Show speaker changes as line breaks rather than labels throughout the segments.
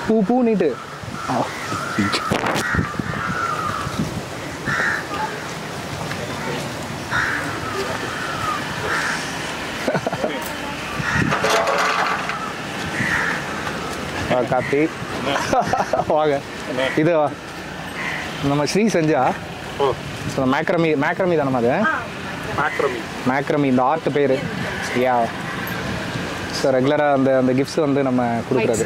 பூ பூ நீட்டு வா, கார்த்தி வாங்க இது நம்ம ஸ்ரீ செஞ்சா
ஓ
ஸோ மேக்ரமி மேக்ரமி தானே அது
மேக்ரமி
மேக்ரமி இந்த ஆர்ட் பேர் யா ஸோ ரெகுலராக அந்த அந்த கிஃப்ட்ஸ் வந்து நம்ம கொடுக்குறது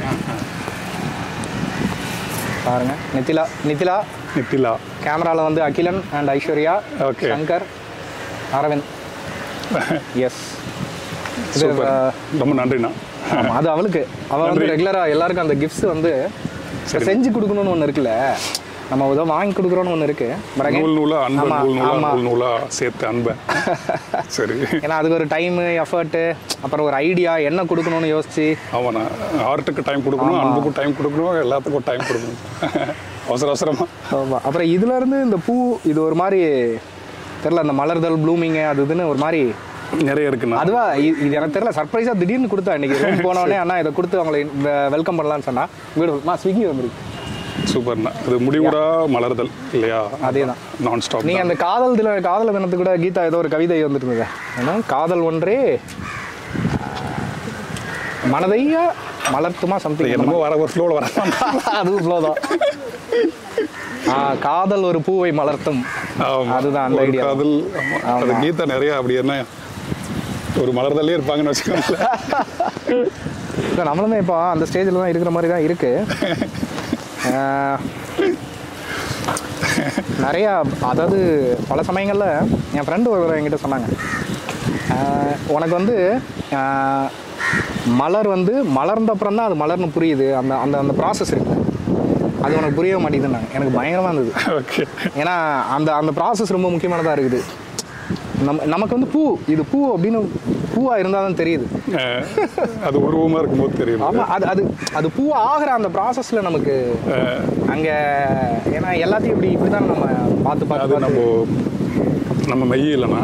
பாருங்க நித்திலா நித்திலா
நித்திலா
கேமராவில் வந்து Akilan and Aishwarya
Okay.
Shankar Aravind yes இது
சூப்பர் ரொம்ப நன்றிண்ணா
ஆமா, அது அவளுக்கு அவ வந்து
நன்றி.
ரெகுலராக எல்லாருக்கும் அந்த கிஃப்ட்ஸ் வந்து
சரி.
செஞ்சு கொடுக்கணும்னு ஒன்று இருக்குல்ல நம்ம ஏதோ வாங்கி கொடுக்குறோன்னு ஒன்று இருக்கு But again,
நூல் நூலா அன்பை
ஆமா,
நூல் நூலா
ஆமா.
நூல் நூலா சேர்த்து அன்பை சரி
ஏன்னா அதுக்கு ஒரு டைமு எஃபர்ட்டு அப்புறம் ஒரு ஐடியா என்ன கொடுக்கணும்னு யோசிச்சு
ஆமாண்ணா ஆர்ட்டுக்கு டைம் கொடுக்கணும்
ஆமா.
அன்புக்கும் டைம் கொடுக்கணும் எல்லாத்துக்கும் டைம் கொடுக்கணும் அவசர அவசரமா
ஆமா. அப்புறம் இதுல இருந்து இந்த பூ இது ஒரு மாதிரி தெரியல அந்த மலர்தல் ப்ளூமிங் அது இதுன்னு ஒரு மாதிரி
நிறைய இருக்குண்ணா
அதுவா இ- இது எனக்கு தெரியல சர்ப்ரைஸா திடீர்னு கொடுத்தா இன்னைக்கு room போன உடனே அண்ணா இதை கொடுத்து அவங்களை வெல்கம் பண்ணலாம்னு சொன்னா வீடு ஸ்விக்கி வந்துருக்கு
சூப்பர்ண்ணா அது முடிவுடா மலர்தல் இல்லையா
அதேதான்.
நான் ஸ்டாப்
நீங்க அந்த காதல் தின காதல் தினத்து கூட கீதா ஏதோ ஒரு கவிதை வந்துருந்தது ஏன்னா காதல் ஒன்றே மனதைய மலர்த்துமா சம்திங்
என்னமோ வர ஒரு ஃப்ளோவில் வர
அதுவும் flow தான் ஆ, காதல் ஒரு பூவை மலர்த்தும்
ஆமா.
அதுதான் அந்த
ஒரு
ஐடியா
காதல் ஆமா. அது
ஆமா.
கீதா நிறைய அப்படி என்ன ஒரு மலர்தல்லே இருப்பாங்கன்னு வச்சுக்கோங்களேன்
இல்லை நம்மளுமே இப்போ அந்த ஸ்டேஜில் தான் இருக்கிற மாதிரி தான் இருக்கு ஆஹ், நிறையா அதாவது பல சமயங்களில் என் ஃப்ரெண்டு ஒருவர் என்கிட்ட சொன்னாங்க ஆஹ், உனக்கு வந்து ஆஹ், மலர் வந்து மலர்ந்த அப்புறம் தான் அது மலர்னு புரியுது அந்த அந்த அந்த ப்ராசஸ் இருக்கு அது உனக்கு புரிய மாட்டேங்குதுன்னாங்க எனக்கு பயங்கரமாக இருந்தது
ஓகே
ஏன்னா அந்த அந்த ப்ராசஸ் ரொம்ப முக்கியமானதாக இருக்குது நம்ம நமக்கு வந்து பூ இது பூ அப்படின்னு பூவாக இருந்தால் தான் தெரியுது
அது உருவமா இருக்கும்போது தெரியும்
ஆமா அது அது அது பூ ஆகிற அந்த ப்ராசஸ்ல நமக்கு அங்க ஏன்னா எல்லாத்தையும் இப்படி இப்படி தான் நம்ம பார்த்து பார்த்து
அது நம்ம
பார்த்து
நம்ம மெய்ய இல்லைன்னா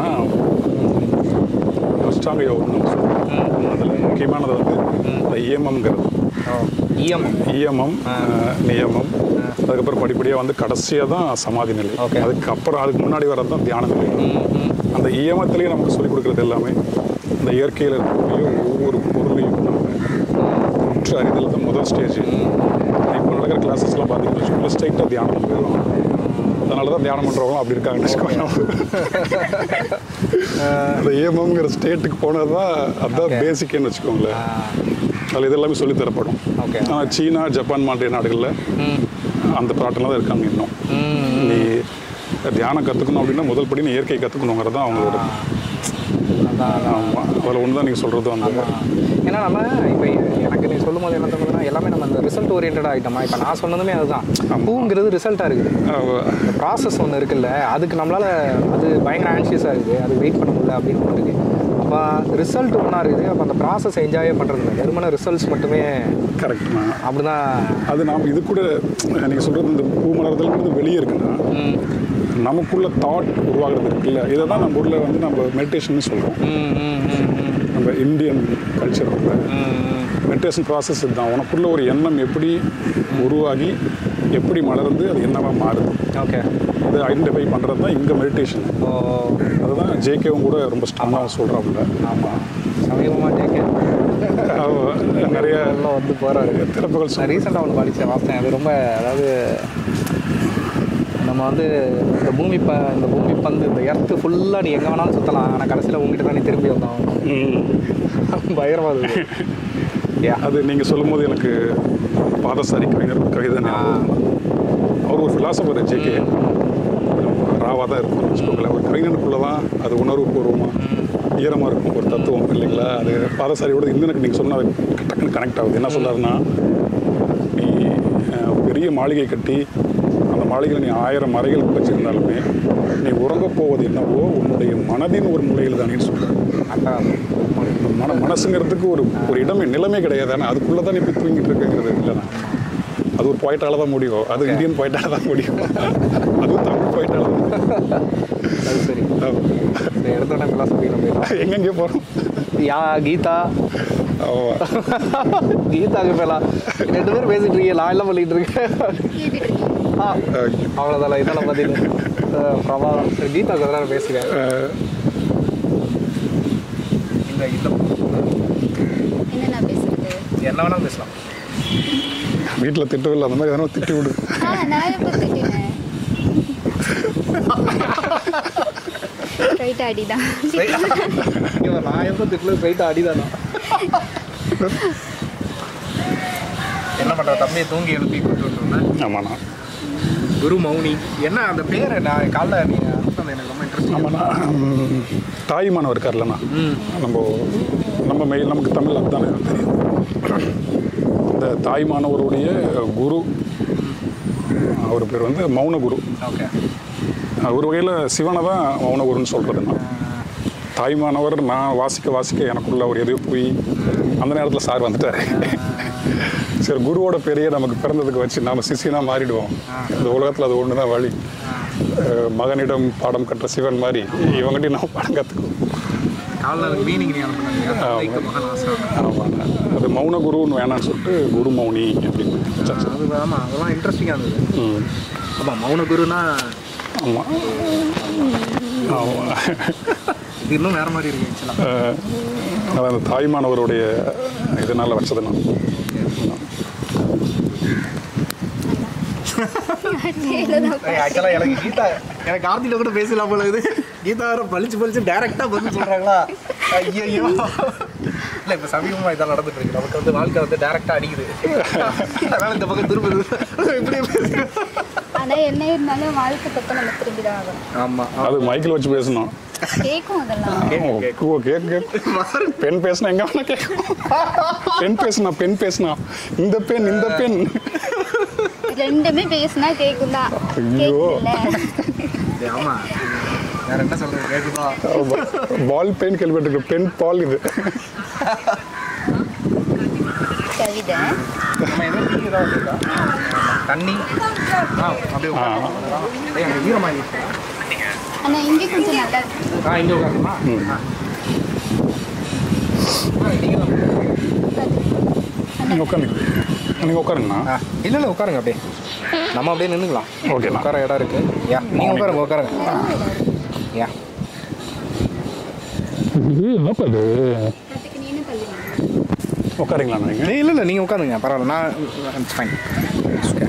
அஷ்டாங்க யோகம் நம்ம சொல்றோம். அதுல முக்கியமானது வந்து இந்த இயமம்ங்கிறது
ஈயம்
இயமம் அஹ், நியமம் அதுக்கப்புறம் படிப்படியாக வந்து கடைசியாக தான் சமாதி நிலை
Okay.
அதுக்கப்புறம் அதுக்கு முன்னாடி வர்றது தான் தியான நிலை அந்த இயமத்திலேயே நமக்கு சொல்லிக் கொடுக்குறது எல்லாமே இந்த இயற்கையில் இருக்கக்கூடிய ஒவ்வொரு பொருளையும் நம்ம உற்று அறிதல் தான் முதல் ஸ்டேஜ் இப்போ நடக்கிற கிளாஸஸ்லாம் பார்த்தீங்கன்னா வச்சுக்கோங்களேன் ஸ்ட்ரைட்டாக தியானம் போயிடலாம் அதனால தான் தியானம் பண்ணுறவங்க அப்படி இருக்காங்கன்னு வச்சுக்கோங்க அந்த ஏமம்ங்கிற ஸ்டேட்டுக்கு போனது தான் அதுதான் பேசிக்னு வச்சுக்கோங்களேன் அதில் இதெல்லாமே சொல்லி தரப்படும்
Okay.
ஆனால் சீனா ஜப்பான் மாதிரி நாடுகளில் அந்த பாட்டெல்லாம் தான் இருக்காங்க இன்னும் நீ தியானம் கற்றுக்கணும் அப்படின்னா முதல் படி நீ இயற்கை கற்றுக்கணுங்கிறது தான் அவங்களோட
அதான்
ஆமாம் அதில் ஒன்று தான் நீங்கள் சொல்கிறது அந்த
ஏன்னா நம்ம இப்போ எனக்கு நீ சொல்லும் போது என்ன தோணுதுன்னா எல்லாமே நம்ம அந்த ரிசல்ட் ஓரியன்டாக ஆகிட்டோமா இப்போ நான் சொன்னதுமே அதுதான் பூங்கிறது ரிசல்ட்டாக இருக்குது
அஹ்
இந்த ப்ராசஸ் ஒன்று இருக்குல்ல அதுக்கு நம்மளால அது பயங்கர ஆன்ஷியஸாக இருக்குது அது வெயிட் பண்ண முடியல அப்படின்னு ஒன்று இருக்குது அப்போ ரிசல்ட் ஒன்றா இருக்குது அப்போ அந்த ப்ராசஸ் என்ஜாயே பண்ணுறது இல்லை வெறுமன ரிசல்ட்ஸ் மட்டுமே
கரெக்ட்ண்ணா
அப்படிதான்
அது நாம் இது கூட நீங்கள் சொல்கிறது இந்த பூ மலர்தல்ங்கிறது வெளியே இருக்குன்னா
ம்,
நமக்குள்ள தாட் உருவாகிறது இருக்குல்ல இதை தான் நம்ம ஊரில் வந்து நம்ம மெடிடேஷன் சொல்கிறோம்
ம், ம், ம், ம்,
நம்ம இந்தியன் கல்ச்சரில்
ம், ம்.
மெடிடேஷன் ப்ராசஸ் இதுதான் உனக்குள்ள ஒரு எண்ணம் எப்படி உருவாகி எப்படி மலர்ந்து அது என்னவா மாறுது
ஓகே
அதை ஐடென்டிஃபை பண்ணுறது தான் இங்கே மெடிடேஷன்
ஓ
அதுதான் ஜேகேவும் கூட ரொம்ப ஸ்ட்ராங்காக சொல்கிறாப்புல
ஆமாம் சமீபமாக ஜேகே
நிறைய
எல்லாம் வந்து போகிறாரு
திறப்புகள்
நான்
சொல்
ரீசெண்டாக ஒன்று படித்தேன் வாசித்தேன் அது ரொம்ப அதாவது நம்ம வந்து இந்த பூமி ப இந்த பூமி பந்து இந்த எர்த்து ஃபுல்லாக நீ எங்கே வேணாலும் சுற்றலாம் ஆனால் கடைசியில் உங்ககிட்ட தான் நீ திரும்பி வந்தோம்
ம்.
பயங்கரமாக இருந்தது யா
அது நீங்கள் சொல்லும்போது எனக்கு பாதசாரி கவிஞர் கவிதை ஞாபகம் வருது. அவர் ஒரு ஃபிலாசபர் ஜேகே ராவாக தான் இருக்கும் வச்சுக்கோங்களேன் ஒரு கவிஞனுக்குள்ளே தான் அது உணர்வு பூர்வமாக ஈரமாக இருக்கும் ஒரு தத்துவம் இல்லைங்களா அது பாதசாரியோட இந்தனுக்கு நீங்கள் சொன்ன டக்குன்னு கனெக்ட் ஆகுது என்ன சொல்றாருன்னா நீ அஹ், பெரிய மாளிகை கட்டி அந்த மாளிகையில் நீ ஆயிரம் அறைகள் வச்சிருந்தாலுமே நீ உறங்கப் போவது என்னவோ உன்னுடைய மனதின் ஒரு மூலையில் தானே சொல்கிறேன்
அதான்
மன மனசுங்கிறதுக்கு ஒரு ஒரு இடமே நிலைமை கிடையாது ஆனால் அதுக்குள்ளே தான் நீ போய் தூங்கிட்டு இருக்குங்கிறது இல்லைண்ணா அது ஒரு பாயிண்டால தான் முடியும் அது இந்தியன் பாயிண்டால தான் முடியும் அதுவும் தமிழ் பாயிண்டால தான்
அது சரி
ஆமா.
இந்த இடத்தோட பிலாசபி நம்ம
எங்கெங்கே போகிறோம்
யா கீதா
ஆமாம்
கீதாக்கு பேலாம் ரெண்டு பேரும் பேசிட்டு இருக்கீங்க நான் எல்லாம் பண்ணிட்டு இருக்கேன்
கேட்டுட்டு இருக்கேன்
ஆ, அவ்வளோதான் இதெல்லாம் பார்த்தீங்கன்னா பிரபாதம் சரி, கீதாக்கு எதனா பேசுங்க இந்த இந்த
என்ன நான் பேசுறது
என்ன வேணாலும் பேசலாம்
வீட்டில் திட்டவில்லை அந்த மாதிரி எதனா திட்டி விடு
ஆ நான் எப்போ திட்டினேன் ரைட் அடிதான்
இவன் நான் எப்போ திட்டில ஸ்ட்ரைட்டாக அடிதானா என்ன பண்ணுற தம்பியை தூங்கி எழுப்பி கூட்டு விட்டுருந்தேன்
ஆமாண்ணா
குரு மௌனி என்ன அந்த பேரை நான் காலைல நீங்கள் அனுப்புனது எனக்கு ரொம்ப இன்ட்ரெஸ்டிங்
ஆமாண்ணா ம், தாய்மானவர் இருக்கார்லண்ணா
ம்
நம்ம நம்ம மெயில் நமக்கு தமிழ் அதுதானே தெரியும் இந்த தாய்மானவருடைய குரு அவர் பேர் வந்து மௌன குரு
ஓகே
ஒரு வகையில் சிவனை தான் மௌன குருன்னு சொல்கிறதுண்ணா தாய்மானவர் நான் வாசிக்க வாசிக்க எனக்குள்ள ஒரு எதையோ போய் அந்த நேரத்தில் சார் வந்துட்டார் சரி குருவோட பேரையே நமக்கு பிறந்ததுக்கு வச்சு நாம சிஷியனாக மாறிடுவோம் இந்த உலகத்தில் அது ஒன்று தான் வழி அஹ் மகனிடம் பாடம் கற்ற சிவன் மாதிரி இவங்ககிட்டயும் நம்ம பாடம் கற்றுக்குவோம்
காலைல அதுக்கு மீனிங் நீ அனுப்புனீங்க தந்தைக்கு மகன் ஆசை
ஆமாங்க அது மௌன குருன்னு வேணாம்னு சொல்லிட்டு குரு மௌனி அப்படின்னு வச்சாச்சு.
அது ஆமாம் அதெல்லாம் இன்ட்ரெஸ்டிங்காக இருந்தது
ம்
ஆமாம் மௌன குருனா
ஆமாம் ஆமாம்
இது இன்னும் வேற மாதிரி இருக்கு ஆக்சுவலாக
அஹ் அது அந்த தாய்மானவருடைய இதனால் வச்சது நான்
ஆக்சுவலாக எனக்கு கீதா எனக்கு கார்த்திகிட்ட கூட பேசலாம் போல இது கீதா வேற பளிச்சு பளிச்சு டேரெக்டாக பதில் சொல்கிறாங்களா ஐயோ இல்லை இப்போ சமீபமாக இதான் நடந்துட்டு இருக்கு நமக்கு வந்து வாழ்க்கை வந்து டேரெக்டாக அடிக்குது அதனால இந்த பக்கம் திரும்ப இப்படியே பேசுகிறோம்
ஆனா என்ன இருந்தாலும் வாழ்க்கை பக்கம் நம்ம திரும்பி தான் ஆகணும்
ஆமாம்
அது மைக்கில் வச்சு பேசணும்
கேட்கும் அதெல்லாம்
கேட்கும், கேட்கும்.
ஓ, கேக்கு கேக்கு பெண் பேசினா எங்க வேணா கேட்கும் பெண் பேசினா பெண் பேசினா இந்த பெண் இந்த பெண்
ரெண்டுமே பேசினா கேட்கும் தான்
ஐயோ.
கேட்கும்ல
ஆமாம் வேற என்ன சொல்கிறது கேட்குதா
பால் பெயின் கேள்விப்பட்டிருக்கு பெண் பால் இது
கவிதை
நம்ம எதுவும் டீ ஏதாவது வச்சிருக்கா? தண்ணி ஆ அப்படியே உட்காரு. ஏய், அங்க ஈரமாயிடுச்சு
ஆனா இங்கே கொஞ்சம் நல்லா இருக்கு
ஆ இங்கே உட்காருமா ஆ ஆ, நீங்க தான்.
நீங்க உட்காருங்க நீங்க உட்காருங்கண்ணா
ஆ இல்லை இல்லை உட்காருங்க அப்படியே நம்ம அப்படியே நின்றுக்கலாம்
ஓகேண்ணா.
உட்கார இடம் இருக்கு யா நீங்கள் உட்காருங்க உட்காருங்க யா
என்னப்பா இது
அதுக்கு நீ என்ன கல்வி
உட்காருங்களா நீங்க
இல்லை இல்லை இல்லை நீங்கள் உட்காந்துங்க பரவாயில்ல நான் ஃபைன் ஓகே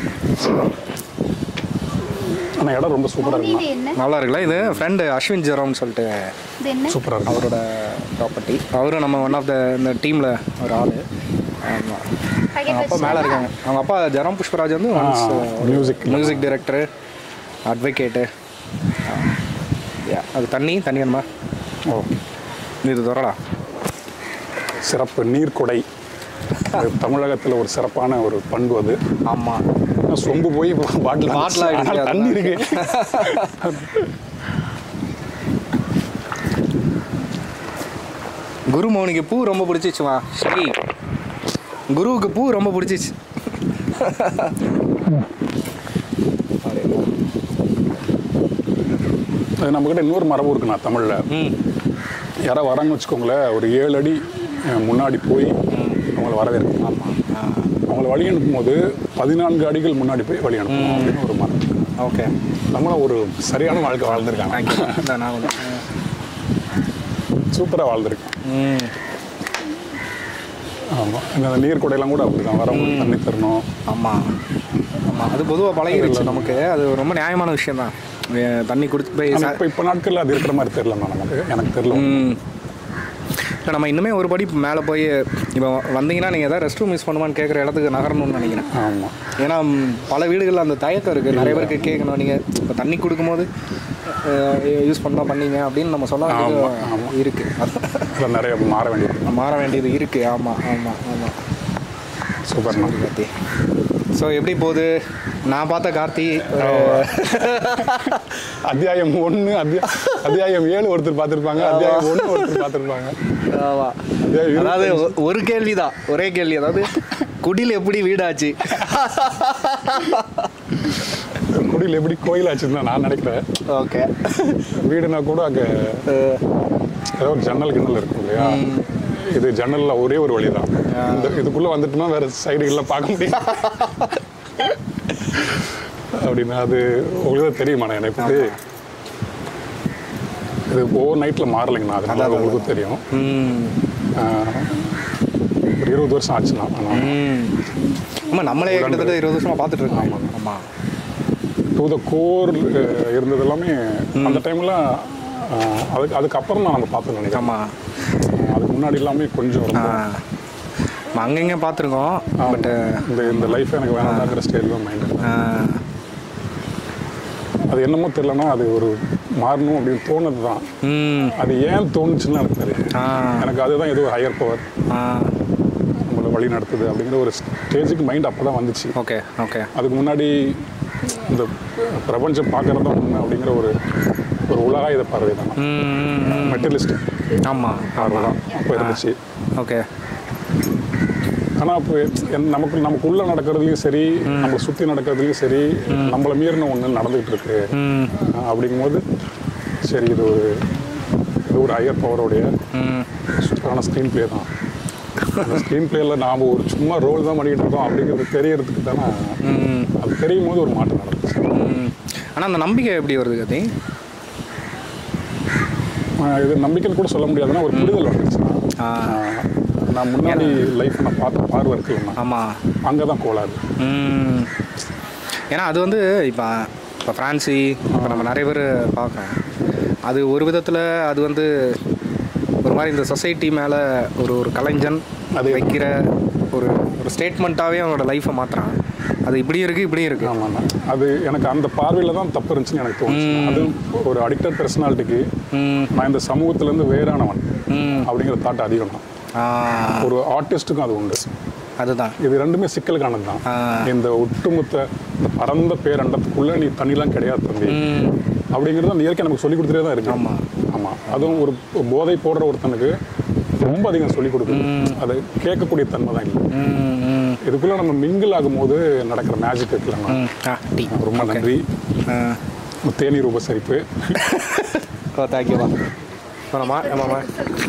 ஆனால் இடம் ரொம்ப சூப்பராக
இது
இருக்குண்ணா
என்ன
நல்லா இருக்குல்ல இது ஃப்ரெண்டு அஸ்வின் ஜெரோம்னு சொல்லிட்டு
இது என்ன
சூப்பராக இருக்கும்
அவரோட ப்ராப்பர்ட்டி அவரும் நம்ம ஒன் ஆஃப் த இந்த டீமில் ஒரு ஆள் ஆமாம்
Packet
அவங்க அப்பா
வச்சு
மேலே இருக்காங்க அவங்க அப்பா ஜெரம் புஷ்பராஜ் வந்து
ஆ, music.
மியூசிக் டைரக்டரு அட்வொகேட்டு அது தண்ணி தண்ணி வேணுமா
ஓ
இது துறடா
சிறப்பு நீர்க்குடை அது தமிழகத்தில் ஒரு சிறப்பான ஒரு பண்பு அது
ஆமாம்
ஆனா சொம்பு போய் பாட்டில்
பாட்டில் ஆயிடுச்சு,
தண்ணி
அதான்.
இருக்கு
குரு மௌனிக்கு பூ ரொம்ப பிடிச்சிச்சுமா ஸ்ரீ குருவுக்கு பூ ரொம்ப பிடிச்சிச்சு
அது நம்மக்கிட்ட இன்னொரு மரபு இருக்குண்ணா தமிழில்
ம்
யாரோ வராங்கன்னு வச்சுக்கோங்களேன் ஒரு ஏழு அடி அஹ், முன்னாடி போய் அவங்கள வரவேற்கணும்
ஆமாம்
அவங்கள வழி அனுப்பும்போது பதினான்கு அடிகள் முன்னாடி போய் வழி அனுப்பணும் அப்படின்னு ஒரு மரம்
ஓகே
நம்மளும் ஒரு சரியான வாழ்க்கை வாழ்ந்துருக்காங்க
தேங்க்யூ இந்த நான் வந்து
சூப்பராக வாழ்ந்துருக்கேன்
ம்
ஆமாம் இந்த நீர் குடையெல்லாம் கூட அப்படிதான் வரவங்களுக்கு தண்ணி தரணும்
ஆமாம் ஆமாம் அது பொதுவாக பழகிடுச்சு நமக்கு அது ரொம்ப நியாயமான விஷயம் தான் தண்ணி கொடுத்து போய்
ஆனா
சா-
இப்போ இப்போ நாட்களில் அது இருக்கிற மாதிரி தெரியல நமக்கு எனக்கு தெரியல
ம் இல்லை நம்ம இன்னுமே ஒரு படி மேலே போய் இப்போ வந்தீங்கன்னா நீங்கள் எதாவது ரெஸ்ட் ரூம் யூஸ் பண்ணுவான்னு கேட்குற இடத்துக்கு நகரணும்னு நினைக்கிறேன்
ஆமாம்
ஏன்னா ம், பல வீடுகளில் அந்த தயக்கம் இருக்குது நிறைய பேருக்கு கேட்கணும் நீங்கள் இப்போ தண்ணி கொடுக்கும்போது யூஸ் பண்ணால் பண்ணீங்க அப்படின்னு நம்ம சொல்ல
ஆமா,
வேண்டியது
ஆமா.
இருக்குது
அதில் நிறைய மாற வேண்டியது
மாற வேண்டியது இருக்குது ஆமாம் ஆமாம் ஆமாம்
சூப்பர்ண்ணா
கார்த்தி ஸோ எப்படி போகுது நான் பார்த்த கார்த்தி ஒரு
அத்தியாயம் ஒன்று அத்தியா அத்தியாயம் ஏழு ஒருத்தர் பார்த்துருப்பாங்க அத்தியாயம் ஒன்று ஒருத்தர் பார்த்துருப்பாங்க
ஆமா.
அத்தியாயம்
அதாவது
இருபத்தஞ்சு.
ஒ- ஒரு கேள்விதான் ஒரே கேள்வி அதாவது குடில் எப்படி வீடாச்சு
குடியில் எப்படி கோயில் ஆச்சுன்னு தான் நான் நினைக்கிறேன்
ஓகே
வீடுனா கூட அங்கே ஏதாவது ஒரு ஜன்னல் கிண்ணல் இருக்கும் இல்லையா இது ஜன்னல்ல ஒரே ஒரு வழி தான் இந்த இதுக்குள்ள வந்துட்டுனா வேற சைடுகள்லாம் பார்க்க முடியாது அப்படின்னா அது உங்களுக்கு தான் தெரியுமா எனக்கு பத்தி இது ஓவர் நைட்டில் மாறலைங்கண்ணா அது நல்லா உங்களுக்கும் தெரியும்
ம்
ஆஹ், ஒரு இருபது வருஷம் ஆச்சுண்ணா ஆனால்
ம் ஆமாம் நம்மளே கிட்டத்தட்ட இருபது வருஷமாக பார்த்துட்டு இருக்கோம் ஆமாம்
டு த கோர் இருந்தது எல்லாமே அந்த டைம்ல அதுக்கு அதுக்கப்புறம் தான் நம்ம பார்த்து நினைக்கிறேன்
ஆமாம்
ஆஹ், அதுக்கு முன்னாடி எல்லாமே கொஞ்சம்
ஆ
ரொம்ப
நம்ம அங்கங்கே பார்த்துருக்கோம் பட்டு
இந்த இந்த லைஃப் எனக்கு வேணாங்கிற ஸ்டேஜ் தான் மைண்ட் அது என்னமோ தெரியலனா அது ஒரு மாறணும் அப்படின்னு தோணுது தான்
ம்
அது ஏன் தோணுச்சுன்னு எனக்கு தெரியும்
ஆ
எனக்கு அதுதான் ஏதோ ஹையர் பவர்
ஆ
நம்மளை வழி நடத்துது அப்படிங்கிற ஒரு ஸ்டேஜுக்கு மைண்ட் அப்போ தான் வந்துச்சு
ஓகே ஓகே
அதுக்கு முன்னாடி இந்த பிரபஞ்சம் பார்க்கறது தான் உண்மை அப்படிங்கிற ஒரு ஒரு உலகாயுத பார்வை தான்
ம்
மெட்டலிஸ்ட்
ஆமாம்
பார்வை தான் அப்போ இருந்துச்சு
ஓகே
ஆனால் அப்போ என் நமக்கு நமக்குள்ள நடக்கிறதுலையும் சரி நம்மளை சுற்றி நடக்கிறதுலையும் சரி நம்மளை மீறின ஒன்று நடந்துகிட்டு இருக்கு
ம்
அஹ் அப்படிங்கும்போது சரி இது ஒரு இது ஒரு ஹையர் பவருடைய
ம்
சூப்பரான ஸ்க்ரீன் ப்ளே தான் அந்த ஸ்க்ரீன் பிளேயில் நாம் ஒரு சும்மா ரோல் தான் பண்ணிக்கிட்டு இருக்கோம் அப்படிங்கிறது தெரியறதுக்கு தானே
ம்
அது தெரியும் போது ஒரு மாற்றம் நடந்துச்சு
ம் ஆனால் அந்த நம்பிக்கை எப்படி வருது கதி
அஹ் இது நம்பிக்கைன்னு கூட சொல்ல முடியாதுன்னா ஒரு புரிதல் வந்துச்சு
ஆ
அஹ் நான் முன்னாடி லைஃப் நான் பார்த்த பார்வை இருக்குல்லண்ணா
ஆமாம்
அங்கே தான் கோளாறு
ம் ஏன்னா அது வந்து இப்போ இப்போ ஃப்ரான்சி இப்போ நம்ம நிறைய பேர் பார்க்குறோம் அது ஒரு விதத்தில் அது வந்து ஒரு மாதிரி இந்த சொசைட்டி மேலே ஒரு ஒரு கலைஞன் அது வைக்கிற ஒரு ஒரு ஸ்டேட்மெண்ட்டாகவே அவனோட லைஃப்பை மாற்றுறான் அது இப்படி இருக்குது இப்படி இருக்குது
ஆமாண்ணா அது எனக்கு அந்த பார்வையில் தான் தப்பு இருந்துச்சுன்னு எனக்கு தோணுச்சு அது ஒரு அடிக்டட் பர்சனாலிட்டிக்கு
ம்
நான் இந்த சமூகத்திலேருந்து வேறானவன்
ம்
அப்படிங்கிற தாட் அதிகம் தான்
ஆ
ஒரு ஆர்டிஸ்ட்டுக்கும் அது உண்டு
அதுதான்
இது ரெண்டுமே சிக்கலுக்கானது தான்
ஆ.
இந்த ஒட்டுமொத்த இந்த பரந்த பேரண்டத்துக்குள்ள நீ தண்ணிலாம் கிடையாது தம்பி
ம்
அப்படிங்கிறது அந்த இயற்கை நமக்கு சொல்லிக் கொடுத்துட்டே தான் இருக்கு
ஆமா.
ஆமாம் அதுவும் ஒரு போதை போடுற ஒருத்தனுக்கு ரொம்ப அதிகம் சொல்லிக் கொடுக்குது அது கேட்கக்கூடிய தன்மை தான் இல்லை
ம் ம்
இதுக்குள்ள நம்ம மிங்கிள் ஆகும்போது நடக்கிற மேஜிக் இருக்குல்லண்ணா
ம் ஆ டீ
ரொம்ப நன்றி
ஆ
தேநீர் உபசரிப்பு
ஓ தேங்க்யூவா போனோமா ஆமாம்மா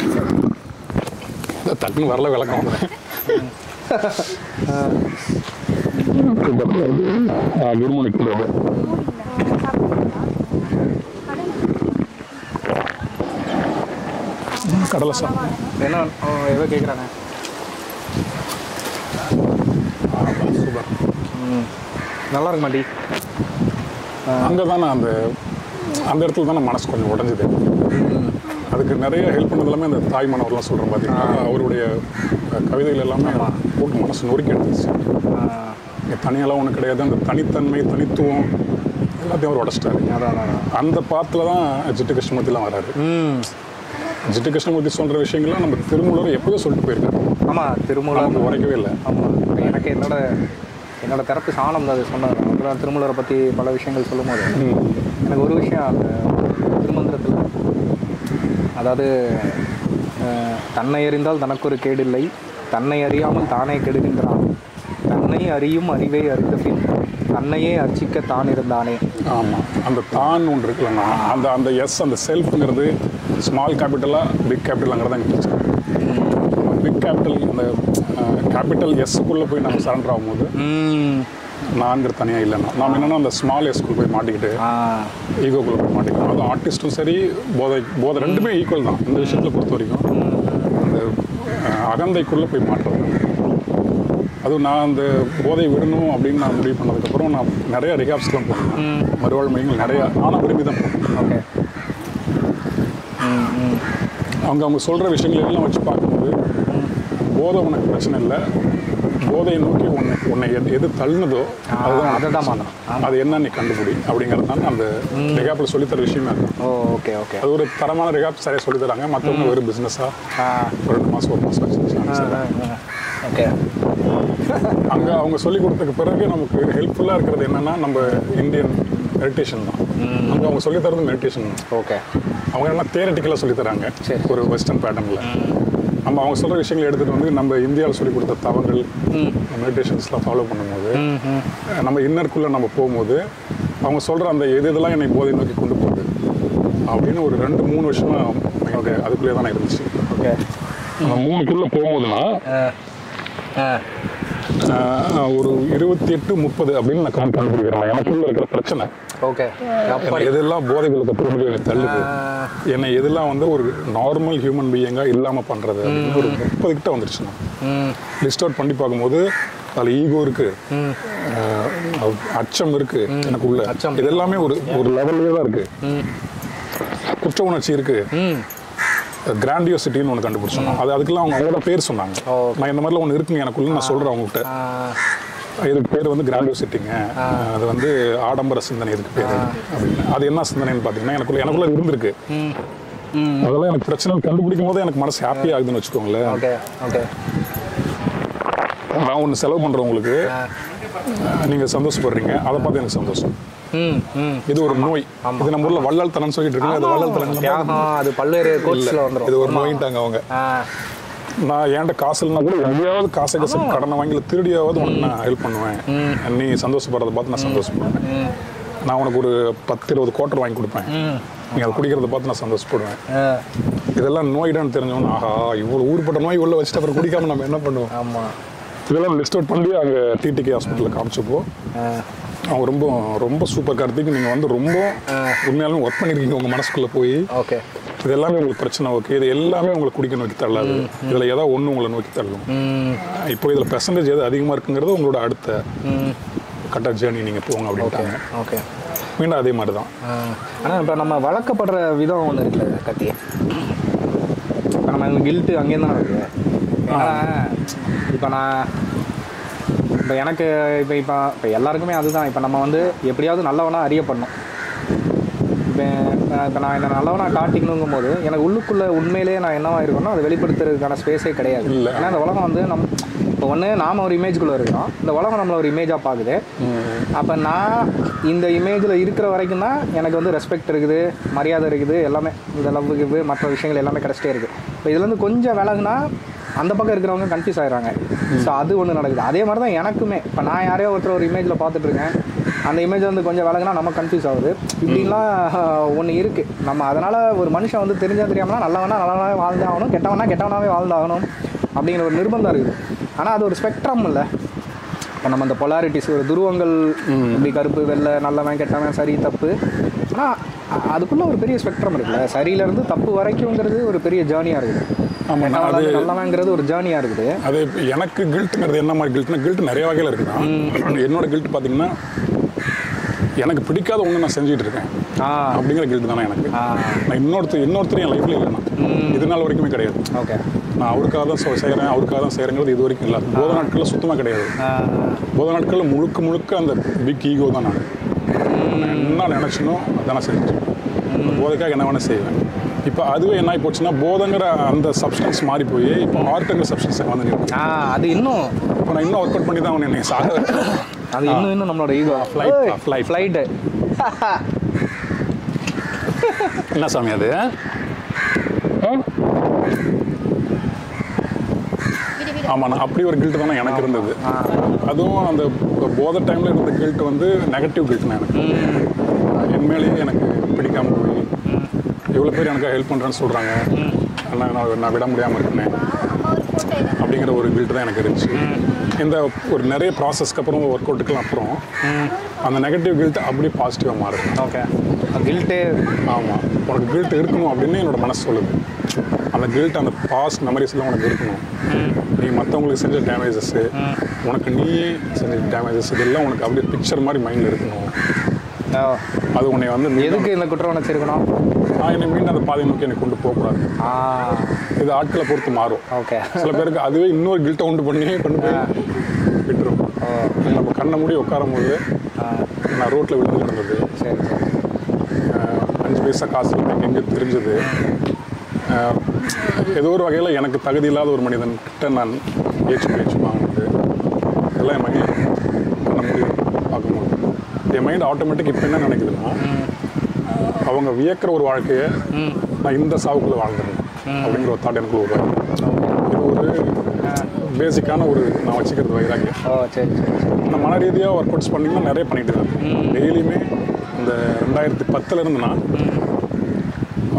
டக்குன்னு வரல விளக்கம் குட் மார்னிங் கடலை சாப்பிடும்
என்ன ஓ, ஏதோ கேட்குறாங்க
சூப்பர்
ம் நல்லா இருக்குமா டீ
அங்கே தானே அந்த அந்த இடத்துல தானே மனசு கொஞ்சம் உடஞ்சுது அதுக்கு நிறைய ஹெல்ப் பண்ணது எல்லாமே அந்த தாய் மனவர்லாம் சொல்கிறேன் பார்த்தீங்கன்னா அவருடைய அஹ், கவிதைகள் எல்லாமே போட்டு மனசு நொறுக்கி எடுத்துச்சு
ஆ,
இங்கே தனியெல்லாம் ஒன்றும் கிடையாது அந்த தனித்தன்மை தனித்துவம் எல்லாத்தையும் அவர் உடச்சிட்டாரு
அதான் அதான், அதான்
அந்த பாத்தில் தான் ஜிட்டு கிருஷ்ணமூர்த்திலாம் வராரு
ம்
ஜிட்டு கிருஷ்ணமூர்த்தி சொல்கிற விஷயங்கள்லாம் நம்ம திருமூலர் எப்போதோ சொல்லிட்டு போயிருக்காரு
ஆமாம் திருமூலர்
நமக்கு உரைக்கவே இல்லை
ஆமாம் எனக்கு என்னோட என்னோட தெரப்பி சாணம் தான் அது சொன்னார் அவர் திருமூலரை பற்றி பல விஷயங்கள் சொல்லும்போது
ம்.
எனக்கு ஒரு விஷயம் அந்த திருமந்திரத்தில் அதாவது அஹ், தன்னை அறிந்தால் தனக்கு ஒரு கேடில்லை தன்னை அறியாமல் தானே கெடுகின்றான் தன்னை அறியும் அறிவை அறிந்த பின் தன்னையே அர்ச்சிக்க தான் இருந்தானே
ஆமாம் அந்த தான் ஒன்று இருக்குல்லண்ணா அந்த அந்த எஸ் அந்த செல்ஃப்ங்கிறது ஸ்மால் கேபிட்டலா பிக் கேபிட்டலாங்கிறத எனக்கு பிரச்சனை பிக் கேபிட்டல் அந்த கேபிட்டல் எஸ்ஸுக்குள்ளே போய் நம்ம சரண்டர் ஆகும்போது
ம்
நான்கிற தனியாக இல்லைன்னா நாம் என்னென்னா அந்த ஸ்மால் எஸ்க்குள்ள போய் மாட்டிக்கிட்டு
ஆ
ஈகோக்குள்ளே போய் மாட்டிக்கிறோம் அது ஆர்டிஸ்ட்டும் சரி போதை போதை ரெண்டுமே ஈக்குவல் தான் இந்த விஷயத்தில் பொறுத்த வரைக்கும் அந்த அஹ், அகந்தைக்குள்ளே போய் மாட்டுறது அதுவும் நான் அந்த போதை விடணும் அப்படின்னு நான் முடிவு பண்ணதுக்கப்புறம் நான் நிறைய ரிஹாப்ஸ்லாம் போனேன் மறுவாழ் மையங்கள் நிறையா ஆனால் விரும்பி தான் போனேன்
ஓகே ம் ம்
அவங்க அவங்க சொல்கிற விஷயங்கள் எல்லாம் வச்சு பார்க்கும்போது போதை உனக்கு பிரச்சனை இல்லை போதையை நோக்கி உன்னை உன்னை எது எது தள்ளுனதோ அதுதான்
அதை தான்
உனக்கு
மாற்றணும்
பிரச்சனை. அது என்ன நீ கண்டுபிடி அப்படிங்கிறது தான் அந்த ரிகாப்பில் சொல்லித்தர விஷயமே அதுதான்
ஓ ஓகே ஓகே
அது ஒரு தரமான ரிகாப் சரியாக சொல்லி தராங்க மற்றவங்க வெறும் பிஸ்னஸாக
ஆ
ஒரு ரெண்டு மாதம் ஒரு மாதம் வச்சு
ஓகே
அங்கே அவங்க சொல்லி கொடுத்ததுக்கு பிறகு நமக்கு ஹெல்ப்ஃபுல்லாக இருக்கிறது என்னன்னா நம்ம இந்தியன் மெடிடேஷன் தான் அங்கே அவங்க சொல்லி தரது மெடிடேஷன் தான்
ஓகே
அவங்க என்ன தேரட்டிக்கலாக சொல்லி தராங்க
சரி.
ஒரு வெஸ்டர்ன் பேட்டர்னில் நம்ம அவங்க சொல்கிற விஷயங்களை எடுத்துகிட்டு வந்து நம்ம இந்தியாவில் சொல்லி கொடுத்த தவங்கள் மெடிடேஷன்ஸ்லாம் ஃபாலோ பண்ணும்போது
ம் ம்
நம்ம இன்னருக்குள்ளே நம்ம போகும்போது அவங்க சொல்கிற அந்த எது இதெல்லாம் என்னை போதை நோக்கி கொண்டு போகுது அப்படின்னு ஒரு ரெண்டு மூணு வருஷமா மைண்ட் எனக்கு அதுக்குள்ளே தான் இருந்துச்சு
ஓகே
அந்த மூணுக்குள்ளே போகும்போதுனா
ஆ
ஆஹ், ஒரு இருபத்தி எட்டு முப்பது அப்படின்னு நான் கவுண்ட் கண்டுபிடிக்கிறேன் எனக்குள்ள இருக்கிற பிரச்சனை
ஓகே
என்னை எதெல்லாம் போதைகளை கற்றுக்கொண்டு என்னை தள்ளுது என்னை எதெல்லாம் வந்து ஒரு நார்மல் ஹியூமன் பீயிங்காக இல்லாமல் பண்ணுறது அப்படின்னு ஒரு முப்பது கிட்ட வந்துருச்சு நான்
ம்
லிஸ்ட் அவுட் பண்ணி பார்க்கும்போது அதில் ஈகோ இருக்கு
ம்
ஆஹ், அச்சம் இருக்கு எனக்குள்ள
அச்சம்.
இது எல்லாமே ஒரு ஒரு லெவல்லே தான் இருக்கு
ம்
குற்ற உணர்ச்சி இருக்கு
ம்
கிராண்டியோசிட்டின்னு ஒன்று கண்டுபிடிச்சோம் அது அதுக்கெல்லாம் அவங்க அவங்களோட பேர் சொன்னாங்க
ஓ.
நான் இந்த மாதிரிலாம் ஒன்று இருக்குங்க எனக்குள்ள நான் சொல்கிறேன் அவங்ககிட்ட
ஆ
இதுக்கு பேர் வந்து கிராண்டியோசிட்டிங்க அது வந்து ஆடம்பர சிந்தனை இதுக்கு பேர் அப்படின்னு அது என்ன சிந்தனைன்னு பார்த்தீங்கன்னா எனக்குள்ள எனக்குள்ள இருந்திருக்கு
ம் ம்
அதெல்லாம் எனக்கு பிரச்சனை கண்டுபிடிக்கும் போது எனக்கு மனசு ஹாப்பி ஆகுதுன்னு வச்சுக்கோங்களேன்
ஓகே ஓகே
நான் ஒன்று செலவு பண்ணுறேன் உங்களுக்கு
ஆ
நீங்கள் சந்தோஷப்படுறீங்க அதை பார்த்து எனக்கு சந்தோஷம்
ம் ம்
இது ஒரு நோய் இது நம்ம ஊரில் வள்ளல் தனம் சொல்லிட்டு இருக்கோம் அது வள்ளல் தனம்
தியாகம் அது பல்வேறு கோர்ஸில் வந்துடும்
இது ஒரு நோயின்ட்டாங்க அவங்க
ஆ
நான் ஏன்ட்ட காசு இல்லைனா கூட எங்கேயாவது காசை காசு கடனை வாங்கி இல்ல திருடியாவது உனக்கு நான் ஹெல்ப் பண்ணுவேன் நீ சந்தோஷப்படுறத பார்த்து நான் சந்தோஷப்படுவேன்
ம்
நான் உனக்கு ஒரு பத்து இருபது கோட்டர் வாங்கி கொடுப்பேன்
ம்
நீ அதை குடிக்கிறத பார்த்து நான் சந்தோஷப்படுவேன்
ஆ
இதெல்லாம் நோயிடான்னு தெரிஞ்சவன் ஆஹா இவ்வளோ ஊர்பட்ட நோய் உள்ள வச்சுட்டு அப்புறம் குடிக்காம நம்ம என்ன பண்ணுவோம்
ஆமாம்
இதெல்லாம் லிஸ்ட் அவுட் பண்ணி அங்கே டிடிகே ஹாஸ்பிட்டலில் காமிச்சப்போ
ஆ
அவங்க ரொம்ப ரொம்ப சூப்பர் கார்த்திக் நீங்கள் வந்து ரொம்ப உண்மையாலுமே ஒர்க் பண்ணியிருக்கீங்க உங்கள் மனசுக்குள்ளே போய்
ஓகே
இது எல்லாமே உங்களுக்கு பிரச்சனை ஓகே இது எல்லாமே உங்களை குடிக்க நோக்கி தள்ளாது இதில் ஏதாவது ஒன்று உங்களை நோக்கி தள்ளும்
ம்
இப்போ இதில் பெர்சன்டேஜ் எது அதிகமாக இருக்குங்கிறது உங்களோட அடுத்த
ம்
கட்ட ஜேர்னி நீங்கள் போங்க அப்படின்ட்டாங்க
ஓகே
மீண்டும் அதே மாதிரி தான்
ஆனால் இப்போ நம்ம வளர்க்கப்படுற விதம் ஒன்று இருக்குல்ல கத்தி இப்போ நம்ம கில்ட்டு அங்கேயும் தான் இருக்குது ஏன்னா இப்போ நான் இப்போ எனக்கு இப்போ இப்போ இப்போ எல்லாருக்குமே அதுதான் இப்போ நம்ம வந்து எப்படியாவது நல்லவனா அறியப்படணும் இப்போ இப்போ நான் என்ன நல்லவனா காட்டிக்கணுங்கும் போது எனக்கு உள்ளுக்குள்ளே உண்மையிலேயே நான் என்னவா இருக்கணும் அதை வெளிப்படுத்துறதுக்கான ஸ்பேஸே கிடையாது
இல்ல.
ஏன்னா இந்த உலகம் வந்து நம் இப்போ ஒன்று நாம ஒரு இமேஜ்குள்ளே இருக்கிறோம் இந்த உலகம் நம்மளை ஒரு இமேஜாக பார்க்குது அப்போ நான் இந்த இமேஜில் இருக்கிற வரைக்கும் தான் எனக்கு வந்து ரெஸ்பெக்ட் இருக்குது மரியாதை இருக்குது எல்லாமே இந்த லவ் இருக்குது மற்ற விஷயங்கள் எல்லாமே கிடச்சிட்டே இருக்குது இப்போ இதுலேருந்து கொஞ்சம் விலகுனா அந்த பக்கம் இருக்கிறவங்க கன்ஃபியூஸ் ஆயிடுறாங்க ஸோ அது ஒன்று நடக்குது அதே மாதிரி தான் எனக்குமே இப்போ நான் யாரையோ ஒருத்தர் ஒரு இமேஜில் பார்த்துட்டு இருக்கேன் அந்த இமேஜ் வந்து கொஞ்சம் விலகுனா நம்ம கன்ஃபியூஸ் ஆகுது இப்படின்லாம் ஒன்று இருக்குது நம்ம அதனால் ஒரு மனுஷன் வந்து தெரிஞ்சா தெரியாமலாம் நல்லவனா நல்லவனாவே வாழ்ந்தாகணும் கெட்டவனா கெட்டவனாவே வாழ்ந்தாகணும் அப்படிங்கிற ஒரு நிர்பந்தம் இருக்குது ஆனால் அது ஒரு ஸ்பெக்ட்ரம் இல்லை இப்போ நம்ம இந்த பொலாரிட்டிஸ் ஒரு துருவங்கள் இப்படி கருப்பு வெள்ளை நல்லவன் கெட்டவன் சரி தப்பு ஆனால் அதுக்குள்ளே ஒரு பெரிய ஸ்பெக்ட்ரம் இருக்குல்ல சரியிலேருந்து தப்பு வரைக்கும்ங்கிறது ஒரு பெரிய ஜேர்னியாக இருக்குது
ஆமா, நான்
கெட்டவன்
அது-
நல்லவங்கிறது ஒரு ஜேர்னியாக இருக்குது
அதே இப்ப எனக்கு கில்ட்டுங்கிறது என்ன மாதிரி கில்ட்னா கில்ட் நிறைய வகையில் இருக்குதான் என்னோட கில்ட் பார்த்தீங்கன்னா எனக்கு பிடிக்காத ஒன்று நான் செஞ்சுட்டு இருக்கேன்
ஆ
அப்படிங்கிற கில்ட் தானே எனக்கு
ஆ
நான் இன்னொருத்தர் இன்னொருத்தர் என் லைஃப்ல இல்லைண்ணா இது நாள் வரைக்குமே கிடையாது
ஓகே
நான் அவருக்காக தான் சொ- செய்கிறேன் அவருக்காக தான் செய்கிறேங்கிறது இது வரைக்கும் இல்லை போத நாட்களில் சுத்தமாக கிடையாது போத நாட்களில் முழுக்க முழுக்க அந்த பிக் ஈகோ தான் நான் நான் என்ன நினச்சினோ அதான் நான் செஞ்சுட்டு போதைக்காக என்ன வேணால் செய்வேன் இப்போ அதுவே என்ன ஆகி போச்சுன்னா போதைங்கிற அந்த சப்ஸ்டன்ஸ் மாறி போய் இப்போ ஆர்ட்டுங்கிற சப்ஸ்டன்ஸ் வந்து நிற்கும்
ஆ அது இன்னும்
இப்போ நான் இன்னும் ஒர்க் அவுட் பண்ணி தான் அவனை என்னை சாக வைக்கிறேன்.
அது இன்னும் இன்னும் நம்மளோட ஈகோ
flight, flight.
ஃப்ளைட்டு
என்ன சாமி அது ஆ?
விடு விடு
ஆமாண்ணா அப்படி ஒரு கில்ட் தானே எனக்கு இருந்தது அதுவும் அந்த போதை டைமில் இருந்த கில்ட் வந்து நெகட்டிவ் கில்ட்னா எனக்கு என்மேலேயே எனக்கு பிடிக்காம போய் இவ்வளோ பேர் எனக்கு ஹெல்ப் பண்ணுறேன்னு சொல்கிறாங்க ஆனால் நான் நான் விட முடியாமல் இருக்கேன்
அம்மா ஒரு ஃபோட்டோ எடு
அப்படிங்கிற ஒரு கில்ட் தான் எனக்கு இருந்துச்சு இந்த ஒரு நிறைய ப்ராசஸ்க்கு அப்புறம் ஒர்க் அவுட்டுக்கெல்லாம் அப்புறம் அந்த நெகட்டிவ் கில்ட் அப்படியே பாசிட்டிவாக மாறுது
ஓகே கில்ட்டே
ஆமாம் உனக்கு கில்ட் இருக்கணும் அப்படின்னு என்னோட மனசு சொல்லுது அந்த கில்ட் அந்த பாஸ்ட் மெமரிஸ்லாம் உனக்கு இருக்கணும் நீ மற்றவங்களுக்கு செஞ்ச டேமேஜஸ்ஸு உனக்கு நீயே செஞ்ச டேமேஜஸ் இதெல்லாம் உனக்கு அப்படியே பிக்சர் மாதிரி மைண்டில் இருக்கணும் அது உன்னை வந்து மீண்டும்
எதுக்கு இந்த குற்ற உணர்ச்சி இருக்கணும்
நான் என்னை மீண்டும் அந்த பாதை நோக்கி என்னை கொண்டு போகக்கூடாது
ஆ
இது ஆட்களை பொறுத்து மாறும்
ஓகே
சில பேருக்கு அதுவே இன்னொரு கில்ட்டை உண்டு பண்ணி கொண்டு போய் விட்டுரும் நம்ம கண்ணை மூடி உட்காரும் போது நான் ரோட்டில் விழுந்து கிடந்தது
சரி சரி
ஆஹ் அஞ்சு பைசா காசு எனக்கு எங்கே தெரிஞ்சது ஆஹ் ஏதோ ஒரு வகையில் எனக்கு தகுதி இல்லாத ஒரு மனிதன் கிட்ட நான் ஏச்சு பேச்சு வாங்கினது இதெல்லாம் என் மைண்ட் பண்ண முடியும் பார்க்கும்போது என் மைண்ட் ஆட்டோமேட்டிக் இப்போ என்ன நினைக்குதுன்னா ஆஹ் அவங்க வியக்கிற ஒரு வாழ்க்கையை நான் இந்த சாவுக்குள்ளே வாழ்ந்துடணும் அப்படிங்கிற ஒரு தாட் எனக்கு உருவாகும் இது ஒரு பேசிக்கான ஒரு நான் வச்சுக்கிறது வைராக்கியம்
ஓ சரி சரி சரி
நான் மன ரீதியாக ஒர்க் அவுட்ஸ் பண்ணிங்கன்னா நிறைய பண்ணிட்டு தான் டெய்லியுமே இந்த ரெண்டாயிரத்தி பத்துல இருந்து நான் ஆஹ்,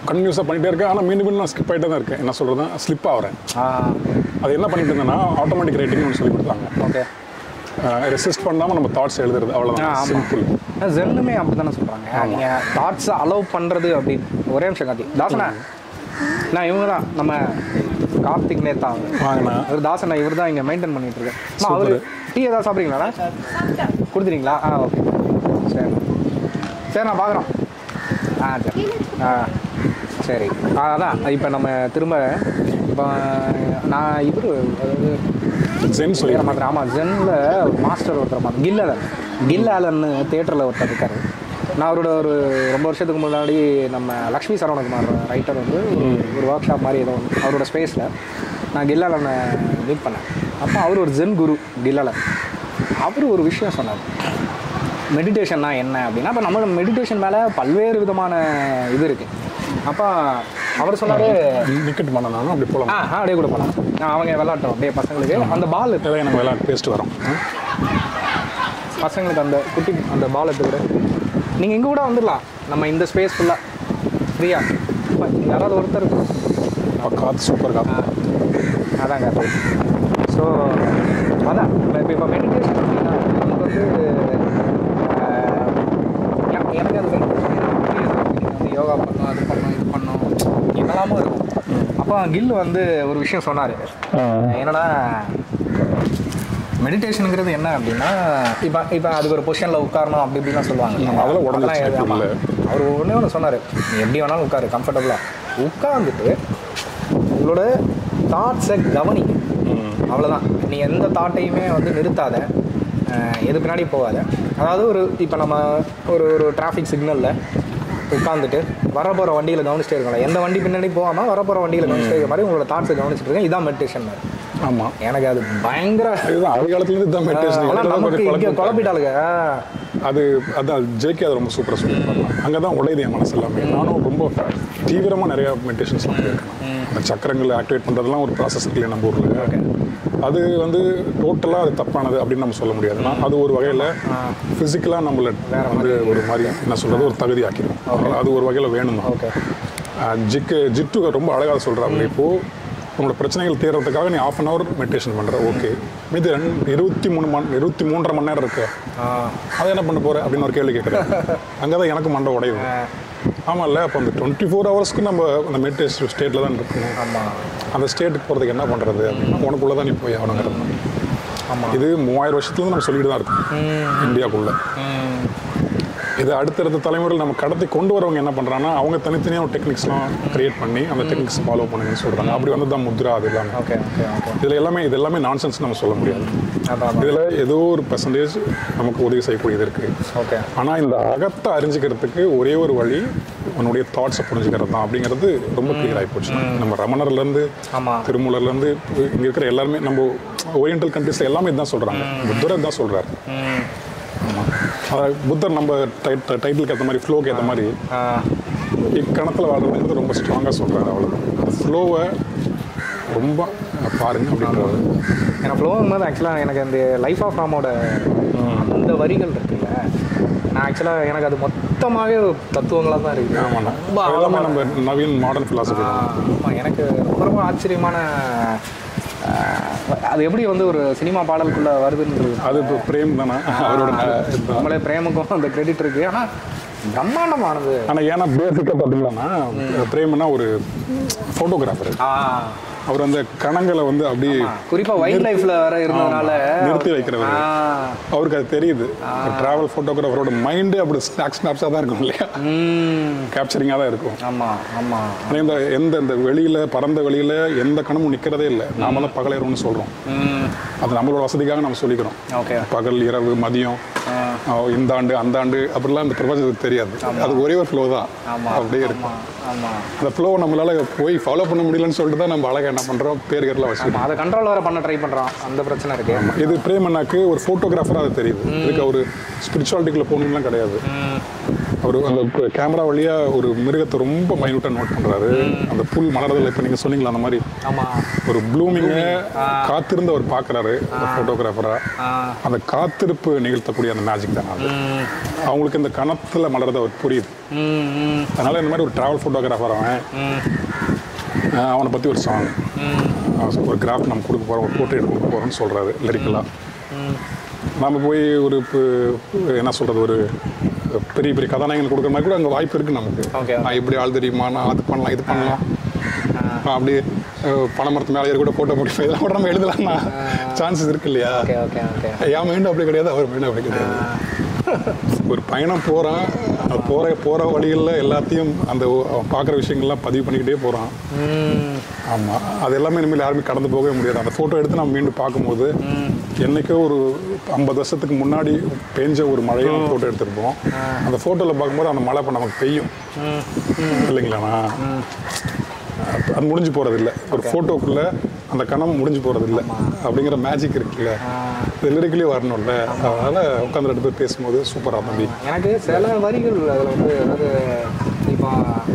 கன்யூஸாக பண்ணிட்டே இருக்கேன் ஆனால் மீண்டும் மீண்டும் நான் ஸ்கிப் ஆகிட்டே தான் இருக்கேன் என்ன சொல்கிறது ஸ்லிப் ஆகிறேன்
ஆ
அது என்ன பண்ணிட்டு இருந்தேன்னா ஆட்டோமேட்டிக் ரைட்டிங்னு ஒன்று சொல்லி கொடுத்தாங்க
ஓகே
ரெசிஸ்ட் பண்ணாமல் நம்ம தாட்ஸ் எழுதுறது
ஆ,
அவ்வளோதான்
ஆமா.
சிம்பிள்
ஜென்னுமே அப்படி தானே சொல்கிறாங்க நீங்கள் தாட்ஸை அலோவ் பண்ணுறது அப்படின்னு ஒரே நிமிஷம் காத்தி தாசனா நான் இவங்க தான் நம்ம கார்த்திக் நேத்தா
வாங்கண்ணா
இவர் தாசனா இவர் தான் இங்கே மெயின்டைன் பண்ணிட்டு இருக்கேன் அம்மா அவர் டீ ஏதாவது சாப்பிட்றீங்களா கொடுத்துறீங்களா ஆ ஓகே சரி சரி நான் பார்க்குறோம் ஆ சரி ஆ சரி ஆ அதான் இப்போ நம்ம திரும்ப இப்போ நான் இவர் அதாவது
ஜென் சொல்லி
பேரை மாத்திரம் ஆமாம் ஜென்னில் மாஸ்டர் ஒருத்தர் மாத்திரம் கில் ஆலன் கில் ஆலன்னு தேட்டரில் ஒருத்தர் இருக்காரு நான் அவரோட ஒரு ரொம்ப வருஷத்துக்கு முன்னாடி நம்ம லக்ஷ்மி சரவணகுமார் ரைட்டர் வந்து ஒரு- ஒரு ஒர்க் ஷாப் மாதிரி ஏதோ ஒன்று அவரோட ஸ்பேஸில் நான் கில் ஆலனை மீட் பண்ணேன் அப்போ அவர் ஒரு ஜென் குரு கில் ஆலன் அவர் ஒரு விஷயம் சொன்னார் மெடிடேஷன்னா என்ன அப்படின்னா இப்போ நம்ம மெடிடேஷன் மேலே பல்வேறு விதமான இது இருக்குது அப்போ அவர் சொன்னார்
நிக்கெட் பண்ணனாலும் அப்படி போகலாம்
ஆ ஆ, அப்படியே கூட போகலாம் அவங்க விளாட்டோம் அப்படியே பசங்களுக்கு அந்த பால்
இதை நம்ம விளையாட்டு பேசிட்டு வரோம்
பசங்களுக்கு அந்த குட்டி அந்த பால் எடுத்து விட நீங்கள் இங்கே கூட வந்துடலாம் நம்ம இந்த ஸ்பேஸ் ஃபுல்லாக ஃப்ரீயா யாராவது ஒருத்தர்
அப்ப காத்து சூப்பர் காத்து
அதான் காத்து ஸோ அதான் இப்போ இப்போ மெடிடேஷன் அப்படின்னா நமக்கு வந்து ஆஹ், எ- எனக்கு அது meditation புரியுது. நீங்க வந்து யோகா பண்ணணும் அது பண்ணணும் இது பண்ணணும் என்னெல்லாமோ இருக்கும் அப்போ கில் வந்து ஒரு விஷயம் சொன்னார் என்னன்னா மெடிடேஷனுங்கிறது என்ன அப்படின்னா இப்போ இப்போ அதுக்கு ஒரு பொசிஷனில் உட்காரணும் அப்படி இப்படிலாம் சொல்லுவாங்க
அதெல்லாம் உடம்பு
அதெல்லாம்
வச்சுட்டு
ஆமா.
இல்ல.
அவர் ஒன்றே ஒன்று சொன்னார் நீ எப்படி வேணாலும் உட்காரு கம்ஃபர்டபுளாக உட்காந்துட்டு உங்களோட தாட்ஸை கவனி அவ்வளோதான் நீ எந்த தாட்டையுமே வந்து நிறுத்தாத அஹ், எது பின்னாடி போகாத அதாவது ஒரு இப்போ நம்ம ஒரு ஒரு டிராஃபிக் சிக்னலில் உட்காந்துட்டு வர போகிற வண்டியில் கவனிச்சிட்டே இருக்கோம்ல எந்த வண்டி பின்னாடி போகாமல் வர போகிற வண்டியில் கவனிச்சிட்டே இருக்க மாதிரி உங்களோட தாட்ஸை கவனிச்சிட்டு இருக்கேன் இதான் மெடிடேஷன்
ஆமாம்
எனக்கு அது பயங்கர
இதுதான் அது காலத்துலேருந்து இதுதான் மெடிடேஷன்
ஆனா நமக்கு இங்கே குழப்பிட்டாளுங்க
அது அதான் ஜேகே அது ரொம்ப சூப்பராக சொல்லி அங்கே தான் உடையுது என் மனசு எல்லாமே நானும் ரொம்ப தீவிரமாக நிறையா மெடிடேஷன்ஸ்லாம் பண்ணியிருக்கேன் அந்த சக்கரங்களை ஆக்டிவேட் பண்ணுறதுலாம் ஒரு ப்ராசஸ் இருக்குல்ல நம்ம ஊரில் அது வந்து டோட்டலாக அது தப்பானது அப்படின்னு நம்ம சொல்ல முடியாது ஆனா, அது ஒரு வகையில் ஃபிசிக்கலாக நம்மள வந்து ஒரு மாதிரி என்ன சொல்கிறது ஒரு தகுதி ஆக்கிடும் அதனால அது ஒரு வகையில் வேணும் தான்
ஓகே
ஆஹ் ஜிக்கு ஜிட்டு ரொம்ப அழகாக சொல்கிறாங்க இப்போது உங்களோட பிரச்சனைகள் தீர்றதுக்காக நீ ஆஃப் அன் ஹவர் மெடிடேஷன் பண்ணுற ஓகே மீதி ரெண்டு இருபத்தி மூணு மணி இருபத்தி மூன்றரை மணி நேரம் இருக்கு அதை என்ன பண்ண போற அப்படின்னு ஒரு கேள்வி கேட்குறேன் அங்கே தான் எனக்கு மண்டை உடையுது ஆமாம்ல அப்போ அந்த டுவெண்ட்டி ஃபோர் ஹவர்ஸ்க்கு நம்ம அந்த மெடிடேஷன் ஸ்டேட்டில் தான் இருக்கணும்
ஆமாம்
அந்த ஸ்டேட்டுக்கு போகிறதுக்கு என்ன பண்ணுறது அப்படின்னா உனக்குள்ளே தான் நீ போய் ஆகணுங்கிறது
ஆமாம்
இது மூவாயிரம் வருஷத்துலேருந்து நம்ம சொல்லிட்டு தான் இருக்கோம் இந்தியாக்குள்ளே இது அடுத்தடுத்த தலைமுறையில் நம்ம கடத்தி கொண்டு வரவங்க என்ன பண்ணுறாங்கன்னா அவங்க தனித்தனியாக டெக்னிக்ஸ்லாம் கிரியேட் பண்ணி அந்த டெக்னிக்ஸ் ஃபாலோ பண்ணுங்கன்னு சொல்கிறாங்க அப்படி வந்து தான் முத்ரா அது எல்லாமே
ஓகே ஓகே ஓகே
இதில் எல்லாமே இது எல்லாமே நான்சென்ஸ் நம்ம சொல்ல முடியாது
அதான்
இதில் ஏதோ ஒரு பெர்சன்டேஜ் நமக்கு உதவி செய்யக்கூடியது இருக்குது
ஓகே
ஆனால் இந்த அகத்தை அறிஞ்சிக்கிறதுக்கு ஒரே ஒரு வழி உன்னுடைய தாட்ஸை புரிஞ்சுக்கிறது தான் அப்படிங்கிறது ரொம்ப கிளியர் ஆகி போச்சு நம்ம ரமணர்லேருந்து
ஆமா.
திருமூலர்லேருந்து இங்கே இருக்கிற எல்லாருமே நம்ம ஓரியன்டல் கண்ட்ரீஸில் எல்லாமே இதுதான் சொல்கிறாங்க புத்தர் இதுதான் சொல்கிறாரு அதாவது புத்தர் நம்ம டைட்டிலுக்கு ஏற்ற மாதிரி ஃப்ளோக்கு ஏற்ற மாதிரி
ஆ
இக்கணத்தில் வாழ்றதுங்கிறது ரொம்ப ஸ்ட்ராங்காக சொல்கிறாரு அவ்வளோதான் அந்த ஃப்ளோவை ரொம்ப பாருங்க அப்படின்றது
எனக்கு ஃப்ளோவும் போது ஆக்சுவலாக எனக்கு அந்த லைஃப் ஆஃப் ராமோட அந்த வரிகள் இருக்குல்ல நான் ஆக்சுவலாக எனக்கு அது மொத்தமாகவே தத்துவங்களாக தான் இருக்குது
ஆமாண்ணா
ரொம்ப
அது எல்லாமே
ஆழமான
நம்ம நவீன் மாடர்ன் ஃபிலாசபி தான்
ஆமாம் எனக்கு ரொம்ப ரொம்ப ஆச்சரியமான ஆ, அது எப்படி வந்து ஒரு சினிமா பாடலுக்குள்ளே வருதுன்றது
அது இப்போ பிரேம் தானே அவரோட இதுதான்
நம்மளே பிரேமுக்கும் அந்த கிரெடிட் இருக்குது ஆனால் பிரம்மாண்டமானது
ஆனால் ஏன்னா பேசிக்காக பார்த்தீங்கன்னா பிரேம்னா ஒரு ஃபோட்டோகிராஃபர்
ஆ
அவர் அந்த கணங்களை வந்து அப்படி
குறிப்பாக வைல்ட் லைஃப்பில் வேற இருந்ததுனால
ஆமா. நிறுத்தி வைக்கிறவர்.
ஆ
அவருக்கு அது தெரியுது டிராவல் ஃபோட்டோகிராஃபரோட மைண்டே அப்படி ஸ்நாக் ஸ்னாப்ஸாக தான் இருக்கும் இல்லையா
ம்
கேப்சரிங்காக தான் இருக்கும்
ஆமாம் ஆமாம்
ஆனால் இந்த எந்த இந்த வெளியில் பறந்த வெளியில் எந்த கணமும் நிற்கிறதே இல்லை நாம தான் பகலேறோம்னு சொல்கிறோம்
ம்
அது நம்மளோட வசதிக்காக நம்ம சொல்லிக்கிறோம்
ஓகே
பகல் இரவு மதியம் ஆஹ் இந்த ஆண்டு அந்த ஆண்டு அப்படிலாம் இந்த பிரபஞ்சத்துக்கு தெரியாது அது ஒரே ஒரு ஃப்ளோ தான்
ஆமாம்
அப்படியே இருக்கும்
ஆமாம் ஆமாம்
அந்த ஃப்ளோ நம்மளால போய் ஃபாலோ பண்ண முடியலன்னு சொல்லிட்டு தான் நம்ம அழகாக என்ன பண்ணுறோம் பேர்கள்லாம் வச்சுக்கிறோம்
ஆமாம் அதை கண்ட்ரோல் வேறு பண்ண ட்ரை பண்ணுறோம் அந்த பிரச்சனை இருக்கு
இது பிரேமண்ணாக்கு ஒரு ஃபோட்டோகிராஃபராக அது தெரியுது இதுக்கு ஒரு ஸ்பிரிச்சுவாலிட்டிக்குள்ளே போகணும்லாம் கிடையாது அவர் அந்த கேமரா வழியா ஒரு மிருகத்தை ரொம்ப மைனூட்டா நோட் பண்றாரு அந்த புல் மலர்தல் இப்ப நீங்க சொன்னீங்களா அந்த மாதிரி
ஆமா
ஒரு ப்ளூமிங்க காத்திருந்து அவர் பார்க்கறாரு ஃபோட்டோகிராஃபரா
ஆ.
அந்த காத்திருப்பு நிகழ்த்தக்கூடிய அந்த மேஜிக் தான் அது
ம்,
அவங்களுக்கு இந்த கணத்துல மலர்றது அவர் புரியுது
ம், ம்,
அதனால இந்த மாதிரி ஒரு டிராவல் ஃபோட்டோகிராஃபர் அவன்
ம்,
அஹ் அவனை பத்தி ஒரு சாங்
ம்,
ஒரு கிராஃப் நம்ம கொடுக்க போறோம் ஒரு போர்ட்ரேட் கொடுக்க போறோம்னு சொல்றாரு லிரிக்கலா
ம்.
நாம போய் ஒரு பு- என்ன சொல்றது ஒரு பெரிய பெரிய கதாநாயகன் கொடுக்குற மாதிரி கூட அங்கே வாய்ப்பு இருக்கு நமக்கு
Okay.
நான் இப்படி ஆள் தெரியுமா நான் அது பண்ணலாம் இது பண்ணலாம் நான் அப்படியே அஹ், பனைமரத்து மேலே ஏறி கூட போட்டோ முடியும் இதெல்லாம் கூட நம்ம எழுதலாம்னா சான்சஸ் இருக்கு இல்லையா
ஓகே ஓகே ஓகே
என் மைண்டும் அப்படி கிடையாது அவர் மைண்டும் அப்படி கிடையாது ஒரு பயணம் போறான் அது போற போற வழிகளில் எல்லாத்தையும் அந்த ஒ- அவன் பார்க்குற விஷயங்கள்லாம் பதிவு பண்ணிக்கிட்டே போறான்
ம்,
ஆமா அது எல்லாமே இனிமேல் யாருமே கடந்து போகவே முடியாது அந்த போட்டோ எடுத்து நம்ம மீண்டும் பார்க்கும்போது என்னைக்கோ ஒரு ஐம்பது வருஷத்துக்கு முன்னாடி பெஞ்ச ஒரு மழையை போட்டோ எடுத்திருப்போம் அந்த போட்டோல பார்க்கும்போது அந்த மழை இப்போ நமக்கு பெய்யும் இல்லைங்களாண்ணா அது- அது முடிஞ்சு போறது இல்ல ஒரு போட்டோக்குள்ள அந்த கணம் முடிஞ்சு போறது இல்ல அப்படிங்கிற மேஜிக் இருக்குல்ல இது லிரிக்கலி வரணும்ல அதனால உட்காந்து ரெண்டு பேர் பேசும்போது சூப்பரா தம்பி
எனக்கு சில வரிகள் அதில் வந்து அதாவது இப்போ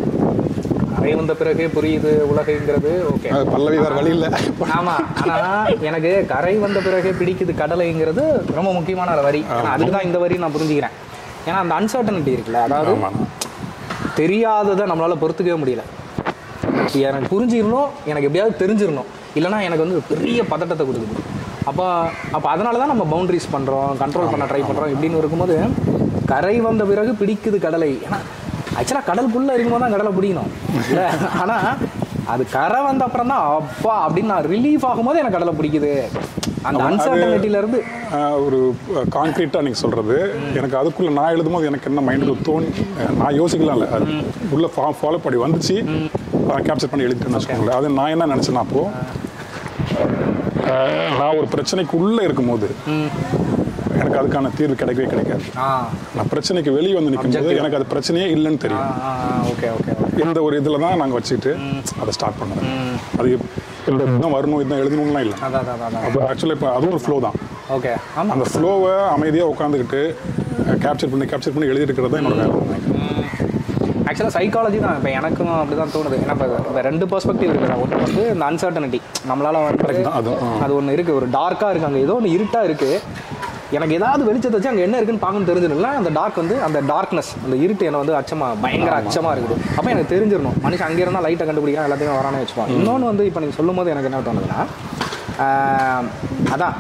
அறை வந்த பிறகே புரியுது உலகைங்கிறது ஓகே
அது பல்லவி வேற வழி இல்ல
ஆமா ஆனா எனக்கு கரை வந்த பிறகே பிடிக்குது கடலைங்கிறது ரொம்ப முக்கியமான ஒரு வரி ஏன்னா அதுக்கு தான் இந்த வரி நான் புரிஞ்சுக்கிறேன் ஏன்னா அந்த அன்சர்டனிட்டி இருக்குல்ல அதாவது
ஆமாண்ணா
தெரியாததை நம்மளால பொறுத்துக்கவே முடியல இப்ப எனக்கு புரிஞ்சிடணும் எனக்கு எப்படியாவது தெரிஞ்சிடணும் இல்லைன்னா எனக்கு வந்து பெரிய பதட்டத்தை கொடுக்குது அப்போ அப்போ அதனால தான் நம்ம பவுண்டரிஸ் பண்ணுறோம் கண்ட்ரோல் பண்ண ட்ரை பண்ணுறோம் இப்படின்னு இருக்கும்போது கரை வந்த பிறகு பிடிக்குது கடலை ஏன்னா ஆக்சுவலாக கடலுக்குள்ளே இருக்கும்போது தான் கடலை பிடிக்கணும் இல்லை ஆனால் அது கரை வந்த அப்புறம் தான் அப்பா அப்படின்னு நான் ரிலீஃப் ஆகும்போது எனக்கு கடலை பிடிக்குது அந்த uncertainty-ல இருந்து
ஆஹ் ஒரு கான்க்ரீட்டாக நீங்கள் சொல்கிறது எனக்கு அதுக்குள்ளே நான் எழுதும்போது எனக்கு என்ன மைண்டுக்கு தோணி நான் யோசிக்கலாம்ல அது உள்ள ஃபா ஃபாலோ பண்ணி வந்துச்சு கேப்சர் பண்ணி எழுதிட்டேன்னு வச்சுக்கோங்களேன் அது நான் என்ன நினச்சேன்னா அப்போ ஆஹ் நான் ஒரு பிரச்சனைக்கு உள்ளே இருக்கும்போது எனக்கு அதுக்கான தீர்வு கிடைக்கவே கிடைக்காது
ஆ
நான் பிரச்சனைக்கு வெளியே வந்து நிற்கும்போது எனக்கு அது பிரச்சனையே இல்லைன்னு தெரியும்
ஓகே ஓகே
இந்த ஒரு இதில் தான் நாங்கள் வச்சுட்டு அதை ஸ்டார்ட் பண்ணோம் அது இந்த இதுதான் வரணும் இதுதான் எழுதணும்லாம் இல்லை
அதான் அதான் அதான்
அப்போ ஆக்சுவலாக இப்போ அதுவும் ஒரு ஃப்ளோ தான்
ஓகே ஆமாம்
அந்த ஃப்ளோவை அமைதியாக உட்காந்துக்கிட்டு கேப்சர் பண்ணி கேப்சர் பண்ணி எழுதிருக்கிறது தான் என்னோட வேலை
ஆக்சுவலாக சைக்காலஜி தான் இப்போ எனக்கும் அப்படி தான் தோணுது ஏன்னா இப்போ இப்போ ரெண்டு பெர்ஸ்பெக்டிவ் இருக்குது ஒன்று வந்து இந்த அன்சர்டனிட்டி நம்மளால வந்து
தான், அதுவும், ஆ.
அது ஒன்று இருக்குது ஒரு டார்க்காக இருக்குது அங்கே ஏதோ ஒன்று இருட்டாக இருக்குது எனக்கு ஏதாவது வெளிச்சத்தை வச்சு அங்கே என்ன இருக்குன்னு பார்க்கணும் தெரிஞ்சிடல அந்த டார்க் வந்து அந்த டார்க்னஸ் அந்த இருட்டு என்ன வந்து அச்சமா பயங்கர அச்சமாக இருக்குது அப்போ எனக்கு தெரிஞ்சிடணும் மனுஷன் அங்கே இருந்தால் லைட்டை கண்டுபிடிக்கிறான் எல்லாத்தையும் வரானே வச்சுப்பான் இன்னொன்று வந்து இப்போ நீங்கள் சொல்லும் போது எனக்கு என்ன தோணுதுன்னா ஆஹ், அதான்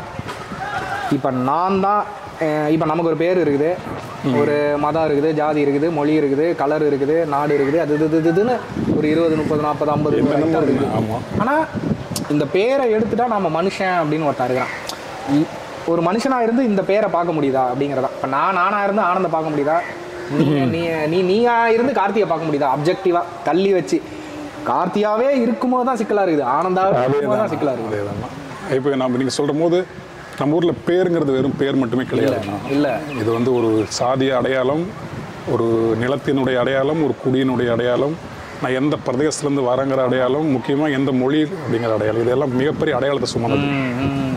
இப்போ நான் தான் இப்போ நமக்கு ஒரு பேர் இருக்குது ஒரு மதம் இருக்குது ஜாதி இருக்குது மொழி இருக்குது கலர் இருக்குது நாடு இருக்குது அது இது இது இதுன்னு ஒரு இருபது முப்பது நாற்பது ஐம்பது
என்னென்னமோ
இருக்குது
இருக்கு. ஆமா.
ஆனால் இந்த பேரை எடுத்துட்டா நம்ம மனுஷன் அப்படின்னு ஒருத்தன் இருக்கான் இ- ஒரு மனுஷனா இருந்து இந்த பேரை பார்க்க முடியுதா அப்படிங்கிறதா இப்போ நான் நானா இருந்து ஆனந்த பார்க்க முடியுதா நீ நீ நீ நீயா இருந்து கார்த்தியை பார்க்க முடியுதா அப்ஜெக்டிவா தள்ளி வச்சு கார்த்தியாவே இருக்கும்போது தான் சிக்கலா இருக்குது ஆனந்தாவே இருக்கும்போது தான் சிக்கலா இருக்குது
அதேதான் இப்போ நம்ம நீங்கள் சொல்கிற போது நம்ம ஊரில் பேருங்கிறது வெறும் பேர் மட்டுமே கிடையாது
இல்ல
இது வந்து ஒரு சாதிய அடையாளம் ஒரு நிலத்தினுடைய அடையாளம் ஒரு குடியினுடைய அடையாளம் நான் எந்த பிரதேசத்துலேருந்து வரேங்கிற அடையாளம் முக்கியமாக எந்த மொழி அப்படிங்கிற அடையாளம் இதெல்லாம் மிகப்பெரிய அடையாளத்தை சுமந்தது
ம், ம்.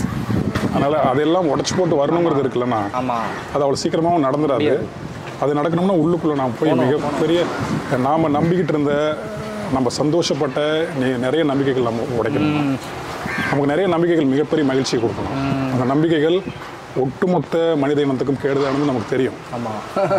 அதனால் அதெல்லாம் உடச்சி போட்டு வரணுங்கிறது இருக்குல்லண்ணா
ஆமா
அது அவ்வளோ சீக்கிரமாகவும் நடந்துடாது அது நடக்கணும்னா உள்ளுக்குள்ளே நாம் போய் மிகப்பெரிய நாம் நம்பிக்கிட்டு இருந்த நம்ம சந்தோஷப்பட்ட நி- நிறைய நம்பிக்கைகள் நம்ம உடைக்கணும் நமக்கு நிறைய நம்பிக்கைகள் மிகப்பெரிய மகிழ்ச்சியை கொடுக்கணும் அந்த நம்பிக்கைகள் ஒட்டுமொத்த மனித இனத்துக்கும் கேடுதானது நமக்கு தெரியும்
ஆமா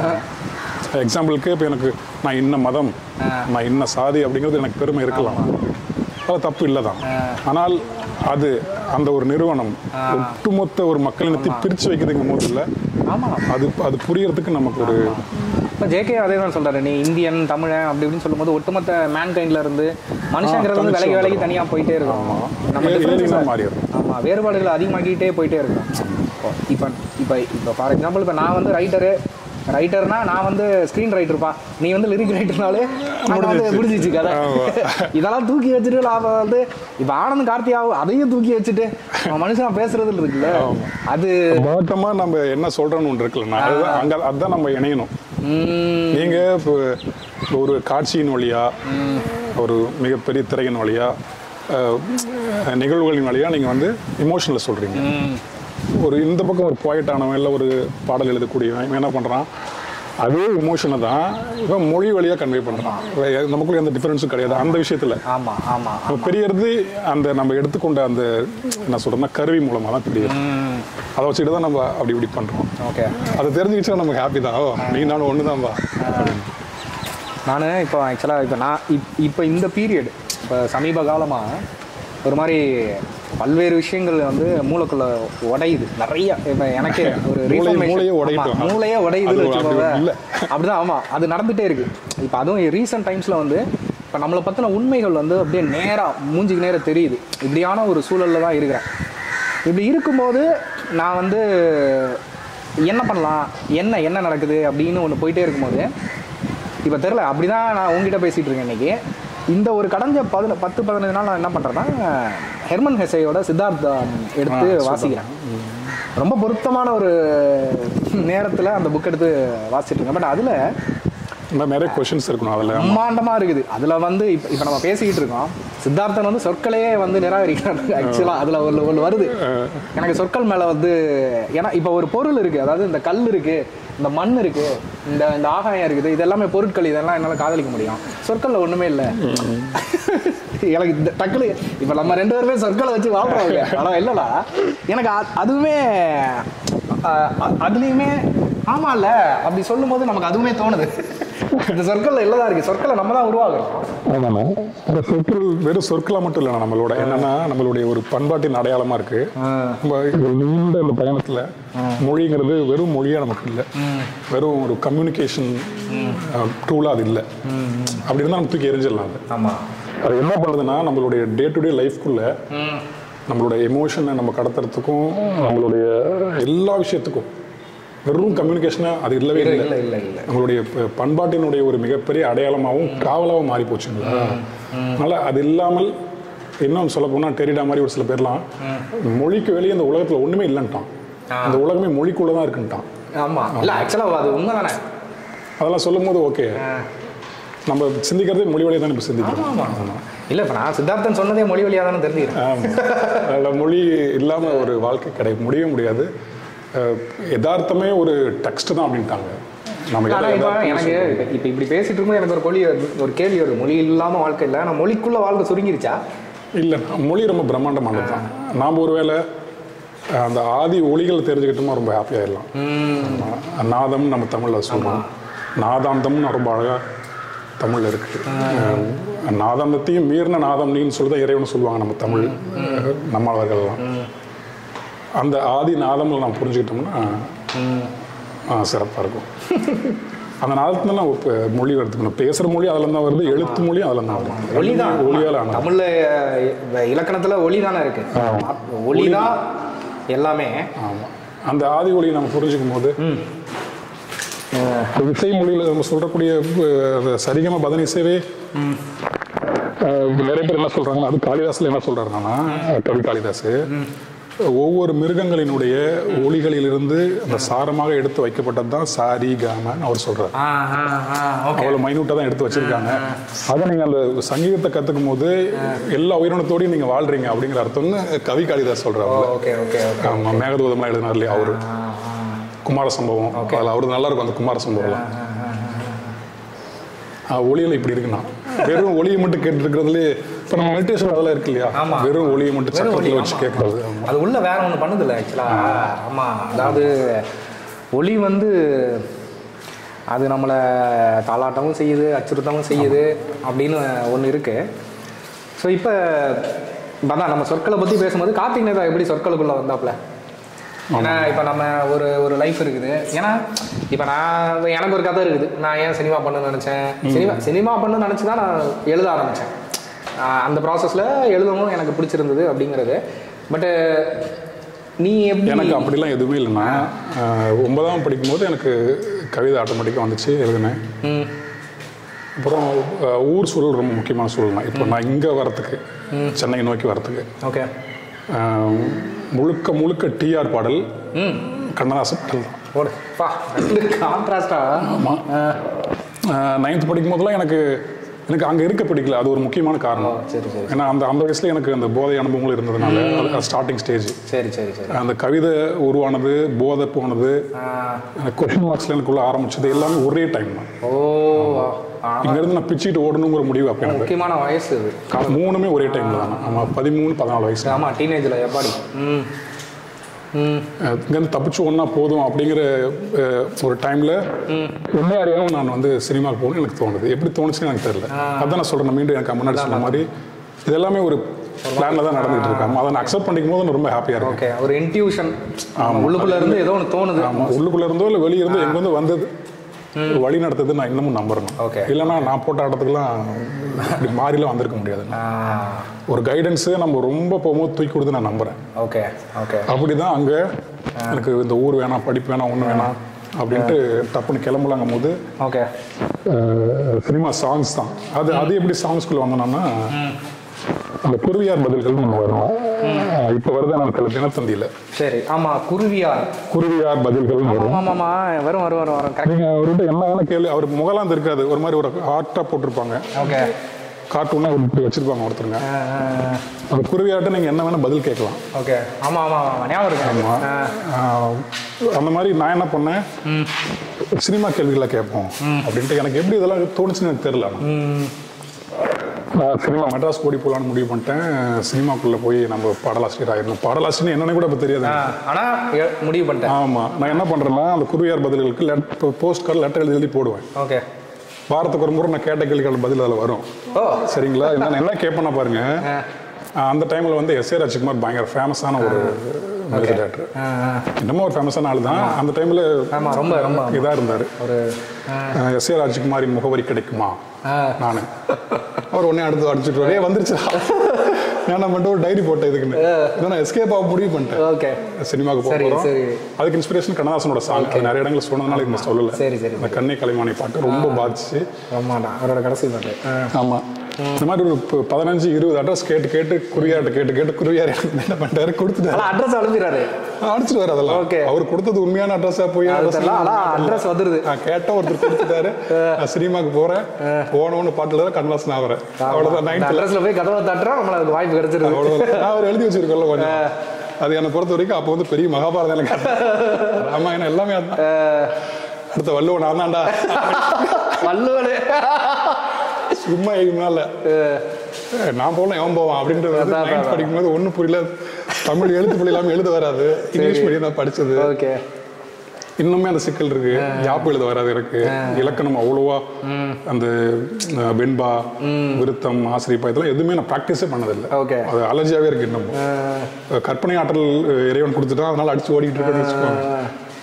எக்ஸாம்பிளுக்கு இப்போ எனக்கு நான் இன்ன மதம் நான் இன்ன சாதி அப்படிங்கிறது எனக்கு பெருமை இருக்கலாம் அது தப்பு இல்லை தான் ஆனால் அது அந்த ஒரு நிறுவனம் ஒட்டுமொத்த ஒரு மக்களினத்தை பிரித்து வைக்குதுங்கும் போது இல்லை
ஆமா
அது அது புரியறதுக்கு நமக்கு ஒரு
இப்போ ஜேகே அதே தான் சொல்றாரு நீ இந்தியன் தமிழன் அப்படி இப்படின்னு சொல்லும்போது ஒட்டுமொத்த மேன்கைண்ட்ல இருந்து மனுஷங்கிறது வந்து விலைக்கு விலைக்கு தனியா போயிட்டே இருக்கும் நம்ம
ஏ-
differences
ஏரினா
அ-
மாறிடும்
ஆமா வேறுபாடுகள் அதிகமாக்கிட்டே போயிட்டே இருக்கும் இப்போ இப்போ இப்போ ஃபார் எக்ஸாம்பிள் இப்போ நான் வந்து ரைட்டரு ரைட்டர்னா நான் வந்து ஸ்க்ரீன் ரைட்டர்ப்பா நீ வந்து லிரிக் ரைட்டர்னாலே நான் வந்து முடிஞ்சிச்சு கதை இதெல்லாம் தூக்கி வச்சுட்டு நான் வந்து இப்போ ஆனந்த் கார்த்தியாவும் அதையும் தூக்கி வச்சுட்டு அவன் மனுஷன் பேசுறதுல இருக்குல்ல அது
பாட்டமா நம்ம என்ன சொல்றோம்னு ஒன்று இருக்குல்லண்ணா அதுதான் அங்க அதுதான் நம்ம இணையணும்
ம்,
நீங்க இப்போ இப்போ ஒரு காட்சியின் வழியா ஒரு மிகப்பெரிய திரையின் வழியா அஹ், நிகழ்வுகளின் வழியா நீங்க வந்து இமோஷனல் சொல்றீங்க
ம்,
ஒரு இந்த பக்கம் ஒரு poet ஆனவன் இல்லை ஒரு பாடல் எழுதக்கூடியவன் இவன் என்ன பண்றான் அதே இமோஷனை தான் இவன் மொழி வழியாக கன்வே பண்ணுறான் நமக்குள்ள எந்த டிஃபரன்ஸும் கிடையாது அந்த விஷயத்தில்
ஆமாம் ஆமாம்
நம்ம பெரியறது அந்த நம்ம எடுத்துக்கொண்ட அந்த என்ன சொல்கிறோம்னா கருவி மூலமாக தான் தெரியுது அதை வச்சுட்டு தான் நம்ம அப்படி இப்படி பண்ணுறோம்
ஓகே
அதை தெரிஞ்சுக்கிச்சா நமக்கு ஹாப்பி தான் ஓ நீ நானும் ஒன்று தான்பா
நான் இப்போ ஆக்சுவலாக இப்போ நான் இப் இப்போ இந்த பீரியட் இப்போ சமீப காலமாக ஒரு மாதிரி பல்வேறு விஷயங்கள் வந்து மூளைக்குள்ள உடையுது நிறைய இப்போ எனக்கே ஒரு
மூளை-
reformation.
மூளையே உடையுது.
ஆமா, மூளையே உடையுதுன்னு
அது அப்படி
வச்சுக்கோங்க
இல்ல.
அப்படிதான் ஆமாம் அது நடந்துகிட்டே இருக்கு இப்போ அதுவும் ரீசெண்ட் டைம்ஸில் வந்து இப்போ நம்மளை பற்றின உண்மைகள் வந்து அப்படியே நேராக மூஞ்சிக்கு நேரா தெரியுது இப்படியான ஒரு சூழலில் தான் இருக்கிறேன் இப்படி இருக்கும்போது நான் வந்து என்ன பண்ணலாம் என்ன என்ன நடக்குது அப்படின்னு ஒன்று போயிட்டே இருக்கும்போது இப்போ தெரில அப்படி தான் நான் உங்ககிட்ட பேசிகிட்டு இருக்கேன் இன்னைக்கு இந்த ஒரு கடந்த பதின பத்து பதினஞ்சு நாள் நான் என்ன பண்ணுறேன்னா ஹெர்மன் ஹெசையோட சித்தார்த்தா எடுத்து வாசிக்கிறேன் ரொம்ப பொருத்தமான ஒரு நேரத்தில் அந்த புக் எடுத்து வாசிட்டு இருக்கேன் பட் அதில்
இந்த மாதிரி நிறைய கொஷின்ஸ் இருக்கணும் அதில்
பிரம்மாண்டமா இருக்குது அதுல வந்து இப்ப இப்ப நம்ம பேசிக்கிட்டு இருக்கோம் சித்தார்த்தன் வந்து சொற்களையே வந்து நிராகரிக்கிறார் ஆக்சுவலா அதுல ஒன்று ஒன்று வருது எனக்கு சொற்கள் மேல வந்து ஏன்னா இப்ப ஒரு பொருள் இருக்கு அதாவது இந்த கல் இருக்கு இந்த மண் இருக்கு இந்த இந்த ஆகாயம் இருக்குது இது எல்லாமே பொருட்கள் இதெல்லாம் என்னால காதலிக்க முடியும் சொற்கள்ல ஒண்ணுமே இல்ல எனக்கு இந்த டக்குனு இப்ப நம்ம ரெண்டு பேருமே சொற்களை வச்சு வாழ்றோம் ஆனா இல்லடா எனக்கு அ- அதுவுமே அஹ், அ- அதுலயுமே ஆமால அப்படி சொல்லும்போது நமக்கு அதுவுமே தோணுது இந்த சொற்கள்ல இல்லதா இருக்கு சொற்களை நம்ம தான் உருவாக்குறோம்
ஆமாண்ணா அந்த சொற்கள் வெறும் சொற்களா மட்டும் இல்லைண்ணா நம்மளோட என்னன்னா நம்மளுடைய ஒரு பண்பாட்டின் அடையாளமா இருக்கு நம்ம ஒரு நீண்ட இந்த பயணத்துல மொழிங்கிறது வெறும் மொழியா நமக்கு இல்லை வெறும் ஒரு கம்யூனிகேஷன் டூலா அது இல்லை அப்படி இருந்தால் நம்ம தூக்கி எரிஞ்சிடலாம் அது
ஆமா
அது என்ன பண்ணுதுன்னா நம்மளுடைய டே டு டே லைஃப்குள்ள நம்மளோட எமோஷனை நம்ம கடத்துறதுக்கும் நம்மளுடைய எல்லா விஷயத்துக்கும் வெறும் கம்யூனிகேஷனாக அது இல்லவே
இல்ல
இல்லை
இல்ல இல்ல இல்ல
நம்மளுடைய ப- பண்பாட்டினுடைய ஒரு மிகப்பெரிய அடையாளமாகவும் காவலாகவும் மாறி போச்சுங்களா அதனால அது இல்லாமல் இன்னும் சொல்ல போனால் டெரிடா மாதிரி ஒரு சில பேர்லாம் மொழிக்கு வெளியே இந்த உலகத்தில் ஒன்றுமே இல்லைன்ட்டான் இந்த உலகமே மொழிக்குள்ளே தான் இருக்குன்ட்டான்
ஆமா இல்ல ஆக்சுவலா அது உண்மைதானே
அதெல்லாம் சொல்லும்போது ஓகே நம்ம சிந்திக்கிறதே மொழி வழியாக தான் இப்போ சிந்திக்கிறோம் ஆமா.
இல்ல இப்ப நான் சித்தார்த்தன் சொன்னதே மொழி வழியா தானே தெரிஞ்சுக்கிறேன்
ஆமா. அதில் மொழி இல்லாமல் ஒரு வாழ்க்கை கிடையாது முடியவே முடியாது அஹ், யதார்த்தமே ஒரு டெக்ஸ்ட் தான் அப்படின்ட்டாங்க நமக்கு
ஆனா
எல்லாம்
இப்ப
யதார்த்தம்னு
எனக்கு இப்ப- இப்ப இப்படி பேசிட்டு இருக்கும்போது எனக்கு ஒரு கொலி ஒரு கேள்வி வருது மொழி இல்லாம வாழ்க்கை இல்ல ஆனா மொழிக்குள்ள வாழ்க்கை சுருங்கிருச்சா
இல்லை மொழி ரொம்ப பிரம்மாண்டமானது தான் நாம் ஒருவேளை அஹ், அந்த ஆதி ஒளிகளை தெரிஞ்சுக்கிட்டோமா ரொம்ப ஹாப்பியாகிடலாம் நாதம் நம்ம தமிழில் சொல்கிறோம் நாதாந்தம்னு ரொம்ப அழகாக தமிழில் இருக்குது நாதாந்தத்தையும் மீறின நாதம் நீன்னு சொல்லி தான் இறைவனு சொல்லுவாங்க நம்ம தமிழ் அஹ், நம்மளவர்கள்லாம் அந்த ஆதி நாதம்ல நாம் புரிஞ்சுக்கிட்டோம்னா சிறப்பாக இருக்கும் அந்த நாதத்துல நான் இப்போ மொழி எடுத்துக்கணும் பேசுகிற மொழி அதில் தான் வருது எழுத்து மொழி அதில் தான் வருது
ஒளிதான்
ஒளியால் ஆனது
தமிழ்ல அஹ், இலக்கணத்துல ஒளி தானே இருக்கு ஒளிதான் எல்லாமே
ஆமாம் அந்த ஆதி ஒளியை நம்ம புரிஞ்சுக்கும் போது இந்த இசை மொழியில் நம்ம சொல்றக்கூடிய அஹ், அந்த சரிகம பதனிசைவே அஹ், நிறைய பேர் என்ன சொல்றாங்கன்னா அது காளிதாஸ்ல என்ன சொல்றாருன்னா கவி காளிதாஸ் ஒவ்வொரு மிருகங்களினுடைய ஒளிகளிலிருந்து அந்த சாரமாக எடுத்து வைக்கப்பட்டது தான் சாரி காமன்னு அவர் சொல்றாரு அவ்வளோ மைனூட்டாக தான் எடுத்து வச்சிருக்காங்க அதை நீங்கள் அந்த சங்கீதத்தை கற்றுக்கும் போது எல்லா உயிரினத்தோடையும் நீங்கள் வாழ்றீங்க அப்படிங்கிற அர்த்தம்னு கவி காளிதாஸ் சொல்றாரு
ஓகே ஓகே ஓகே
ஆமாம் மேகதூதம்லாம் எழுதினார் இல்லையா அவரு குமார சம்பவம் அதில் அவரு நல்லா இருக்கும் அந்த குமார சம்பவம்லாம் ஆ, ஒளியில இப்படி இருக்குண்ணா வெறும் ஒளியை மட்டும் கேட்டு இருக்கிறதுலே இப்போ நம்ம மெடிடேஷன் அதெல்லாம் இருக்கு இல்லையா
ஆமா.
வெறும் ஒளியை மட்டும்
வெறும் ஒளி,
சக்கரத்தில் வச்சு
ஆமா.
கேட்கறது
அது உள்ள வேற ஒன்று பண்ணுதில்ல ஆக்சுவலா ஆமா அதாவது ஒளி வந்து அது நம்மளை தாளாட்டமும் செய்யுது அச்சுறுத்தவும் செய்யுது அப்படின்னு ஒன்று இருக்கு ஸோ இப்போ அதான் நம்ம சொற்களை பற்றி பேசும்போது கார்த்திக் நேதா எப்படி சொற்களுக்குள்ள வந்தாப்புல ஏன்னா இப்போ நம்ம ஒரு ஒரு லைஃப் இருக்குது ஏன்னா இப்போ நான் எனக்கு ஒரு கதை இருக்குது நான் ஏன் சினிமா பண்ணணும்னு நினச்சேன் சினிமா சினிமா பண்ணணும்னு நினச்சி தான் நான் எழுத ஆரம்பித்தேன் அந்த ப்ராசஸில் எழுதவும் எனக்கு பிடிச்சிருந்தது அப்படிங்கிறது பட்டு நீ எப்படி
எனக்கு அப்படிலாம் எதுவுமே இல்லைண்ணா ஆஹ், ஒன்பதாம் படிக்கும்போது எனக்கு கவிதை ஆட்டோமேட்டிக்காக வந்துச்சு எழுதினேன்
ம்
அப்புறம் ஆஹ், ஊர் சூழல் ரொம்ப முக்கியமான சூழல்னா இப்போ நான் இங்கே வரத்துக்கு சென்னை நோக்கி வரத்துக்கு
ஓகே
ஆஹ், முழுக்க முழுக்க டிஆர் பாடல்
ம்
கண்ணதாசன் பாடல் தான்
போடு பா ரெண்டு கான்ட்ராஸ்டா
ஆமாம் நைன்த் படிக்கும் போதெல்லாம் எனக்கு எனக்கு அங்கே இருக்க பிடிக்கல அது ஒரு முக்கியமான காரணம்
சரி சரி
ஏன்னா அந்த அந்த வயசுல எனக்கு அந்த போதை அனுபவங்கள் இருந்ததுனால அது ஸ்டார்ட்டிங் ஸ்டேஜ்
சரி சரி சரி
அந்த கவிதை உருவானது போதை போனது
ஆ,
கொஷின் மார்க்ஸ்ல எனக்குள்ள ஆரம்பிச்சது எல்லாமே ஒரே டைம் தான்
ஓ ஆ,
இங்கேருந்து நான் பிச்சுட்டு ஓடணுங்கிற முடிவு அப்போ எனக்கு
முக்கியமான வயசு இது காலம்
மூணுமே ஒரே டைம்ல தான் ஆமாம் பதிமூணு பதினாலு வயசு
ஆமா டீனேஜில் எப்பாடி ம் ம்
அஹ் இங்கேருந்து தப்பிச்சு ஒன்றா போதும் அப்படிங்கிற அஹ், ஒரு டைமில் என்ன அறியாமல் நான் வந்து சினிமாவுக்கு போகணும்னு எனக்கு தோணுது எப்படி தோணுச்சுன்னு எனக்கு தெரியல அதான் நான் சொல்கிறேன் மீண்டும் எனக்கு முன்னாடி சொன்ன மாதிரி இது எல்லாமே ஒரு பிளானில் தான் நடந்துகிட்டு இருக்காங்க அதை நான் அக்செப்ட் பண்ணிக்கும் போது நான் ரொம்ப ஹாப்பியாக இருக்கேன்
ஓகே ஒரு இன்ட்யூஷன் உள்ளுக்குள்ள இருந்து ஏதோ ஒன்று தோணுது
ஆமாம் உள்ளுக்குள்ளே இருந்தோ இல்லை வெளியே இருந்தோ எங்கே வந்து வந்தது வழி நடத்தது நான் இன்னமும் நம்புறேன்
Okay.
இல்லைன்னா நான் போட்ட ஆட்டத்துக்குலாம் இப்படி மாறிலாம் வந்திருக்க முடியாது
ஆ,
ஒரு கைடன்ஸு நம்ம ரொம்ப போகும்போது தூக்கி கொடுத்து நான் நம்புறேன்
ஓகே ஓகே
அப்படிதான் அங்க எனக்கு இந்த ஊர் வேணாம் படிப்பு வேணாம் ஒண்ணு வேணாம் அப்படின்ட்டு டப்புன்னு கிளம்பலாங்கும் போது
ஓகே
சினிமா சாங்ஸ் தான் அது அது எப்படி சாங்ஸ்குள்ள வந்தோம்னா அந்த குருவியார் பதில்கள் ஒன்று வரும் இப்போ வருது நான் தெரியல தினத்தந்தியில்
சரி ஆமா குருவியா
குருவியார் பதில்கள் வரும்
ஆமா ஆமா வரும் வரும் வரும் வரும் கரெக்ட்
நீங்க அவர்கிட்ட என்ன வேணா கேள்வி அவர் முகலாம் இருக்காது ஒரு மாதிரி ஒரு ஆர்ட்டா போட்டிருப்பாங்க
ஓகே
கார்ட்டூனா இப்படி வச்சிருப்பாங்க ஒருத்தருங்க அந்த குருவியார்ட்ட நீங்க என்ன வேணா பதில் கேட்கலாம்
ஓகே ஆமா ஆமா ஆமா ஞாபகம் இருக்கு
ஆமா. ஆஹ் அந்த மாதிரி நான் என்ன பண்ணேன் சினிமா கேள்விகளை கேட்போம் அப்படின்ட்டு எனக்கு எப்படி இதெல்லாம் தோணுச்சுன்னு எனக்கு தெரியல ஆனா. நான் சினிமா மெட்ராஸ் ஓடி போகலான்னு முடிவு பண்ணிட்டேன் சினிமாக்குள்ளே போய் நம்ம பாடலாசிரியர் ஆயிடணும் பாடலாசிரியர் என்னன்னு கூட இப்போ தெரியாது
ஆ, ஆனா எ- முடிவு பண்ணிட்டேன்
ஆமாம் நான் என்ன பண்ணுறேன்னா அந்த குருவியார் பதில்களுக்கு லெட் போஸ்ட் கார்டு லெட்டர் எழுதி எழுதி போடுவேன்
ஓகே
வாரத்துக்கு ஒரு முறை நான் கேட்ட கேள்விக்கான பதில் அதில் வரும்
ஓ
சரிங்களா நான் என்ன கேட்பேன்னா பாருங்க
ஆ.
ஆஹ் அந்த டைமில் வந்து எஸ் ஏ ராஜ்குமார் பயங்கர ஃபேமஸான ஒரு மியூசிக் டேரக்டர்
ஆ, ஆ.
இன்னமும் ஒரு ஃபேமஸான ஆள் தான் அந்த டைமில்
ஆமா ரொம்ப ரொம்ப
இதாக இருந்தார்
ஒரு
எஸ் ஏ ராஜ்குமாரின் முகவரி கிடைக்குமா
ஆ,
நான் அவர் உடனே அடுத்து அடிச்சுட்டு வரே வந்துருச்சு நான் என்ன பண்ணிட்டு ஒரு டைரி போட்டேன் இதுக்குன்னு இதை நான் எஸ்கேப் ஆக முடிவு பண்ணிட்டேன்
ஓகே
சினிமாவுக்கு போக
சரி,
போகிறோம்
சரி.
அதுக்கு இன்ஸ்பிரேஷன் கண்ணதாசனோட சாங் அது நிறைய இடங்கள் சொன்னதுனால இந்த சொல்லல
சரி சரி
அந்த கண்ணே கலைமானி பாட்டு ரொம்ப பாதிச்சு
ஆமாடா அவரோட கடைசி பாட்டு ஆ,
ஆமா இந்த மாதிரி ஒரு ப- பதினஞ்சு இருபது அட்ரஸ் கேட்டு கேட்டு குருவியார்ட்ட கேட்டு கேட்டு குருவியார் எனக்கு என்ன பண்ணிட்டாரு கொடுத்துட்டாரு
ஆனா அட்ரஸ் அனுப்பிடுறாரு
அடிச்சுட்டு வர அதெல்லாம்
Okay.
அவர் கொடுத்தது உண்மையான அட்ரஸா போய்
அது
address
தெரியல ஆனா அட்ரஸ் வந்துருது
நான் கேட்ட ஒருத்தர் கொடுத்துட்டாரு நான் சினிமாக்கு போறேன் போனவொன்னு பாட்டுல தான் கண்ணாசன் ஆகிறேன் அவ்வளவுதான் நைன்த்ல
அட்ரஸ்ல போய் கதவை தட்டுறோம் நம்மளுக்கு அதுக்கு வாய்ப்பு கிடைச்சிருது
அவ்வளவுதான் நான் அவர் எழுதி வச்சிருக்கோம்ல கொஞ்சம் அது என்னை பொறுத்த வரைக்கும் அப்போ வந்து பெரிய மகாபாரதம் எனக்கு ராமாயணம் எல்லாமே அதுதான் அடுத்த வள்ளுவன் நான் தான்டா
வள்ளுவனே
சும்மா எழுதினால நான் போகலாம் எவன் போவான் அப்படின்றது வந்து
அதான்,
நைன்த்
அதான்.
படிக்கும்போது ஒன்றும் புரியல தமிழ் எழுத்து பிள்ளை இல்லாமல் எழுத வராது இங்கிலீஷ் மீடியம் தான் படிச்சது
ஓகே
இன்னுமே அந்த சிக்கல் இருக்கு யாப்பு எழுத வராது எனக்கு இலக்கணம் அவ்வளோவா அந்த அஹ், வெண்பா விருத்தம் ஆசிரியப்பா இதெல்லாம் எதுவுமே நான் ப்ராக்டிஸே பண்ணதில்லை
Okay.
அது அலர்ஜியாவே இருக்கு இன்னும் அஹ், கற்பனை ஆற்றல் அஹ், இறைவன் கொடுத்துட்டான் அதனால அடிச்சு ஓடிட்டு இருக்கேன்னு வச்சுக்கோங்க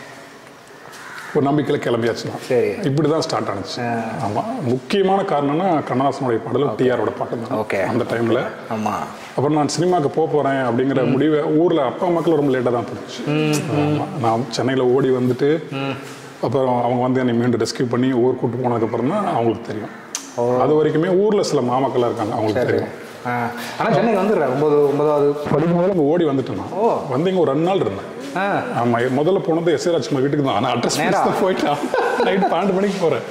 ஒரு நம்பிக்கையில கிளம்பியாச்சு நான்.
சரி.
இப்படி தான் ஸ்டார்ட் ஆனிச்சு ஆமா முக்கியமான காரணம்னா கண்ணதாசனுடைய பாடலும் டிஆரோட பாட்டு தான்
Okay.
அந்த டைம்ல
ஆமா
அப்புறம் நான் சினிமாவுக்கு போக போறேன் அப்படிங்கிற முடிவை ஊர்ல அப்பா அம்மாக்கள் ரொம்ப லேட்டாக தான் போச்சு ஆமா. நான் சென்னையில ஓடி வந்துட்டு அப்புறம் அவங்க வந்து என்னை மீண்டும் ரெஸ்கியூ பண்ணி ஊர் கூட்டு போனதுக்கப்புறம் தான் அவங்களுக்கு தெரியும் அது வரைக்குமே ஊர்ல சில மாமக்கள்லாம் இருக்காங்க அவங்களுக்கு தெரியும்
ஆ, ஆனா சென்னைக்கு வந்துடுறேன் ஒன்பது ஒன்பதாவது
படிக்கும் போது அங்கே ஓடி வந்துட்டேன் நான்
ஓ.
வந்து இங்க ஒரு ரெண்டு நாள் இருந்தேன்
ஆ,
ஆமா முதல்ல போனது எஸ் ஏ ராஜ்குமார் வீட்டுக்கு தான் ஆனால் அட்ரஸ்
நேரா?
போயிட்டான் நைட் பன்னெண்டு மணிக்கு போறேன்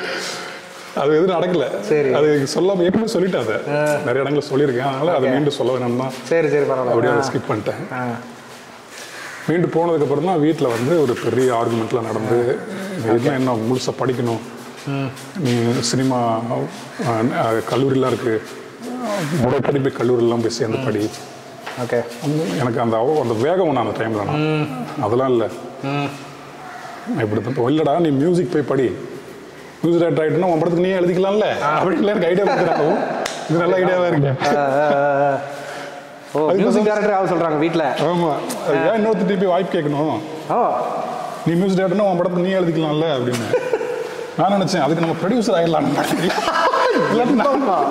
அது எதுவும் நடக்கல
சரி.
அது சொல்லாம ஏற்கனவே சொல்லிட்டேன் அதை நிறைய இடங்கள்ல சொல்லியிருக்கேன் அதனால அதை மீண்டும் சொல்ல வேணும்னு தான்
சரி சரி பரவாயில்ல
அப்படியே அதை ஸ்கிப் பண்ணிட்டேன்
ஆ,
மீண்டும் போனதுக்கு அப்புறம் தான் வீட்டில் வந்து ஒரு பெரிய ஆர்குமெண்ட்லாம் நடந்து இதெல்லாம் என்ன முழுசா படிக்கணும் நீ சினிமா கல்லூரிலாம் இருக்கு முறைப்படி போய் கல்லூரிலாம் போய் சேர்ந்து படி
ஓகே
எனக்கு அந்த அவ- அந்த வேகம் ஒன்று அந்த டைம்ல நான் அதெல்லாம் இல்லை
ம்
இப்படி தான் இல்லடா நீ மியூசிக் போய் படி மியூசிக் டேரக்டர் ஆகிட்டுனா உன் படத்துக்கு நீயே எழுதிக்கலாம்ல அப்படின்னு எனக்கு ஐடியா கொடுக்குறாங்க இது நல்ல ஐடியாவாக இருக்கு
ஆ, ஆ, ஆ. ஓ மியூசிக் டைரக்டர் ஆக சொல்றாங்க வீட்ல
ஆமா அது ஏன் இன்னொருத்தர் திருப்பி வாய்ப்பு கேட்கணும்
ஓ
நீ மியூசிக் டேரக்டர்னா உன் படத்துக்கு நீ எழுதிக்கலாம்ல அப்படின்னு நான் நினைச்சேன் அதுக்கு நம்ம ப்ரொடியூசர் ஆயிடலாம் இல்லாட்டி நான்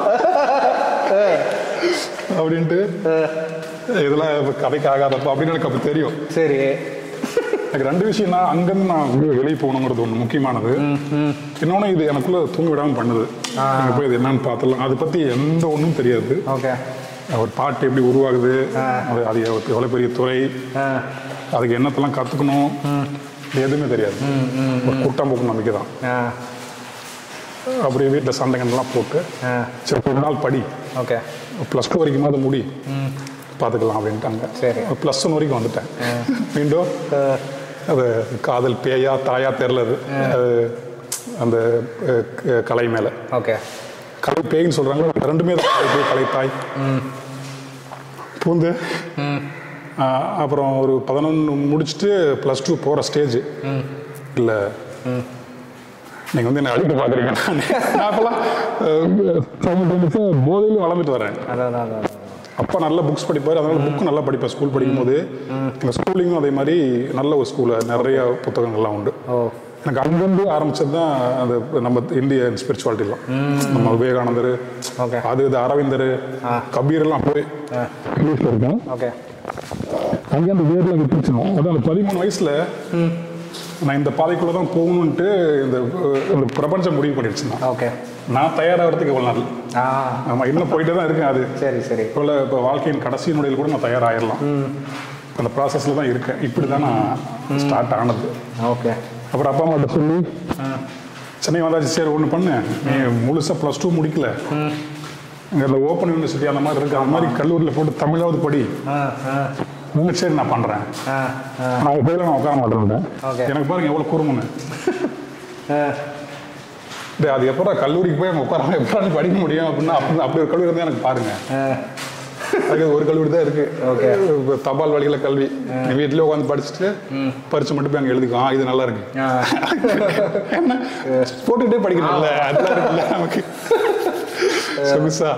அப்படின்ட்டு இதெல்லாம் இப்ப கதைக்கு ஆகாதப்பா அப்படின்னு எனக்கு அப்போ தெரியும்
சரி
எனக்கு ரெண்டு விஷயம் தான் அங்கேருந்து நான் வந்து வெளியே போகணுங்கிறது ஒன்று முக்கியமானது இன்னொன்று இது எனக்குள்ள தூங்க விடாமல் பண்ணுது அங்கே போய் இது என்னன்னு பார்த்துலாம் அதை பற்றி எந்த ஒன்றும் தெரியாது
ஓகே
ஒரு பாட்டு எப்படி உருவாகுது அது அது எவ்வளோ பெரிய துறை
ஆ
அதுக்கு என்னத்தெல்லாம் கற்றுக்கணும் எதுவுமே தெரியாது ஒரு கூட்டம் போக்கு நம்பிக்கை தான்
ஆ
அப்படியே வீட்டில் சண்டைகள்லாம் போட்டு
ஆ
சரி கொஞ்ச நாள் படி
ஓகே
ப்ளஸ் டூ வரைக்கும் அது முடி பார்த்துக்கலாம் அப்படின்ட்டாங்க
சரி.
ப்ளஸ் ஒன் வரைக்கும் வந்துட்டேன் மீண்டும் அது காதல் பேயா தாயா தெரில அது அது அந்த அஹ், க- கலை மேலே
ஓகே
கலை பேய்ன்னு சொல்கிறாங்க ரெண்டுமே தான் கலை பேய் கலை தாய் பூந்து ஆஹ், அப்புறம் ஒரு பதினொன்று முடிச்சுட்டு ப்ளஸ் டூ போகிற ஸ்டேஜ் இல்லை நீங்கள் வந்து என்ன அடிக்க பார்க்குறீங்க நான் அப்போல்லாம் போதையிலும் வளர்ந்துட்டு வரேன்
அதான் அதான் அதான்
அப்பா நல்ல புக்ஸ் படிப்பார் அதனால புக்கும் நல்லா படிப்பேன் ஸ்கூல் படிக்கும்போது எங்கள் ஸ்கூலிங்கும் அதே மாதிரி நல்ல ஒரு ஸ்கூலில் நிறைய புத்தகங்கள்லாம் உண்டு
ஓ
எனக்கு அங்கிருந்து ஆரம்பிச்சது தான் அந்த நம்ம இந்தியன் ஸ்பிரிச்சுவாலிட்டிலாம் நம்ம விவேகானந்தர்
Okay.
அது இது அரவிந்தர் கபீர் எல்லாம் அப்பவே இங்கிலீஷில் இருக்கேன்
ஓகே
அங்கே அந்த வேர்ல அங்கே பிடிச்சிடும் அதான் அந்த பதிமூணு வயசுல நான் இந்த பாதைக்குள்ள தான் போகணுன்ட்டு இந்த அஹ், இந்த பிரபஞ்சம் முடிவு பண்ணிடுச்சு நான்.
ஓகே
நான் தயாராகிறதுக்கு எவ்வளோ நாள்
ஆ
ஆமாம் இன்னும் போயிட்டே தான் இருக்கேன் அது
சரி சரி
இப்போ இப்போ வாழ்க்கையின் கடைசி நொடியில் கூட நான் தயாராகிடலாம் அந்த ப்ராசஸில் தான் இருக்கேன் இப்படி தான் நான் ஸ்டார்ட் ஆனது
ஓகே
அப்புறம் அப்பா அம்மாட்ட சொல்லி சென்னை வந்தாச்சு சரி ஒன்று பண்ணு நீ முழுசாக ப்ளஸ் டூ முடிக்கல இங்கே இந்த ஓப்பன் யூனிவர்சிட்டி அந்த மாதிரி இருக்கு அந்த மாதிரி கல்லூரியில் போட்டு தமிழாவது படி
ஆ ஆ
உங்க சரி நான் பண்ணுறேன்
ஆ ஆ
நான் போயில நான் உட்கார மாட்டேன்
Okay.
எனக்கு பாருங்க எவ்வளோ குறுமுன்னு
ஆ
டேய் அது எப்போ கல்லூரிக்கு போய் அங்கே உட்காராம எப்போ நீ படிக்க முடியும் அப்படின்னா அப்படி அப்படி ஒரு கல்லூரி இருந்தால் எனக்கு பாருங்க
ஆ
அதுக்கு ஒரு கல்லூரி தான் இருக்கு
Okay.
இப்ப தபால் வழியில் கல்வி நீ வீட்டிலே உட்காந்து படிச்சுட்டு பரிச்சு மட்டும் போய் அங்கே எழுதிக்கோ ஆ, இது நல்லா இருக்கு
ஆ
என்ன போட்டுக்கிட்டே படிக்கணும்ல அதெல்லாம் இருக்குல்ல நமக்கு சொகுசா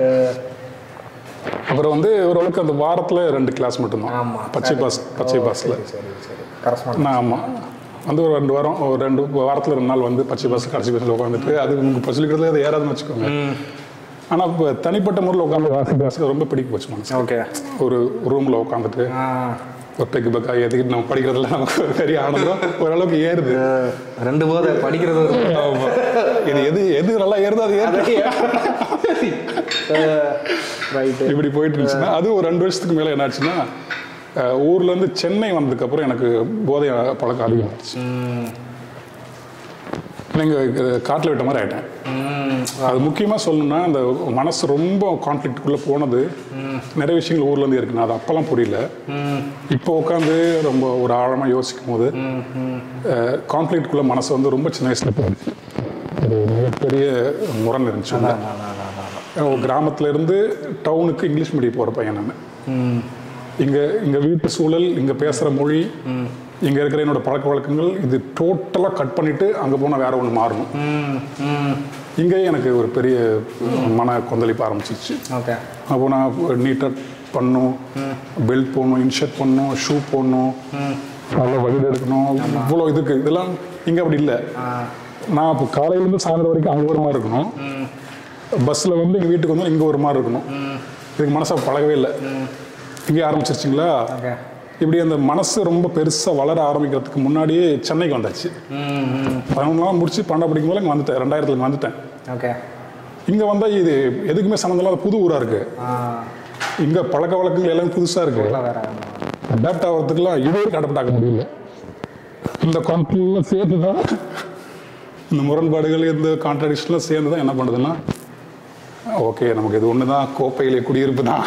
அப்புறம் வந்து ஓரளவுக்கு அந்த வாரத்தில் ரெண்டு கிளாஸ் மட்டும்தான்
ஆமா.
பச்சை பாஸ் பச்சை பாஸில்
சரி சரி கரஸ்பாண்ட்
நான் ஆமாம் வந்து ஒரு ரெண்டு வாரம் ஒரு ரெண்டு வாரத்தில் ரெண்டு நாள் வந்து பச்சை பஸ் கடைசி பஸ்ஸில் உட்காந்துட்டு அது உங்களுக்கு பசிலிக்கிறதுல அது ஏறாதுன்னு வச்சுக்கோங்க ஆனால் இப்போ தனிப்பட்ட முறையில் உட்காந்து வாசிக்க வாசிக்க ரொம்ப பிடிக்க போச்சு மனசு
ஓகே
ஒரு ரூமில் உட்காந்துட்டு
ஆ
ஒரு பெக்கு பெக்கா ஏற்றிக்கிட்டு நம்ம படிக்கிறதுல நமக்கு ஒரு பெரிய ஆனந்தம் ஓரளவுக்கு ஏறுது
ரெண்டு போதை படிக்கிறது ஒரு
ஆமா. இது எது எது நல்லா ஏறுதோ அது ஏறுது
ரைட்டு
இப்படி போயிட்டு இருந்துச்சுன்னா அது ஒரு ரெண்டு வருஷத்துக்கு மேலே என்னாச்சுன்னா அஹ், ஊர்ல இருந்து சென்னை வந்ததுக்கப்புறம் எனக்கு போதை பழக்கம் அதிகமாகிடுச்சு நீங்கள் காட்டில் விட்ட மாதிரி ஆயிட்டேன் அது முக்கியமாக சொல்லணும்னா அந்த மனசு ரொம்ப கான்ஃப்ளிக்ட்டுக்குள்ளே போனது நிறைய விஷயங்கள் ஊர்ல இருந்து இருக்கு நான் அது அப்போல்லாம் புரியல இப்போ உட்காந்து ரொம்ப ஒரு ஆழமாக யோசிக்கும் போது கான்ஃப்ளிக்ட்டுக்குள்ளே மனசு வந்து ரொம்ப சின்ன வயசுல போகுது ஒரு மிகப்பெரிய முரண் இருந்துச்சு உள்ள. ஒரு கிராமத்துல இருந்து டவுனுக்கு இங்கிலீஷ் மீடியம் போகிற பையன் நான் இங்க இங்க வீட்டு சூழல் இங்க பேசுற மொழி இங்க இருக்கிற என்னோட பழக்க வழக்கங்கள் இது டோட்டலா கட் பண்ணிட்டு அங்க போனா வேற ஒன்று மாறணும் இங்கேயே எனக்கு ஒரு பெரிய மன கொந்தளிப்பு ஆரம்பிச்சிச்சு
ஓகே
அப்போ நான் நீட்டாக பண்ணணும் பெல்ட் போடணும் இன்ஷர்ட் பண்ணணும் ஷூ போடணும் நல்லா வகுடு எடுக்கணும் இவ்வளோ இதுக்கு இதெல்லாம் இங்கே அப்படி இல்லை நான் இப்போ காலையிலேருந்து சாயந்தரம் வரைக்கும் அங்கே ஒரு மாதிரி இருக்கணும் பஸ்ஸில் வந்து எங்கள் வீட்டுக்கு வந்து இங்கே ஒரு மாதிரி இருக்கணும் இதுக்கு மனசை பழகவே இல்லை இங்கே ஆரம்பிச்சிருச்சிங்களா
ஓகே
இப்படி அந்த மனசு ரொம்ப பெருசாக வளர ஆரம்பிக்கிறதுக்கு முன்னாடியே சென்னைக்கு வந்தாச்சு பதினொன்று நாள் முடிச்சு பன்னெண்டு படிக்கும் போது இங்கே வந்துட்டேன் ரெண்டாயிரத்துல இங்க வந்துட்டேன்
ஓகே
இங்கே வந்தால் இது எதுக்குமே சம்மந்தம் இல்லாத புது ஊராக இருக்குது
ஆ
இங்கே பழக்க வழக்கங்கள் எல்லாமே புதுசாக இருக்கு
எல்லாம் வேற
அடாப்ட் ஆகிறதுக்குலாம் இது வரைக்கும் அடாப்ட் ஆக முடியல இந்த கான்ஃபிளிக்லாம் சேர்த்து தான் இந்த முரண்பாடுகள் இந்த கான்ட்ரடிக்ஷன்லாம் சேர்ந்து தான் என்ன பண்ணுதுன்னா ஓகே நமக்கு இது ஒன்று தான் கோப்பையிலே குடியிருப்பு தான்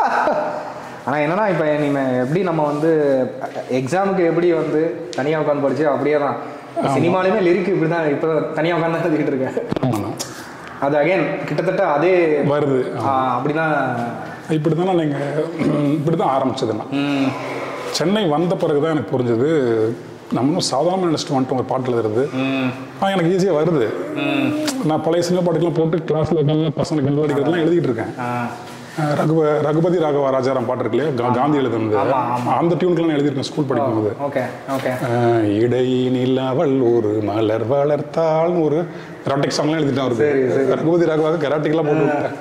ஆனால் என்னன்னா இப்போ நீங்க எப்படி நம்ம வந்து எக்ஸாமுக்கு எப்படி வந்து தனியாக உட்காந்து படிச்சு அப்படியே தான் சினிமாலையுமே லிரிக் இப்படி தான் இப்போ தனியாக உட்காந்து தான் எழுதிக்கிட்டு இருக்கேன்
ஆமாண்ணா
அது அகைன் கிட்டத்தட்ட அதே
வருது
ஆ, அப்படிதான்
இப்படி தானே நீங்கள் இப்படி தான் ஆரம்பிச்சதுண்ணா
ம்,
சென்னை வந்த பிறகு தான் எனக்கு புரிஞ்சது நம்மளும் சாதாரண நினச்சிட்டு வந்துட்டோம் ஒரு பாட்டு எழுதுறது
ம்,
ஆனால் எனக்கு ஈஸியாக வருது
ம்.
நான் பழைய சினிமா பாட்டுக்கெல்லாம் போட்டு கிளாஸில் உட்காந்து பசங்களுக்கு கிண்டல் அடிக்கிறதுலாம் எழுதிட்டு இருக்கேன்
ஆ,
அஹ் ரகுப ரகுபதி ராகவா ராஜாராம் பாட்டு இருக்கு இல்லையா கா- காந்தி எழுதுனது
ஆமா, ஆமா.
அந்த டியூன்க்கெல்லாம் நான் எழுதியிருக்கேன் ஸ்கூல் படிக்கும்போது
ஓகே ஓகே
அஹ் இடையினில் அவள் ஒரு மலர் வளர்த்தாள் ஒரு எராட்டிக் சாங்லாம் எழுதிட்டேன்
சரி, சரி.
அவருக்கு ரகுபதி ராகவாக கெராட்டிக்லாம் போட்டு விட்டேன்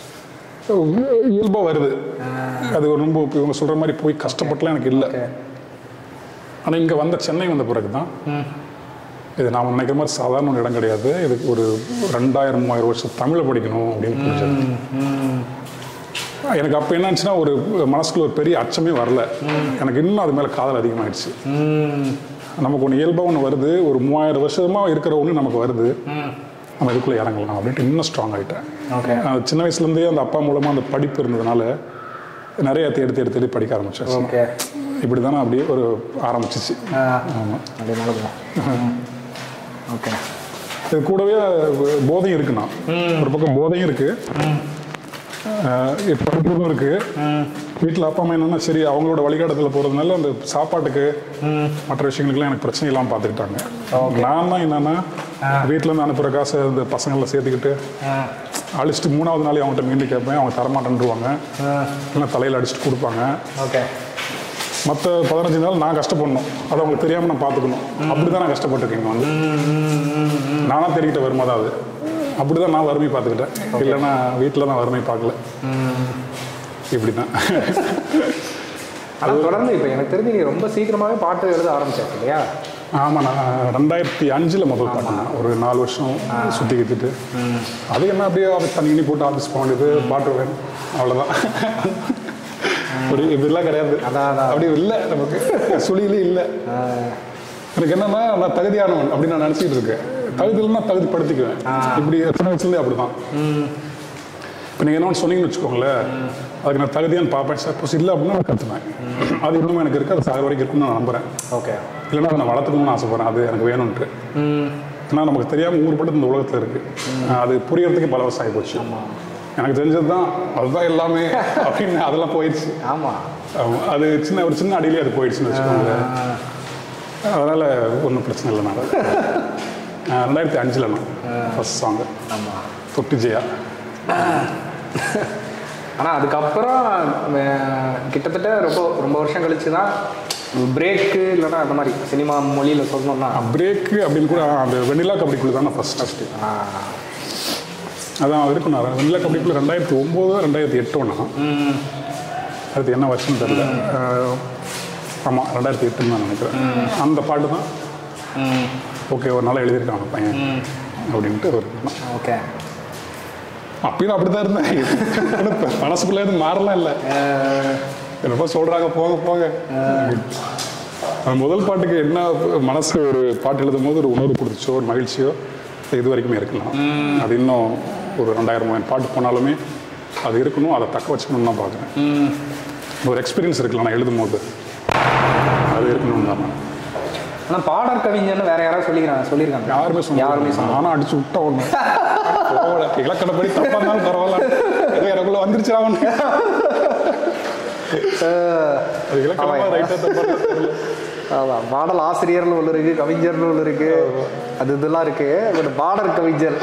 இயல்பாக வருது அது ஒரு ரொம்ப இப்ப இவங்க சொல்கிற மாதிரி போய் கஷ்டப்பட்டுலாம் எனக்கு இல்லை
ஓகே
ஆனால் இங்கே வந்த சென்னை வந்த பிறகு தான்
ம்
இது நாம் நினைக்கிற மாதிரி சாதாரண ஒரு இடம் கிடையாது இதுக்கு ஒரு ரெண்டாயிரம் மூவாயிரம் வருஷம் தமிழை படிக்கணும் அப்படின்னு புரிஞ்சது எனக்கு அப்போ என்னாச்சுன்னா ஒரு மனசுக்குள்ள ஒரு பெரிய அச்சமே வரல எனக்கு இன்னும் அது மேலே காதல் அதிகமாகிடுச்சு
ம்
நமக்கு ஒன்று இயல்பாக ஒன்று வருது ஒரு மூவாயிரம் வருஷமாக இருக்கிற ஒன்று நமக்கு வருது நம்ம இதுக்குள்ளே இறங்கலாம் அப்படின்ட்டு இன்னும் ஸ்ட்ராங் ஆகிட்டேன்
ஓகே
நான் சின்ன வயசுலேருந்தே அந்த அப்பா மூலமாக அந்த படிப்பு இருந்ததுனால நிறைய தேடி தேடி தேடி படிக்க ஆரம்பிச்சேன்
ஓகே
இப்படி தானே அப்படியே ஒரு ஆரம்பிச்சிச்சு ஆமாம்
அப்படியே நடக்கும் ஓகே
இது கூடவே போதையும் இருக்குண்ணா ஒரு பக்கம் போதையும் இருக்கு ஆஹ் இப்ப படிப்பும் இருக்கு வீட்டில் அப்பா அம்மா என்னன்னா சரி அவங்களோட வழிகாட்டுதல போகிறதுனால அந்த சாப்பாட்டுக்கு மற்ற விஷயங்களுக்குலாம் எனக்கு பிரச்சனை இல்லாமல் பார்த்துக்கிட்டாங்க நான் தான் என்னன்னா வீட்டில் இருந்து அனுப்புகிற காசை இந்த பசங்களை சேர்த்துக்கிட்டு அழிச்சிட்டு மூணாவது நாளே அவங்ககிட்ட மீண்டும் கேட்பேன் அவங்க தரமாட்டேன்ருவாங்க இல்லை தலையில் அடிச்சுட்டு கொடுப்பாங்க
ஓகே
மற்ற பதினஞ்சு நாள் நான் கஷ்டப்படணும் அது அவங்களுக்கு தெரியாமல் நான் பார்த்துக்கணும் அப்படி தான் நான் கஷ்டப்பட்டிருக்கேன் இங்க வந்து நானாக தெரிவிட்ட வருமா தான் அது அப்படி தான் நான் வறுமை பார்த்துக்கிட்டேன் இல்லைன்னா வீட்டில் நான் வறுமை பார்க்கல இப்படி தான்
ஆனால் தொடர்ந்து இப்போ எனக்கு தெரிஞ்சு நீ ரொம்ப சீக்கிரமாகவே பாட்டு எழுத ஆரம்பிச்சாச்சு இல்லையா
ஆமாம் நான் ரெண்டாயிரத்தி அஞ்சில் முதல் பாட்டினேன் ஒரு நாலு வருஷம் சுற்றி கித்துட்டு அது என்ன அப்படியே ஆஃபீஸ் தண்ணி கிண்ணி போட்டு ஆஃபீஸ் போக வேண்டியது பாட்டு வேணும் அவ்வளோதான் ஒரு இப்படிலாம் கிடையாது
அதான், அதான்.
அப்படி இல்லை நமக்கு சுழியிலே இல்லை எனக்கு என்னன்னா நான் தகுதியானவன் அப்படின்னு நான் நினச்சிட்டு இருக்கேன் தகுதி இல்லைன்னா தகுதிப்படுத்திக்குவேன் இப்படி எத்தனை வயசுலேயே அப்படி தான் இப்போ நீங்கள் என்ன சொன்னீங்கன்னு வச்சுக்கோங்களேன் அதுக்கு நான் தகுதியான்னு பார்ப்பேன் சப்போஸ் இல்லை அப்படின்னா நான் கற்றுவேன் அது இன்னும் எனக்கு இருக்குது அது சாக வரைக்கும் இருக்குன்னு நான் நம்புகிறேன்
ஓகே
இல்லைன்னா அதை நான் வளர்த்துக்கணும்னு ஆசைப்படுறேன் அது எனக்கு வேணும்ன்ட்டு ஏன்னா நமக்கு தெரியாமல் ஊர்பட்டு இந்த உலகத்தில் இருக்குது அது புரியறதுக்கு பல வருஷம் ஆகி போச்சு எனக்கு தெரிஞ்சது தான் அதுதான் எல்லாமே அப்படின்னு அதெல்லாம் போயிடுச்சு
ஆமாம்
ஆமா. அது சின்ன ஒரு சின்ன அடியிலே அது போயிடுச்சுன்னு வச்சுக்கோங்களேன் அதனால் ஒன்றும் பிரச்சனை இல்லை நான் ஆஹ் ரெண்டாயிரத்தி அஞ்சில் நான் ஃபஸ்ட் சாங்கு
ஆமாம்
தொட்டு ஜெயா
ஆனால் அதுக்கப்புறம் அஹ், கிட்டத்தட்ட ரொம்ப ரொம்ப வருஷம் கழிச்சு தான் பிரேக்கு இல்லைன்னா அந்த மாதிரி சினிமா மொழியில் சொல்லணும்னா
பிரேக்கு அப்படின்னு கூட அந்த வெண்ணிலா கபடிக்குள்ள தான் நான் ஃபஸ்ட் ஃபஸ்ட்டு அதான் இருக்கும் நான் வெண்ணிலா கபடிக்குள்ள ரெண்டாயிரத்தி ஒம்பது ரெண்டாயிரத்தி எட்டு ஒன்றா அது என்ன வருஷம் தெரியல ஆமாம் ரெண்டாயிரத்தி எட்டுன்னு நான் நினைக்கிறேன் அந்த பாட்டு தான் ஓகே ஒரு நாள் எழுதியிருக்கான் அந்த பையன் அப்படின்ட்டு ஒரு
ஓகே
அப்பயும் அப்படி தான் இருந்தேன் ஆனா இப்ப மனசுக்குள்ள எதுவும் மாறலாம் இல்லை என்னப்பா சொல்கிறாங்க போங்க போங்க அந்த முதல் பாட்டுக்கு என்ன மனசு ஒரு பாட்டு எழுதும் போது ஒரு உணர்வு கொடுத்துச்சோ ஒரு மகிழ்ச்சியோ இது வரைக்குமே இருக்கலாம் அது இன்னும் ஒரு ரெண்டாயிரம் மூவாயிரம் பாட்டு போனாலுமே அது இருக்கணும் அதை தக்க வச்சுக்கணும்னு தான் பார்க்குறேன் ஒரு எக்ஸ்பீரியன்ஸ் இருக்குல்ல நான் எழுதும் போது அது இருக்கணும்னு தான் நான்.
ஆனால் பாடற் கவிஞன்னு வேற யாராவது சொல்லிக்கிறாங்க சொல்லியிருக்காங்க
யாருமே சொன்ன
யாருமே சொன்ன
நானும் அடிச்சு விட்ட ஒன்று இலக்கணப்படி தப்பா இருந்தாலும் பரவாயில்ல ஏதோ எனக்குள்ள வந்துருச்சு அவன் அது இலக்கணமா ரைட்டா தப்பா தெரியல
அதான் பாடல் ஆசிரியர்னு ஒன்று இருக்கு கவிஞர்னு ஒன்று இருக்கு அது இதெல்லாம் இருக்கு பட் பாடற் கவிஞர்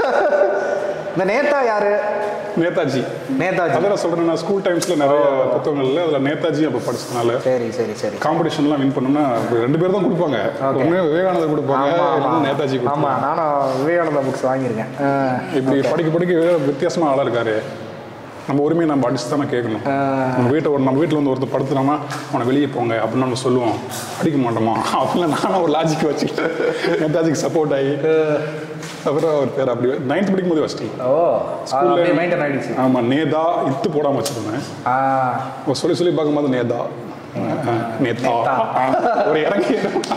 இந்த நேதா யாரு
நேதாஜி
நேதாஜி
அதான் நான் சொல்றேன் நான் ஸ்கூல் டைம்ஸ்ல நிறைய புத்தகங்கள்ல அதுல நேதாஜி அப்ப படிச்சதுனால
சரி சரி சரி
காம்படிஷன்லாம் வின் பண்ணோம்னா ரெண்டு பேர் தான் கொடுப்பாங்க ஒண்ணு விவேகானந்தர் கொடுப்பாங்க
ஆமா, ஆமா.
இல்லைன்னா நேதாஜி
ஆமா
கொடுப்பாங்க
நானும் விவேகானந்தா புக்ஸ் வாங்கியிருக்கேன் ஆ,
இப்படி படிக்க படிக்க வித்தியாசமா ஆளா இருக்காரு நம்ம உரிமையை நம்ம அடிச்சு தானே கேட்கணும் நம்ம வீட்டை ஒரு நம்ம வீட்டில் வந்து ஒருத்தர் படுத்துனோமா அவனை வெளியே போங்க அப்படின்னு நம்ம சொல்லுவோம் அடிக்க மாட்டோமா அப்படிலாம் நானும் ஒரு லாஜிக் வச்சுக்கிட்டு நேதாஜிக்கு சப்போர்ட் ஆகி அப்புறம் அவர் பேர் அப்படி நைன்த் படிக்கும் போது வச்சிட்டேன்
ஓ அப்படியே மெயின்டைன் ஆயிடுச்சு
ஆமா நேதா இத்து போடாம வச்சிருந்தேன்
ஆ
அவன் சொல்லி சொல்லி பார்க்கும்போது நேதா அஹ், நேதா ஒரு இறங்கி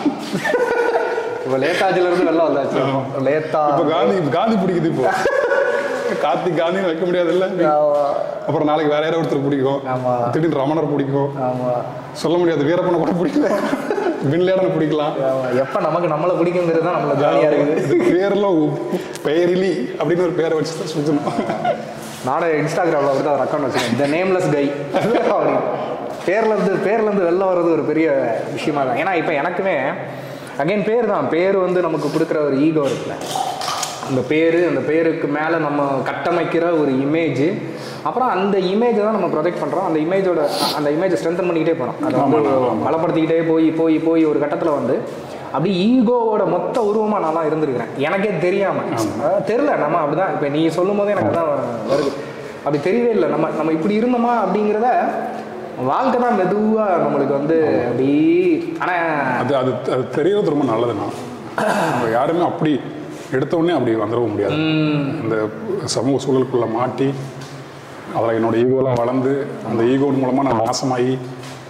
இப்போ லேத்தாஜில இருந்து வெளில வந்தாச்சு லேத்தா
இப்போ காந்தி காந்தி பிடிக்குது இப்போ கார்த்திக் காந்தின்னு வைக்க முடியாதுல்ல
ஆமா.
அப்புறம் நாளைக்கு வேற யாரோ ஒருத்தர் பிடிக்கும்
ஆமா.
திடீர்னு ரமணர் பிடிக்கும்
ஆமா
சொல்ல முடியாது வீரப்பனை கூட பிடிக்கல வின்லேடன் பிடிக்கலாம்
ஆமா. எப்ப நமக்கு நம்மளை பிடிக்குங்கிறது தான் நம்மள ஜாலியா இருக்குது
இது பேர்ல உ- பெயரிலி அப்படின்னு ஒரு பேரை வச்சு தான் சுத்தணும்
நானும் இன்ஸ்டாகிராமில் வந்து ஒரு அக்கௌண்ட் வச்சுருக்கேன் த நேம்லெஸ் கை அப்படின்னு பேர்லேருந்து பேர்லேருந்து வெளில வர்றது ஒரு பெரிய விஷயமா தான் ஏன்னா இப்போ எனக்குமே அகைன் பேர் தான் பேர் வந்து நமக்கு கொடுக்குற ஒரு ஈகோ இருக்குல்ல அந்த பேர் அந்த பேருக்கு மேலே நம்ம கட்டமைக்கிற ஒரு இமேஜ் அப்புறம் அந்த இமேஜை தான் நம்ம ப்ரொஜெக்ட் பண்ணுறோம் அந்த இமேஜோட அந்த இமேஜை ஸ்ட்ரென்தன் பண்ணிக்கிட்டே போகிறோம் அதை வந்து பலப்படுத்திக்கிட்டே போய் போய் போய் ஒரு கட்டத்தில் வந்து அப்படி ஈகோவோட மொத்த உருவமாக நான்லாம் இருந்திருக்கிறேன் எனக்கே தெரியாமல் தெரில நம்ம அப்படிதான் இப்போ நீ சொல்லும் போதே எனக்கு அதான் வருது அப்படி தெரியவே இல்லை நம்ம நம்ம இப்படி இருந்தோமா அப்படிங்கிறத வாழ்க்கை தான் மெதுவாக நம்மளுக்கு வந்து அப்படி ஆனால்
அது அது அது தெரியறது ரொம்ப நல்லதுண்ணா நம்ம யாருமே அப்படி எடுத்த உடனே அப்படி வந்துடவும் முடியாது இந்த சமூக சூழலுக்குள்ள மாட்டி அதில் என்னோட ஈகோலாம் வளர்ந்து அந்த ஈகோ மூலமாக நான் நாசமாகி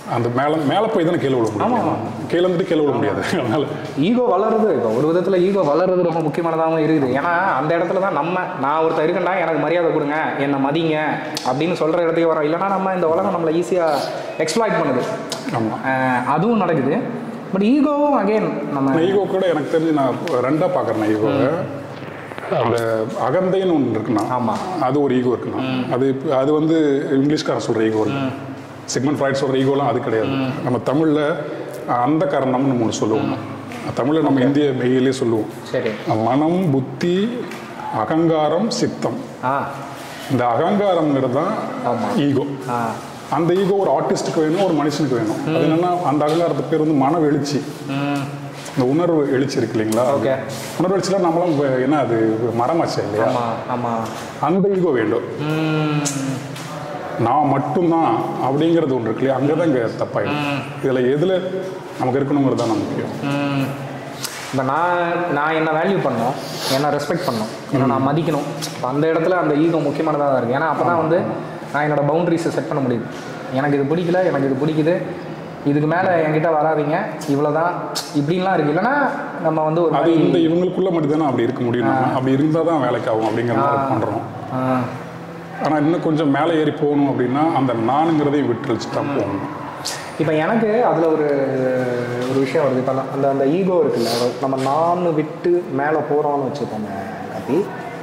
அந்த மேலே மேலே போய் தானே கீழே விழ முடியும் கீழே வந்துட்டு கீழே விழ முடியாது அதனால
ஈகோ வளருது இப்போ ஒரு விதத்தில் ஈகோ வளருது ரொம்ப முக்கியமானதாகவும் இருக்குது ஏன்னா அந்த இடத்துல தான் நம்ம நான் ஒருத்தர் இருக்கேன்டா எனக்கு மரியாதை கொடுங்க என்னை மதிங்க அப்படின்னு சொல்கிற இடத்துக்கு வரோம் இல்லைன்னா நம்ம இந்த உலகம் நம்மளை ஈஸியாக எக்ஸ்ப்ளாய்ட் பண்ணுது
ஆமாம்
அஹ் அதுவும் நடக்குது பட் ஈகோவும் அகைன் நம்ம
ஈகோ கூட எனக்கு தெரிஞ்சு நான் ரெண்டாக பார்க்குறேன் ஈகோவை அந்த அகந்தைன்னு ஒன்று இருக்குண்ணா
ஆமா.
அது ஒரு ஈகோ இருக்குண்ணா அது இப்ப- அது வந்து இங்கிலீஷ்காரன் சொல்கிற ஈகோ இருக்கு சிக்மன் ஃப்ராய்ட் சொல்கிற ஈகோலாம் அது கிடையாது நம்ம தமிழில் அந்த காரணம்னு ஒன்று சொல்லுவோம் தமிழில் நம்ம இந்திய மெய்யிலே சொல்லுவோம்
சரி
மனம் புத்தி அகங்காரம் சித்தம்
ஆ
இந்த அகங்காரம்ங்கிறது தான்
ஆமா.
ஈகோ
ஆ
அந்த ஈகோ ஒரு ஆர்டிஸ்ட்டுக்கு வேணும் ஒரு மனுஷனுக்கு வேணும் அது என்னன்னா அந்த அகங்காரத்துக்கு பேர் வந்து மன எழுச்சி
ம்
இந்த உணர்வு எழுச்சி இருக்கு இல்லைங்களா
Okay.
உணர்வு எழுச்சியில் நம்மளாம் இப்ப என்ன அது மரமாச்சு இல்லையா
ஆமாம் ஆமாம்
அந்த ஈகோ வேண்டும்
ம்
நான் மட்டும்தான் அப்படிங்கிறது ஒன்று இருக்கு இல்லையா அங்கே தான் இங்கே தப்பாயிடும் இதில் எதில் நமக்கு இருக்கணுங்கிறது தான் முக்கியம்
இப்போ நான் நான் என்ன வேல்யூ பண்ணணும் என்ன ரெஸ்பெக்ட் பண்ணணும் என்ன நான் மதிக்கணும் இப்போ அந்த இடத்துல அந்த ஈகோ முக்கியமானதாக தான் இருக்குது ஏன்னா அப்போ தான் வந்து நான் என்னோட பவுண்டரிஸை செட் பண்ண முடியுது எனக்கு இது பிடிக்கல எனக்கு இது பிடிக்குது இதுக்கு மேலே என்கிட்ட வராதீங்க இவ்வளோதான் இப்படின்லாம் இருக்குது இல்லைன்னா நம்ம வந்து ஒரு
அது
மாதிரி
இந்த இவங்களுக்குள்ள மட்டும் தானே அப்படி இருக்க முடியும் நம்ம. அப்படி இருந்தால் தான் வேலைக்கு ஆகும் அப்படிங்கிற மாதிரி பண்ணுறோம்
ஆ,
ஆனால் இன்னும் கொஞ்சம் மேலே ஏறி போகணும் அப்படின்னா அந்த நானுங்கிறதையும் விட்டுருச்சு தான் போகணும்
இப்போ எனக்கு அதில் ஒரு ஒரு விஷயம் வருது இப்போ அந்த அந்த ஈகோ இருக்குல்ல அதை நம்ம நான் விட்டு மேலே போகிறோம்னு வச்சுக்கோங்க காப்பி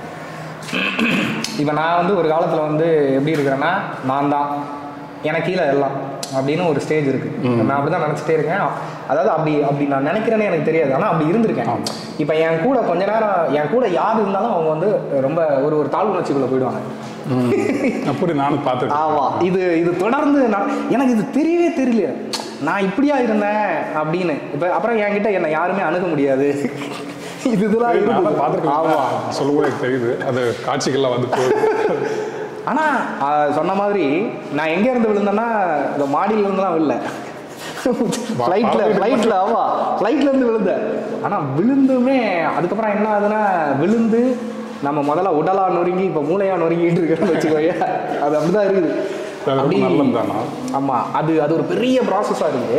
இப்போ நான் வந்து ஒரு காலத்தில் வந்து எப்படி இருக்கிறேன்னா நான் தான் எனக்கு கீழே எல்லாம் அப்படின்னு ஒரு ஸ்டேஜ் இருக்குது நான் அப்படி தான் நினச்சிட்டே இருக்கேன் அதாவது அப்படி அப்படி நான் நினைக்கிறேன்னு எனக்கு தெரியாது ஆனால் அப்படி இருந்திருக்கேன் இப்போ என் கூட கொஞ்ச நேரம் என் கூட யார் இருந்தாலும் அவங்க வந்து ரொம்ப ஒரு ஒரு தாழ்வுணர்ச்சிக்குள்ளே போயிடுவாங்க
அப்படி நானும் பார்த்துருக்கேன்
ஆமா இது இது தொடர்ந்து நான் எனக்கு இது தெரியவே தெரியல நான் இப்படியா இருந்தேன் அப்படின்னு இப்ப அப்புறம் என்கிட்ட என்னை யாருமே அணுக முடியாது இது இதெல்லாம்
நான்
இருக்குது.
தான்
ஆமா
பார்த்துருக்கேன் சொல்லும்போது எனக்கு தெரியுது அது காட்சிகள்லாம் வந்து போகுது
ஆனா ஆஹ், சொன்ன மாதிரி நான் எங்க இருந்து விழுந்தேன்னா இந்த மாடியில இருந்துலாம் விழல ஃப்ளைட்ல
பாலத்துக்கு
ஃப்ளைட்ல ஆமா ஃப்ளைட்ல இருந்து விழுந்தேன் ஆனா விழுந்துமே அதுக்கப்புறம் என்ன ஆகுதுன்னா விழுந்து நம்ம முதல்ல உடலா நொறுங்கி இப்ப மூளையா நொறுங்கிட்டு இருக்கிறோம்னு வச்சுக்கோங்க அது அப்படிதான் இருக்குது
அது ரொம்ப நல்லது தானா
ஆமா அது அது ஒரு பெரிய ப்ராசஸாக இருக்குது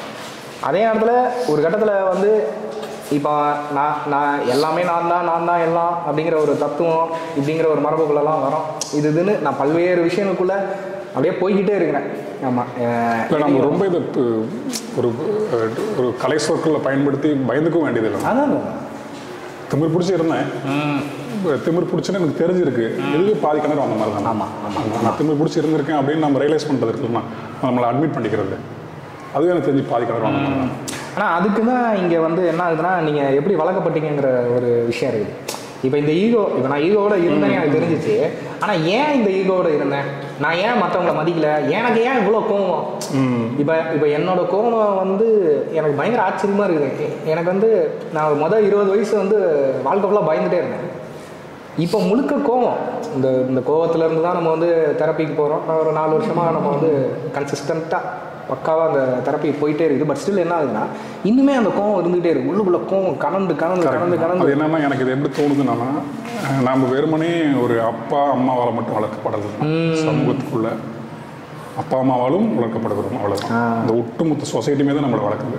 அதே நேரத்தில் ஒரு கட்டத்தில் வந்து இப்போ நான் நான் எல்லாமே நான் தான் நான் தான் எல்லாம் அப்படிங்கிற ஒரு தத்துவம் இப்படிங்கிற ஒரு மரபுக்குள்ளெல்லாம் வரோம் இது இதுன்னு நான் பல்வேறு விஷயங்களுக்குள்ள அப்படியே போய்கிட்டே இருக்கிறேன் ஆமாம்
இல்லை நம்ம ரொம்ப இதை பு- ஒரு அஹ், ஒரு கலை சொற்களில் பயன்படுத்தி பயந்துக்கவும் வேண்டியதில்லை
அதான்
திமிர் பிடிச்சி இருந்தேன் இப்ப திமிர் பிடிச்சுன்னு எனக்கு தெரிஞ்சிருக்கு இதுவே பாதி கிணறு வந்த மாதிரி தான்
ஆமா,
நான் திமிர் பிடிச்சி இருந்திருக்கேன் அப்படின்னு நம்ம ரியலைஸ் பண்ணுறது இருக்குல்ல நம்மளை அட்மிட் பண்ணிக்கிறது அதுவே எனக்கு தெரிஞ்சு பாதி கிணறு வந்த மாதிரி தான்
ஆனால் அதுக்கு தான் இங்கே வந்து என்ன ஆகுதுன்னா நீங்கள் எப்படி வளர்க்கப்பட்டீங்கிற ஒரு விஷயம் இருக்குது இப்போ இந்த ஈகோ இப்போ நான் ஈகோவோட இருந்தேன்னு எனக்கு தெரிஞ்சிச்சு ஆனால் ஏன் இந்த ஈகோவோட இருந்தேன் நான் ஏன் மற்றவங்கள மதிக்கல எனக்கு ஏன் இவ்வளோ கோவம் இப்போ இப்போ என்னோட கோவம் வந்து எனக்கு பயங்கர ஆச்சரியமாக இருக்குது எ- எனக்கு வந்து நான் ஒரு மொதல் இருபது வயசு வந்து வாழ்க்கை ஃபுல்லாக பயந்துட்டே இருந்தேன் இப்போ முழுக்க கோவம் இந்த இந்த கோவத்துல இருந்து தான் நம்ம வந்து தெரப்பிக்கு போகிறோம் ஒரு நாலு வருஷமாக நம்ம வந்து கன்சிஸ்டண்ட்டாக பக்காவாக அந்த தெரப்பி போயிட்டே இருக்குது பட் ஸ்டில் என்ன ஆகுதுன்னா இன்னுமே அந்த கோவம் இருந்துகிட்டே இருக்கு உள்ளுக்குள்ள கோவம் கலந்து கலந்து கலந்து கலந்து
அது என்னன்னா எனக்கு இது எப்படி தோணுதுன்னா அஹ், நாம வெறுமனே ஒரு அப்பா அம்மாவால் மட்டும் வளர்க்கப்படல சமூகத்துக்குள்ள அப்பா அம்மாவாலும் வளர்க்கப்படுகிறோம் அவ்வளோதான் இந்த ஒட்டுமொத்த சொசைட்டியுமே தான் நம்மளை வளர்க்குது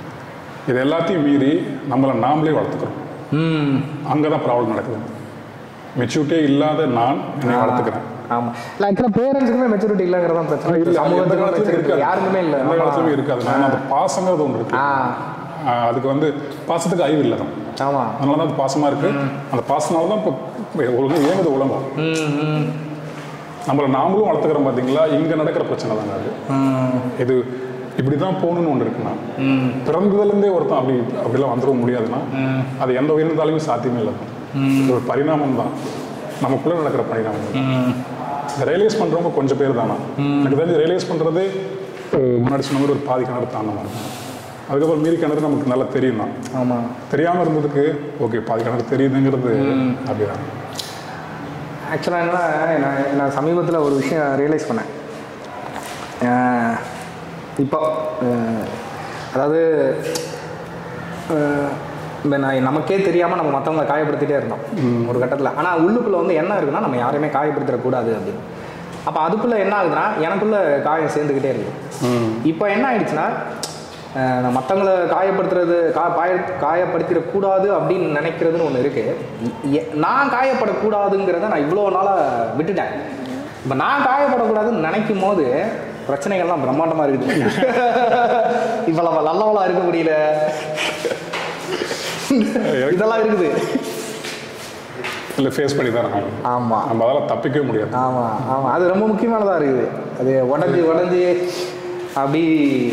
இது எல்லாத்தையும் மீறி நம்மளை நாமளே வளர்த்துக்கிறோம்
ம்
அங்கே தான் ப்ராப்ளம் நடக்குது மெச்சூரிட்டியே இல்லாத நான் என்னை வளர்த்துக்கிறேன்
ஆமாம் இல்லை ஆக்சுவலாக பேரண்ட்ஸுக்குமே மெச்சூரிட்டி இல்லைங்கிறதான் பிரச்சனை
இல்ல, எந்த
சமூகத்துக்கும்
காலத்துலயும்
மெச்சூரிட்டி
இருக்காது.
யாருக்குமே இல்லை
எந்த காலத்துலயும் இருக்காது நான் அந்த பாசங்கிறது ஒன்று இருக்கு
ஆ
ஆஹ் அதுக்கு வந்து பாசத்துக்கு அறிவு இல்லை தான்
ஆமாம்
அதனால தான் அது பாசமாக இருக்கு அந்த பாசனால தான் இப்போ ஒழுங்கு இயங்குது உலகம்
ம் ம்
நம்மளை நாமளும் வளர்த்துக்கிறோம் பார்த்தீங்களா இங்கே நடக்கிற பிரச்சனை தாங்க அது
ம்
இது இப்படி தான் போகணும்னு ஒன்று இருக்குண்ணா பிறந்ததுலேருந்தே ஒருத்தன் அப்படி அப்படிலாம் வந்துட முடியாதுன்னா அது எந்த உயிரினத்தாலையும் சாத்தியமே இல்லை தான் இது ஒரு பரிணாமம் தான் நமக்குள்ளே நடக்கிற பரிணாமம் தான்.
ம்
இந்த ரியலைஸ் பண்ணுறவங்க கொஞ்சம் பேர் தானா எனக்கு தெரிஞ்சு ரியலைஸ் பண்ணுறதே முன்னாடி சொன்ன மாதிரி ஒரு பாதி கிணறு தாண்ட மாதிரி அதுக்கப்புறம் மீறி கிணறு நமக்கு நல்லா தெரியும் தான்
ஆமாம்
தெரியாமல் இருந்ததுக்கு ஓகே பாதி கிணறு தெரியுதுங்கிறது அப்படிதான்
ஆக்சுவலாக என்னன்னா நான் நான் சமீபத்தில் ஒரு விஷயம் ரியலைஸ் பண்ணேன் அஹ் இப்போ அஹ் அதாவது அஹ் இந்த நான் நமக்கே தெரியாமல் நம்ம மற்றவங்களை காயப்படுத்திட்டே இருந்தோம் ஒரு கட்டத்தில் ஆனால் உள்ளுக்குள்ளே வந்து என்ன இருக்குன்னா நம்ம யாரையுமே காயப்படுத்திடக்கூடாது அப்படின்னு அப்போ அதுக்குள்ளே என்ன ஆகுதுன்னா எனக்குள்ள காயம் சேர்ந்துக்கிட்டே இருக்கு இப்போ என்ன ஆயிடுச்சுன்னா அஹ், நான் மற்றவங்களை காயப்படுத்துறது கா காய காயப்படுத்திடக்கூடாது அப்படின்னு நினைக்கிறதுன்னு ஒன்று இருக்குது நான் காயப்படக்கூடாதுங்கிறத நான் இவ்வளோ நாளாக விட்டுட்டேன் இப்போ நான் காயப்படக்கூடாதுன்னு நினைக்கும் போது பிரச்சனைகள்லாம் பிரம்மாண்டமாக இருக்குது இப்போ நம்ம நல்லவளா இருக்க முடியல இதெல்லாம் இருக்குது
இல்லை ஃபேஸ் பண்ணி தான் ஆகணும்
ஆமாம்
நம்ம அதெல்லாம் தப்பிக்கவே முடியாது
ஆமாம் ஆமாம் அது ரொம்ப முக்கியமானதாக இருக்குது அது உடஞ்சி உடஞ்சி அப்படி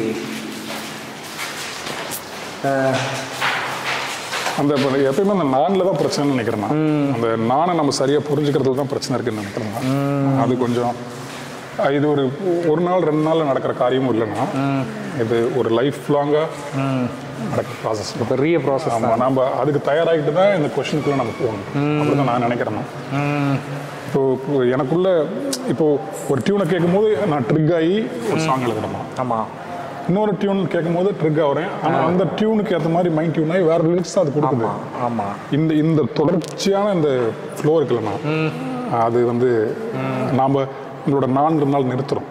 அஹ்,
அந்த இப்ப எப்பயுமே அந்த நானில் தான் பிரச்சனைன்னு நினைக்கிறேன் நான். அந்த நானை நம்ம சரியாக புரிஞ்சுக்கிறதுல தான் பிரச்சனை இருக்குன்னு நினைக்கிறேன் நான். அது கொஞ்சம் அஹ் இது ஒரு ஒரு நாள் ரெண்டு நாளில் நடக்கிற காரியமும் இல்லைன்னா இது ஒரு லைஃப் லாங்காக நடக்கிற ப்ராசஸ்
பெரிய ப்ராசஸ்
ஆமாம் நம்ம அதுக்கு தயாராகிட்டு தான் இந்த கொஷனுக்குள்ளே நம்ம போகணும் அப்படி தான் நான் நினைக்கிறேன் நான். இப்போ இப்போ எனக்குள்ள இப்போ ஒரு டியூனை கேட்கும்போது நான் ட்ரிக் ஆகி ஒரு சாங் எழுதுறேன்
ஆமாம்
இன்னொரு டியூன் கேட்கும்போது ட்ரிக் ஆகிறேன் ஆனால் அந்த டியூனுக்கு ஏற்ற மாதிரி மைண்ட் டியூன் ஆகி வேற லிரிக்ஸ் தான் அது கொடுக்குது
ஆமாம் ஆமாம்
இந்த இந்த தொடர்ச்சியான இந்த ஃப்ளோ இருக்குல்லண்ணா அது வந்து நாம் நம்மளோட நான்கு நாள் நிறுத்துறோம்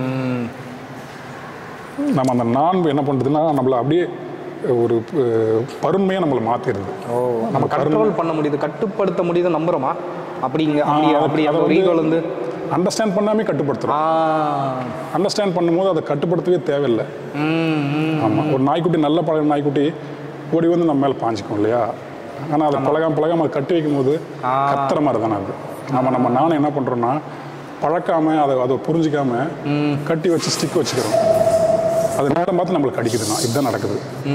நம்ம அந்த நான் என்ன பண்ணுறதுன்னா நம்மளை அப்படியே ஒரு அஹ், பருண்மையா நம்மளை மாற்றிடுது
ஓ நம்ம கண்ட்ரோல் பண்ண முடியுது கட்டுப்படுத்த முடியுது நம்புறோமா அப்படிங்க அப்படி அப்படி அந்த ஒரு ஈகோல இருந்து
அண்டர்ஸ்டாண்ட் பண்ணாமே கட்டுப்படுத்துறோம்
ஆ
அண்டர்ஸ்டாண்ட் பண்ணும்போது அதை கட்டுப்படுத்தவே தேவையில்லை
ம் ம்
ஆமாம் ஒரு நாய்க்குட்டி நல்ல பழகின நாய்க்குட்டி ஓடி வந்து நம்ம மேலே பாஞ்சிக்கும் இல்லையா ஆனால் அதை பழகாம பழகாம அதை கட்டி வைக்கும் போது கத்துற மாதிரி தானே அது நம்ம நம்ம நானும் என்ன பண்ணுறோன்னா பழக்காம அதை அதை புரிஞ்சிக்காம கட்டி வச்சு ஸ்டிக் வச்சுக்கிறோம் அது நேரம் பார்த்து நம்மளுக்கு கடிக்குதுண்ணா இதுதான் நடக்குது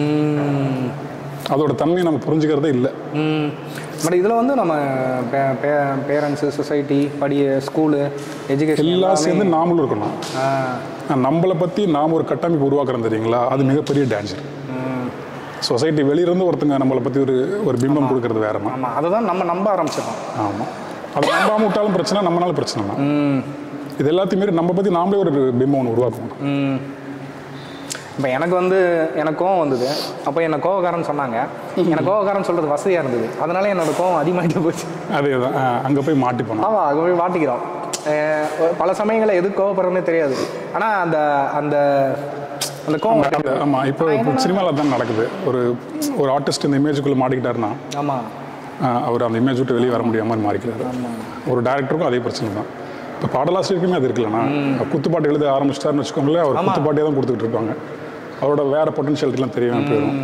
ம்
அதோட தன்மையை நம்ம புரிஞ்சுக்கிறதே இல்லை
ம் பட் இதில் வந்து நம்ம பேரண்ட்ஸு சொசைட்டி படி ஸ்கூலு எஜுகேஷன்
எல்லாம் சேர்ந்து நாமளும் இருக்கணும்
ஆ
நம்மளை பற்றி நாம் ஒரு கட்டமைப்பு உருவாக்குறோம் தெரியுங்களா அது மிகப்பெரிய டேஞ்சர்
ம்
சொசைட்டி வெளியிருந்து ஒருத்தங்க நம்மளை பற்றி ஒரு ஒரு பிம்பம் கொடுக்கறது வேறமா
ஆமாம் அதை தான் நம்ம நம்ப ஆரம்பிச்சிடோம்
ஆமாம் அது நம்பாம விட்டாலும் பிரச்சனை நம்மளால பிரச்சனை தான்
ம்
இது எல்லாத்தையும் மீறி நம்ம பற்றி நாமளே ஒரு பிம்பம் ஒன்று உருவாக்கணும்
ம் இப்போ எனக்கு வந்து எனக்கு கோவம் வந்தது அப்போ என்ன கோவக்காரன் சொன்னாங்க எனக்கு கோவக்காரன் சொல்கிறது வசதியாக இருந்தது அதனால என்னோட கோவம் அதிகமாகிட்டு போச்சு
அதே தான் அங்கே போய் மாட்டி போனோம்
ஆமாம் அங்கே போய் மாட்டிக்கிறோம் அஹ் ஒரு பல சமயங்களில் எது கோவப்படுறதுனே தெரியாது ஆனால் அந்த அந்த அந்த கோவம்
ஆமாம் இப்போ இப்போ சினிமாவில் தான் நடக்குது ஒரு ஒரு ஆர்டிஸ்ட் இந்த இமேஜுக்குள்ளே மாட்டிக்கிட்டாருன்னா
ஆமாம்
ஆஹ் அவர் அந்த இமேஜ் விட்டு வெளியே வர முடியாமல் மாறிக்கிறாரு ஒரு டேரக்டருக்கும் அதே பிரச்சனை தான் இப்போ பாடலாசிரியருக்குமே அது இருக்குல்லண்ணா குத்துப்பாட்டு எழுத ஆரம்பிச்சிட்டாருன்னு வச்சுக்கோங்களேன் அவர் குத்துப்பாட்டே தான் கொடுத்துட்டு இருப்பாங்க அவரோட வேற பொட்டன்ஷியலிட்டிலாம் தெரியாமல் போயிடும்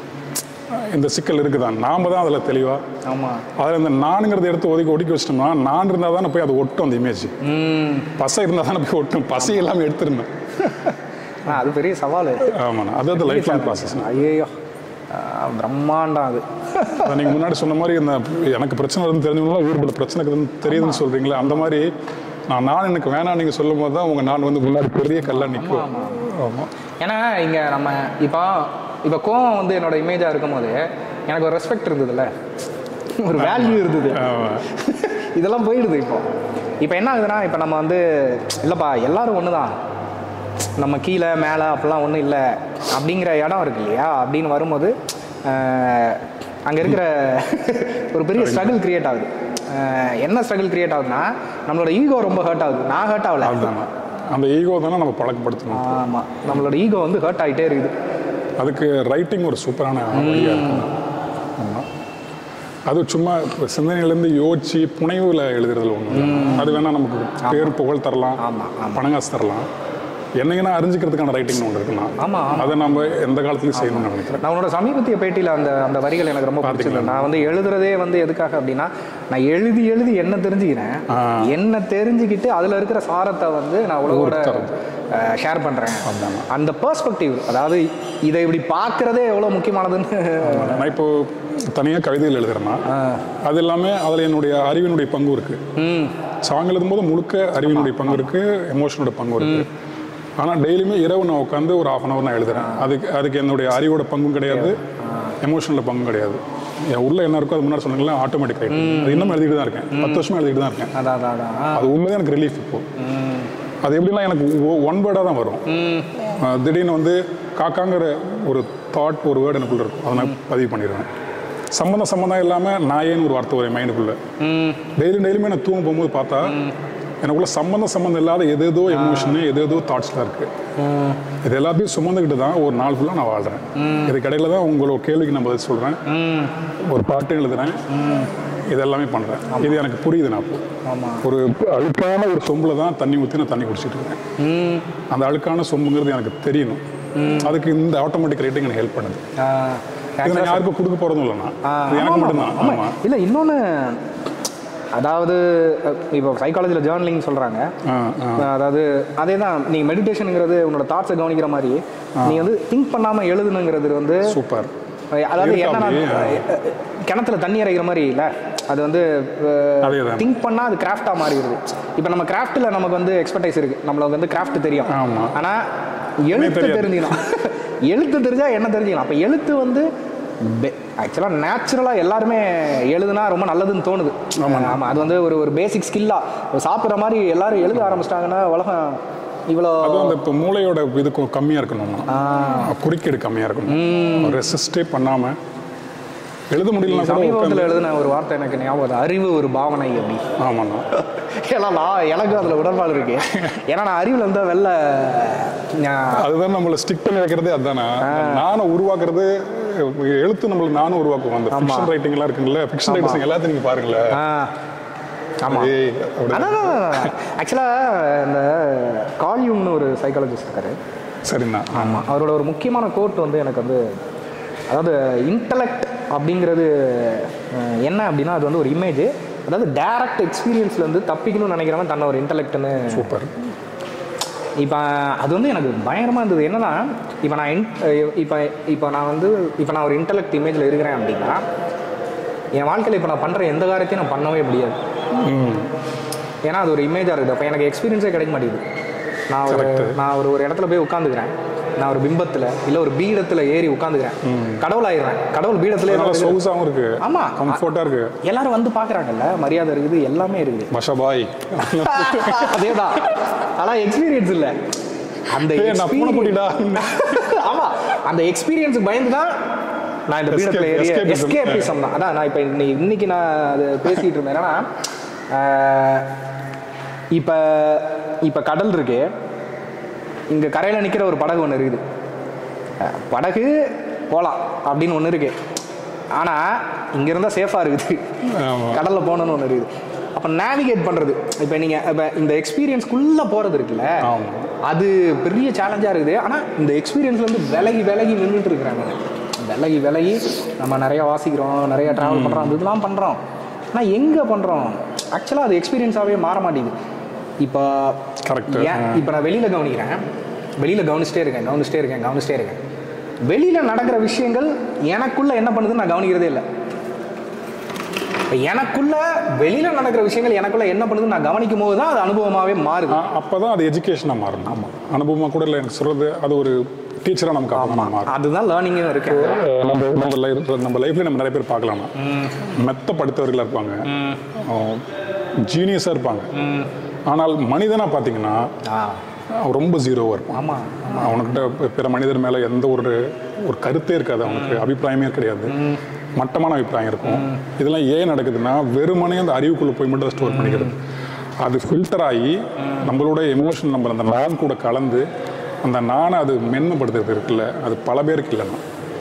இந்த சிக்கல் இருக்குதான் நாம தான் அதில் தெளிவாக
ஆமாம்
அதில் இந்த நானுங்கிறத எடுத்து ஒதுக்கி ஒதுக்கி வச்சிட்டோம்னா நான் இருந்தால் தானே போய் அது ஒட்டும் அந்த இமேஜ்
ம்
பசை இருந்தால் தானே போய் ஒட்டும் பசை எல்லாமே எடுத்துருந்தேன்
ஆ, அது பெரிய சவால்
ஆமாண்ணா அது அது லைஃப் லாங் ப்ராசஸ்
ஐயோ பிரம்மாண்டம் அது
அதை நீங்கள் முன்னாடி சொன்ன மாதிரி இந்த எனக்கு பிரச்சனை இருந்து தெரிஞ்சவங்களாம் ஊர்பட பிரச்சனை இருக்குதுன்னு தெரியுதுன்னு சொல்கிறீங்களே அந்த மாதிரி நான் நான் எனக்கு வேணாம் நீங்கள் சொல்லும் போது தான் உங்கள் நான் வந்து முன்னாடி பெரிய கல்லா நிற்கும் ஆமாம்
ஏன்னா இங்கே நம்ம இப்போ இப்போ கோவம் வந்து என்னோட இமேஜாக இருக்கும்போது எனக்கு ஒரு ரெஸ்பெக்ட் இருந்ததுல்ல ஒரு வேல்யூ இருந்தது இதெல்லாம் போயிடுது இப்போ இப்போ என்ன ஆகுதுன்னா இப்போ நம்ம வந்து இல்லைப்பா எல்லாரும் ஒன்று தான் நம்ம கீழே மேலே அப்படிலாம் ஒன்றும் இல்லை அப்படிங்கிற இடம் இருக்கு இல்லையா அப்படின்னு வரும்போது அங்கே இருக்கிற ஒரு பெரிய ஸ்ட்ரகிள் கிரியேட் ஆகுது அஹ் என்ன ஸ்ட்ரகிள் கிரியேட் ஆகுதுன்னா நம்மளோட ஈகோ ரொம்ப ஹர்ட் ஆகுது நான் ஹர்ட் ஆகல
அதுதானே அந்த ஈகோ தானே நம்ம பழக்கப்படுத்தணும்
ஆமாம் நம்மளோட ஈகோ வந்து ஹர்ட் ஆகிட்டே இருக்குது
அதுக்கு ரைட்டிங் ஒரு சூப்பரான வழியாக இருக்கும் ஆமாம் அது சும்மா இப்ப சிந்தனையிலேருந்து யோசிச்சு புனைவில் எழுதுறதுல ஒன்று அது வேணால் நமக்கு பேர் புகழ் தரலாம்
ஆமா,
பணங்காசு தரலாம் என்னங்கன்னா அறிஞ்சிக்கிறதுக்கான ரைட்டிங் ஒன்று இருக்குண்ணா
ஆமா, ஆமா.
அதை நம்ம எந்த காலத்துலையும் செய்யணும்னு நினைக்கிறேன்
நான் உன்னோட சமீபத்திய பேட்டியில் அந்த அந்த வரிகள் எனக்கு ரொம்ப பிடிச்சிருக்கு நான் வந்து எழுதுறதே வந்து எதுக்காக அப்படின்னா நான் எழுதி எழுதி என்ன தெரிஞ்சுக்கிறேன்
ஆ.
என்ன தெரிஞ்சுக்கிட்டு அதில் இருக்கிற சாரத்தை வந்து நான் உலகோட ஷேர் பண்ணுறேன் அந்த பெர்ஸ்பெக்டிவ் அதாவது இதை இப்படி பார்க்குறதே எவ்வளோ முக்கியமானதுன்னு
நான் இப்போ தனியாக கவிதைகள் எழுதுறேன்னா அது எல்லாமே அதில் என்னுடைய அறிவினுடைய பங்கு இருக்கு
ம்
சாங் எழுதும்போது முழுக்க அறிவினுடைய பங்கு இருக்கு எமோஷனோட பங்கு இருக்கு ஆனால் டெய்லியுமே இரவு நான் உட்காந்து ஒரு ஆஃப் அன் அவர் நான் எழுதுறேன் அதுக்கு அதுக்கு என்னுடைய அறிவோட பங்கும் கிடையாது எமோஷனோட பங்கும் கிடையாது என் உள்ள என்ன இருக்கோ அது முன்னாடி சொன்னீங்களா ஆட்டோமேட்டிக் ஆகிட்டு அது இன்னும் எழுதிட்டு தான் இருக்கேன் பத்து வருஷமா எழுதிட்டு தான் இருக்கேன்
அதான் அதான் அதான் ஆ.
அது உண்மைதான் எனக்கு ரிலீஃப் இப்போ
ம்
அது எப்படின்னா எனக்கு ஒன் வேர்டாக தான் வரும்
ம்
அஹ் திடீர்னு வந்து காக்காங்கிற ஒரு தாட் ஒரு வேர்டு எனக்குள்ள இருக்கும் அதை நான் பதிவு பண்ணிடுவேன் சம்மந்தம் சம்மந்தம் இல்லாமல் நாயேன்னு ஒரு வார்த்தை வரும் மைண்டுக்குள்ளே
ம்
டெய்லி டெய்லியுமே நான் தூங்க போகும்போது பார்த்தா எனக்குள்ள சம்மந்தம் சம்மந்தம் இல்லாத எது ஏதோ எமோஷனு எது ஏதோ தாட்ஸ்லாம் இருக்கு இது எல்லாத்தையும் சுமந்துக்கிட்டு தான் ஒரு நாள் ஃபுல்லாக நான் வாழ்கிறேன் இதுக்கு இடையில தான் உங்களோட கேள்விக்கு நான் பதில் சொல்கிறேன் ஒரு பாட்டு எழுதுறேன் இது எல்லாமே பண்ணுறேன் இது எனக்கு புரியுது நான் இப்போ
ஆமாம்
ஒரு அழுக்கான ஒரு சொம்பில் தான் தண்ணி ஊற்றி நான் தண்ணி குடிச்சிட்டு இருக்கேன் அந்த அழுக்கான சொம்புங்கிறது எனக்கு தெரியணும் அதுக்கு இந்த ஆட்டோமேட்டிக் ரைட்டிங் எனக்கு ஹெல்ப் பண்ணுது இது நான் யாருக்கும் கொடுக்க போகிறதும் இல்லை நான் இது எனக்கு மட்டும்தான் ஆமாம்
இல்லை இன்னொன்று அதாவது இப்போ சைக்காலஜியில் ஜேர்னலிங் சொல்கிறாங்க
ஆ ஆ
அதாவது அதே தான் நீ மெடிடேஷனுங்கிறது உன்னோட தாட்ஸை கவனிக்கிற மாதிரி நீ வந்து திங்க் பண்ணாமல் எழுதணுங்கிறது வந்து
சூப்பர்
அதாவது
இருக்கா
என்னன்னா
அப்படி?
கிணத்துல தண்ணி இறைக்கிற மாதிரி இல்லை அது வந்து
அதேதான்.
திங்க் பண்ணால் அது கிராஃப்டாக மாறிடுது இப்போ நம்ம கிராஃப்ட்டில் நமக்கு வந்து எக்ஸ்பர்டைஸ் இருக்குது நம்மளுக்கு வந்து கிராஃப்ட் தெரியும்
ஆமா.
ஆனால் எழுத்து
தெரியாது.
தெரிஞ்சுக்கலாம் எழுத்து தெரிஞ்சா என்ன தெரிஞ்சுக்கலாம் அப்போ எழுத்து வந்து ஆக்சுவலாக நேச்சுரலாக எல்லாருமே எழுதுனா ரொம்ப நல்லதுன்னு தோணுது ஆமாம் அது வந்து ஒரு ஒரு பேசிக் ஸ்கில்லாக சாப்பிட்ற மாதிரி எல்லாரும் எழுத ஆரம்பிச்சிட்டாங்கன்னா உலகம் இவ்வளோ
அதுவும் அந்த இப்போ மூளையோட இது கொ- கம்மியா இருக்கணும்னா குறுக்கீடு கம்மியா இருக்கணும் ரெசிஸ்டே பண்ணாம எழுத முடியலன்னா கூட
சமீபத்தில்
உட்காந்து
எழுதின ஒரு வார்த்தை எனக்கு ஞாபகம் வருது. அறிவு ஒரு பாவனை அப்படி
ஆமாண்ணா
ஏன்னா நான் எனக்கு அதில் உடன்பாடு இருக்கு ஏன்னா நான் அறிவில் இருந்தால் வெளில நான்
அதுதான் நம்மள ஸ்டிக் பண்ணி வைக்கிறதே அதுதானே நானும் உருவாக்குறது எழுத்து நம்மள நானும் உருவாக்குவோம் அந்த ஃபிக்ஷன் ரைட்டிங் எல்லாம் இருக்குங்களா ஃபிக்ஷன் ரைட்டிங் எல்லாத்தையும் நீங்க பாருங்களேன்
ஆ ஆமாம்
ஏய், அப்படி-
அதான் ஆக்சுவலாக இந்த கால்யூங்னு ஒரு சைக்காலஜிஸ்ட் இருக்காரு
சரிண்ணா
ஆமாம் அவரோட ஒரு முக்கியமான கோட் வந்து எனக்கு வந்து அதாவது இன்டலெக்ட் அப்படிங்கிறது அஹ், என்ன அப்படின்னா அது வந்து ஒரு இமேஜ் அதாவது டைரக்ட் எக்ஸ்பீரியன்ஸ்லேருந்து தப்பிக்கணும்னு நினைக்கிறவன் தன்னை ஒரு இன்டலெக்ட்னு
சூப்பர்
இப்போ அது வந்து எனக்கு பயங்கரமாக இருந்தது என்னன்னா இப்போ நான் இன் இப்போ இப்போ நான் வந்து இப்போ நான் ஒரு இன்டலெக்ட் இமேஜில் இருக்கிறேன் அப்படின்னா என் வாழ்க்கையில் இப்போ நான் பண்ணுற எந்த காரியத்தையும் நான் பண்ணவே முடியாது
ம்
ஏன்னா அது ஒரு இமேஜாக இருக்குது அப்போ எனக்கு எக்ஸ்பீரியன்ஸே கிடைக்க மாட்டேங்குது நான் ஒரு நான் ஒரு ஒரு இடத்துல போய் உட்காந்துக்கிறேன் நான் ஒரு பிம்பத்தில் இல்லை ஒரு பீடத்தில் ஏறி உட்காந்துக்கிறேன் கடவுள் ஆயிடுறேன் கடவுள் பீடத்துல
நல்லா
ஏறி
சொகுசாவும் இருக்கு
ஆமா.
கம்ஃபர்ட்டா இருக்கு
எல்லாரும் வந்து பார்க்குறாங்கல்ல மரியாதை இருக்குது எல்லாமே இருக்குது
மஷபாய்
அதேதான் ஆனால் எக்ஸ்பீரியன்ஸ் இல்லை அந்த
ஏய், நான் பூனை
experience-
குட்டிடா.
ஆமா அந்த எக்ஸ்பீரியன்ஸ் பயந்து தான் நான் இந்த பீடத்தில்
Escape-
ஏறி
escapism.
எஸ்கேபிசம் தான் அதான் நான் இப்போ இன்னைக்கு இன்னைக்கு நான் அது பேசிட்டு இருந்தேன் என்னன்னா ஆஹ், இப்போ இப்போ கடல் இருக்கு இங்க கரையில் நிற்கிற ஒரு படகு ஒன்று இருக்குது அஹ், படகு போகலாம் அப்படின்னு ஒன்று இருக்கு ஆனால் இங்க இருந்தால் சேஃபாக இருக்குது
ஆமா.
கடலில் போகணும்னு ஒன்று இருக்குது அப்போ நேவிகேட் பண்ணுறது இப்போ நீங்கள் இப்போ இந்த எக்ஸ்பீரியன்ஸ்குள்ளே போகிறது இருக்குல்ல
ஆமா.
அது பெரிய சேலஞ்சாக இருக்குது ஆனால் இந்த எக்ஸ்பீரியன்ஸ்லேருந்து விலகி விலகி நின்றுட்டு இருக்கிறாங்க விலகி விலகி நம்ம நிறைய வாசிக்கிறோம் நிறைய ட்ராவல் பண்ணுறோம் அது இதெல்லாம் பண்ணுறோம் ஆனால் எங்கே பண்ணுறோம் ஆக்சுவலாக அது எக்ஸ்பீரியன்ஸாகவே மாற மாட்டேங்குது இப்போ
Correct.
ஏன் இப்போ நான் வெளியில் கவனிக்கிறேன் வெளியில் கவனிச்சிட்டே இருக்கேன் கவனிச்சிட்டே இருக்கேன் கவனிச்சிட்டே இருக்கேன் வெளியில் நடக்கிற விஷயங்கள் எனக்குள்ள என்ன பண்ணுதுன்னு நான் கவனிக்கிறதே இல்லை இப்போ எனக்குள்ள வெளியில் நடக்கிற விஷயங்கள் எனக்குள்ள என்ன பண்ணுதுன்னு நான் கவனிக்கும் போது தான் அது அனுபவமாகவே மாறுது
ஆ- அப்பதான் அது எஜுகேஷனாக மாறும் ஆமா அனுபவமா கூட இல்லை எனக்கு சொல்றது அது ஒரு டீச்சரா நமக்கு அப்பமா மாறும்
அதுதான் லேர்னிங்கும் இருக்கு
அஹ் நம்ம நம்ம லைஃப் நம்ம லைஃப்ல நம்ம நிறைய பேர் பார்க்கலாமா மெத்த படித்தவர்களா இருப்பாங்க ஜீனியஸாக இருப்பாங்க ஆனால் மனிதனா பார்த்தீங்கன்னா
ஆ
அவன் ரொம்ப ஜீரோவாக இருப்பான்
ஆமாம்
அவனுக்கிட்ட பி- பிற மனிதர் மேலே எந்த ஒரு ஒரு கருத்தே இருக்காது அவனுக்கு அபிப்பிராயமே கிடையாது மட்டமான அபிப்பிராயம் இருக்கும் இதெல்லாம் ஏன் நடக்குதுன்னா வெறுமனே அந்த அறிவுக்குள்ளே போய் மட்டும் ஸ்டோர் பண்ணிக்கிறது அது ஃபில்டர் ஆகி நம்மளோட எமோஷன் நம்ம அந்த நான் கூட கலந்து அந்த நானை அது மென்மைப்படுத்துறது இருக்குல்ல அது பல பேருக்கு இல்லைன்னா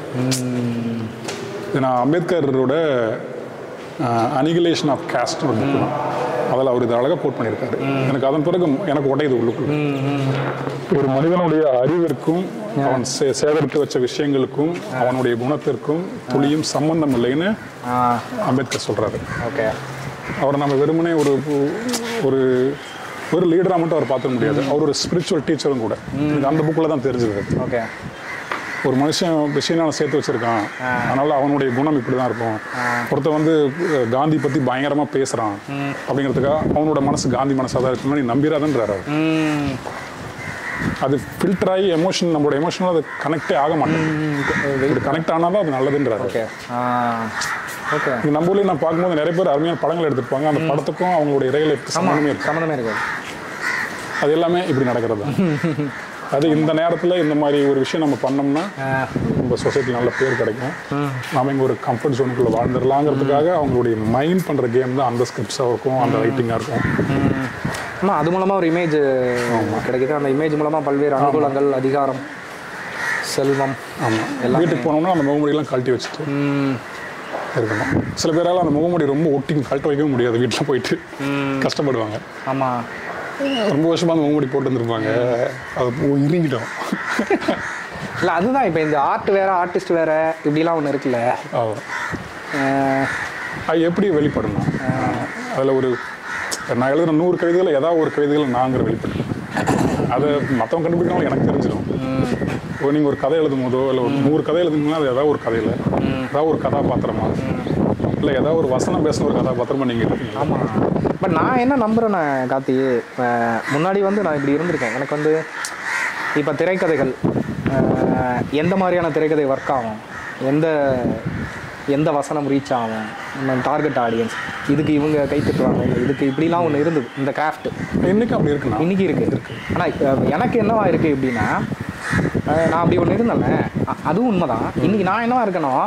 இது நான் அம்பேத்கரோட அனிகுலேஷன் ஆஃப் காஸ்ட் ஒரு புக் தான் அதில் அவர் இது அழகாக கோட் பண்ணியிருக்காரு எனக்கு அதன் பிறகு எனக்கு உடையுது உள்ளுக்குள்ள ஒரு மனிதனுடைய அறிவிற்கும் அவன் சே- சேகரித்து வச்ச விஷயங்களுக்கும் அவனுடைய குணத்திற்கும் துளியும் சம்பந்தம் இல்லைன்னு
ஆ
அம்பேத்கர் சொல்றாரு
ஓகே
அவரை நம்ம வெறுமனே ஒரு ஒரு ஒரு லீடராக மட்டும் அவர் பார்த்துக்க முடியாது அவர் ஒரு ஸ்பிரிச்சுவல் டீச்சரும் கூட எனக்கு அந்த புக்கில் தான் தெரிஞ்சது
ஓகே
ஒரு மனுஷன் விஷயம் சேர்த்து வச்சிருக்கான் அதனால அவனுடைய குணம் இப்படி தான் இருக்கும் ஒருத்தன் வந்து அஹ், காந்தி பத்தி பயங்கரமா பேசுறான் அப்படிங்கிறதுக்காக அவனோட மனசு காந்தி மனசாக தான் இருக்குன்னு நீ நம்பிடாதன்றாரு அவர்.
ம்
அது ஃபில்டர் ஆகி எமோஷன் நம்மளோட எமோஷனல் அது கனெக்டே ஆக மாட்டேங்குது இப்படி கனெக்ட் ஆனால் தான் அது நல்லதுன்றாரு
ஓகே ஆ ஓகே
இங்க நம்ம ஊர்லயும் நான் பார்க்கும்போது நிறைய பேர் அருமையான படங்கள் எடுத்திருப்பாங்க அந்த படத்துக்கும் அவங்களுடைய இறைகளுக்கு சம்மந்தமே இருக்கு
சம்மந்தமே இருக்காது
அது எல்லாமே இப்படி நடக்கிறது தான் அது இந்த நேரத்துல இந்த மாதிரி ஒரு விஷயம் நம்ம பண்ணோம்னா நம்ம சொசைட்டியில் நல்ல பேர் கிடைக்கும் நாம இங்க ஒரு கம்ஃபர்ட் ஜோனுக்குள்ள வாழ்ந்துடலாங்கிறதுக்காக அவங்களுடைய மைண்ட் பண்ற கேம் தான் அந்த ஸ்கிரிப்ட்ஸாக இருக்கும் அந்த ரைட்டிங்காக இருக்கும்
ஆமாம் அது மூலமாக ஒரு இமேஜ் கிடைக்குது அந்த இமேஜ் மூலமாக பல்வேறு அனுகூலங்கள் அதிகாரம் செல்வம்
ஆமாம் வீட்டுக்கு போனோம்னா அந்த முகமூடியெல்லாம் கழட்டி வச்சுட்டு
ம்,
இருக்கணும் சில பேரால் அந்த முகமூடி ரொம்ப ஒட்டி கழட்ட வைக்கவும் முடியாது வீட்டில் போயிட்டு கஷ்டப்படுவாங்க
ஆமாம்
ரொம்ப வருஷமாக அந்த முகமூடி போட்டு வந்திருப்பாங்க அது போ- இறுங்கிடும்
இல்லை அதுதான் இப்போ இந்த ஆர்ட் வேற ஆர்டிஸ்ட் வேற இப்படிலாம் ஒன்று இருக்குல்ல
ஆமாம்
அஹ்,
அது எப்படி வெளிப்படணும் அதில் ஒரு நான் எழுதுன நூறு கவிதைகள் ஏதாவது ஒரு கவிதைகள் நாங்கிற வெளிப்படணும் அதை மற்றவங்க கண்டுபிடிக்கணும் எனக்கு தெரிஞ்சிடும் இப்போ நீங்கள் ஒரு கதை எழுதும் போதோ இல்லை ஒரு நூறு கதை எழுதுனீங்கன்னா அது ஏதாவது ஒரு கதையில் ஏதாவது ஒரு கதாபாத்திரமா இல்லை ஏதாவது ஒரு வசனம் பேசுன ஒரு கதாபாத்திரமா நீங்கள் இருக்கீங்க
ஆமாம் பட் நான் என்ன நம்புகிறேன்னு கார்த்தி அஹ், முன்னாடி வந்து நான் இப்படி இருந்திருக்கேன் எனக்கு வந்து இப்போ திரைக்கதைகள் அஹ், எந்த மாதிரியான திரைக்கதை ஒர்க் ஆகும் எந்த எந்த வசனம் ரீச் ஆகும் நம்ம டார்கெட் ஆடியன்ஸ் இதுக்கு இவங்க கை தட்டுவாங்க இல்லை இதுக்கு இப்படிலாம் ஒன்று இருந்தது இந்த கிராஃப்ட்
இன்னைக்கு அப்படி இருக்குண்ணா
இன்னைக்கு இருக்கு இருக்கு ஆனால் எனக்கு என்னவா இருக்கு எப்படின்னா அஹ், நான் அப்படி ஒன்று இருந்தேன்ல அ- அதுவும் உண்மைதான் இன்னைக்கு நான் என்னவா இருக்கணும்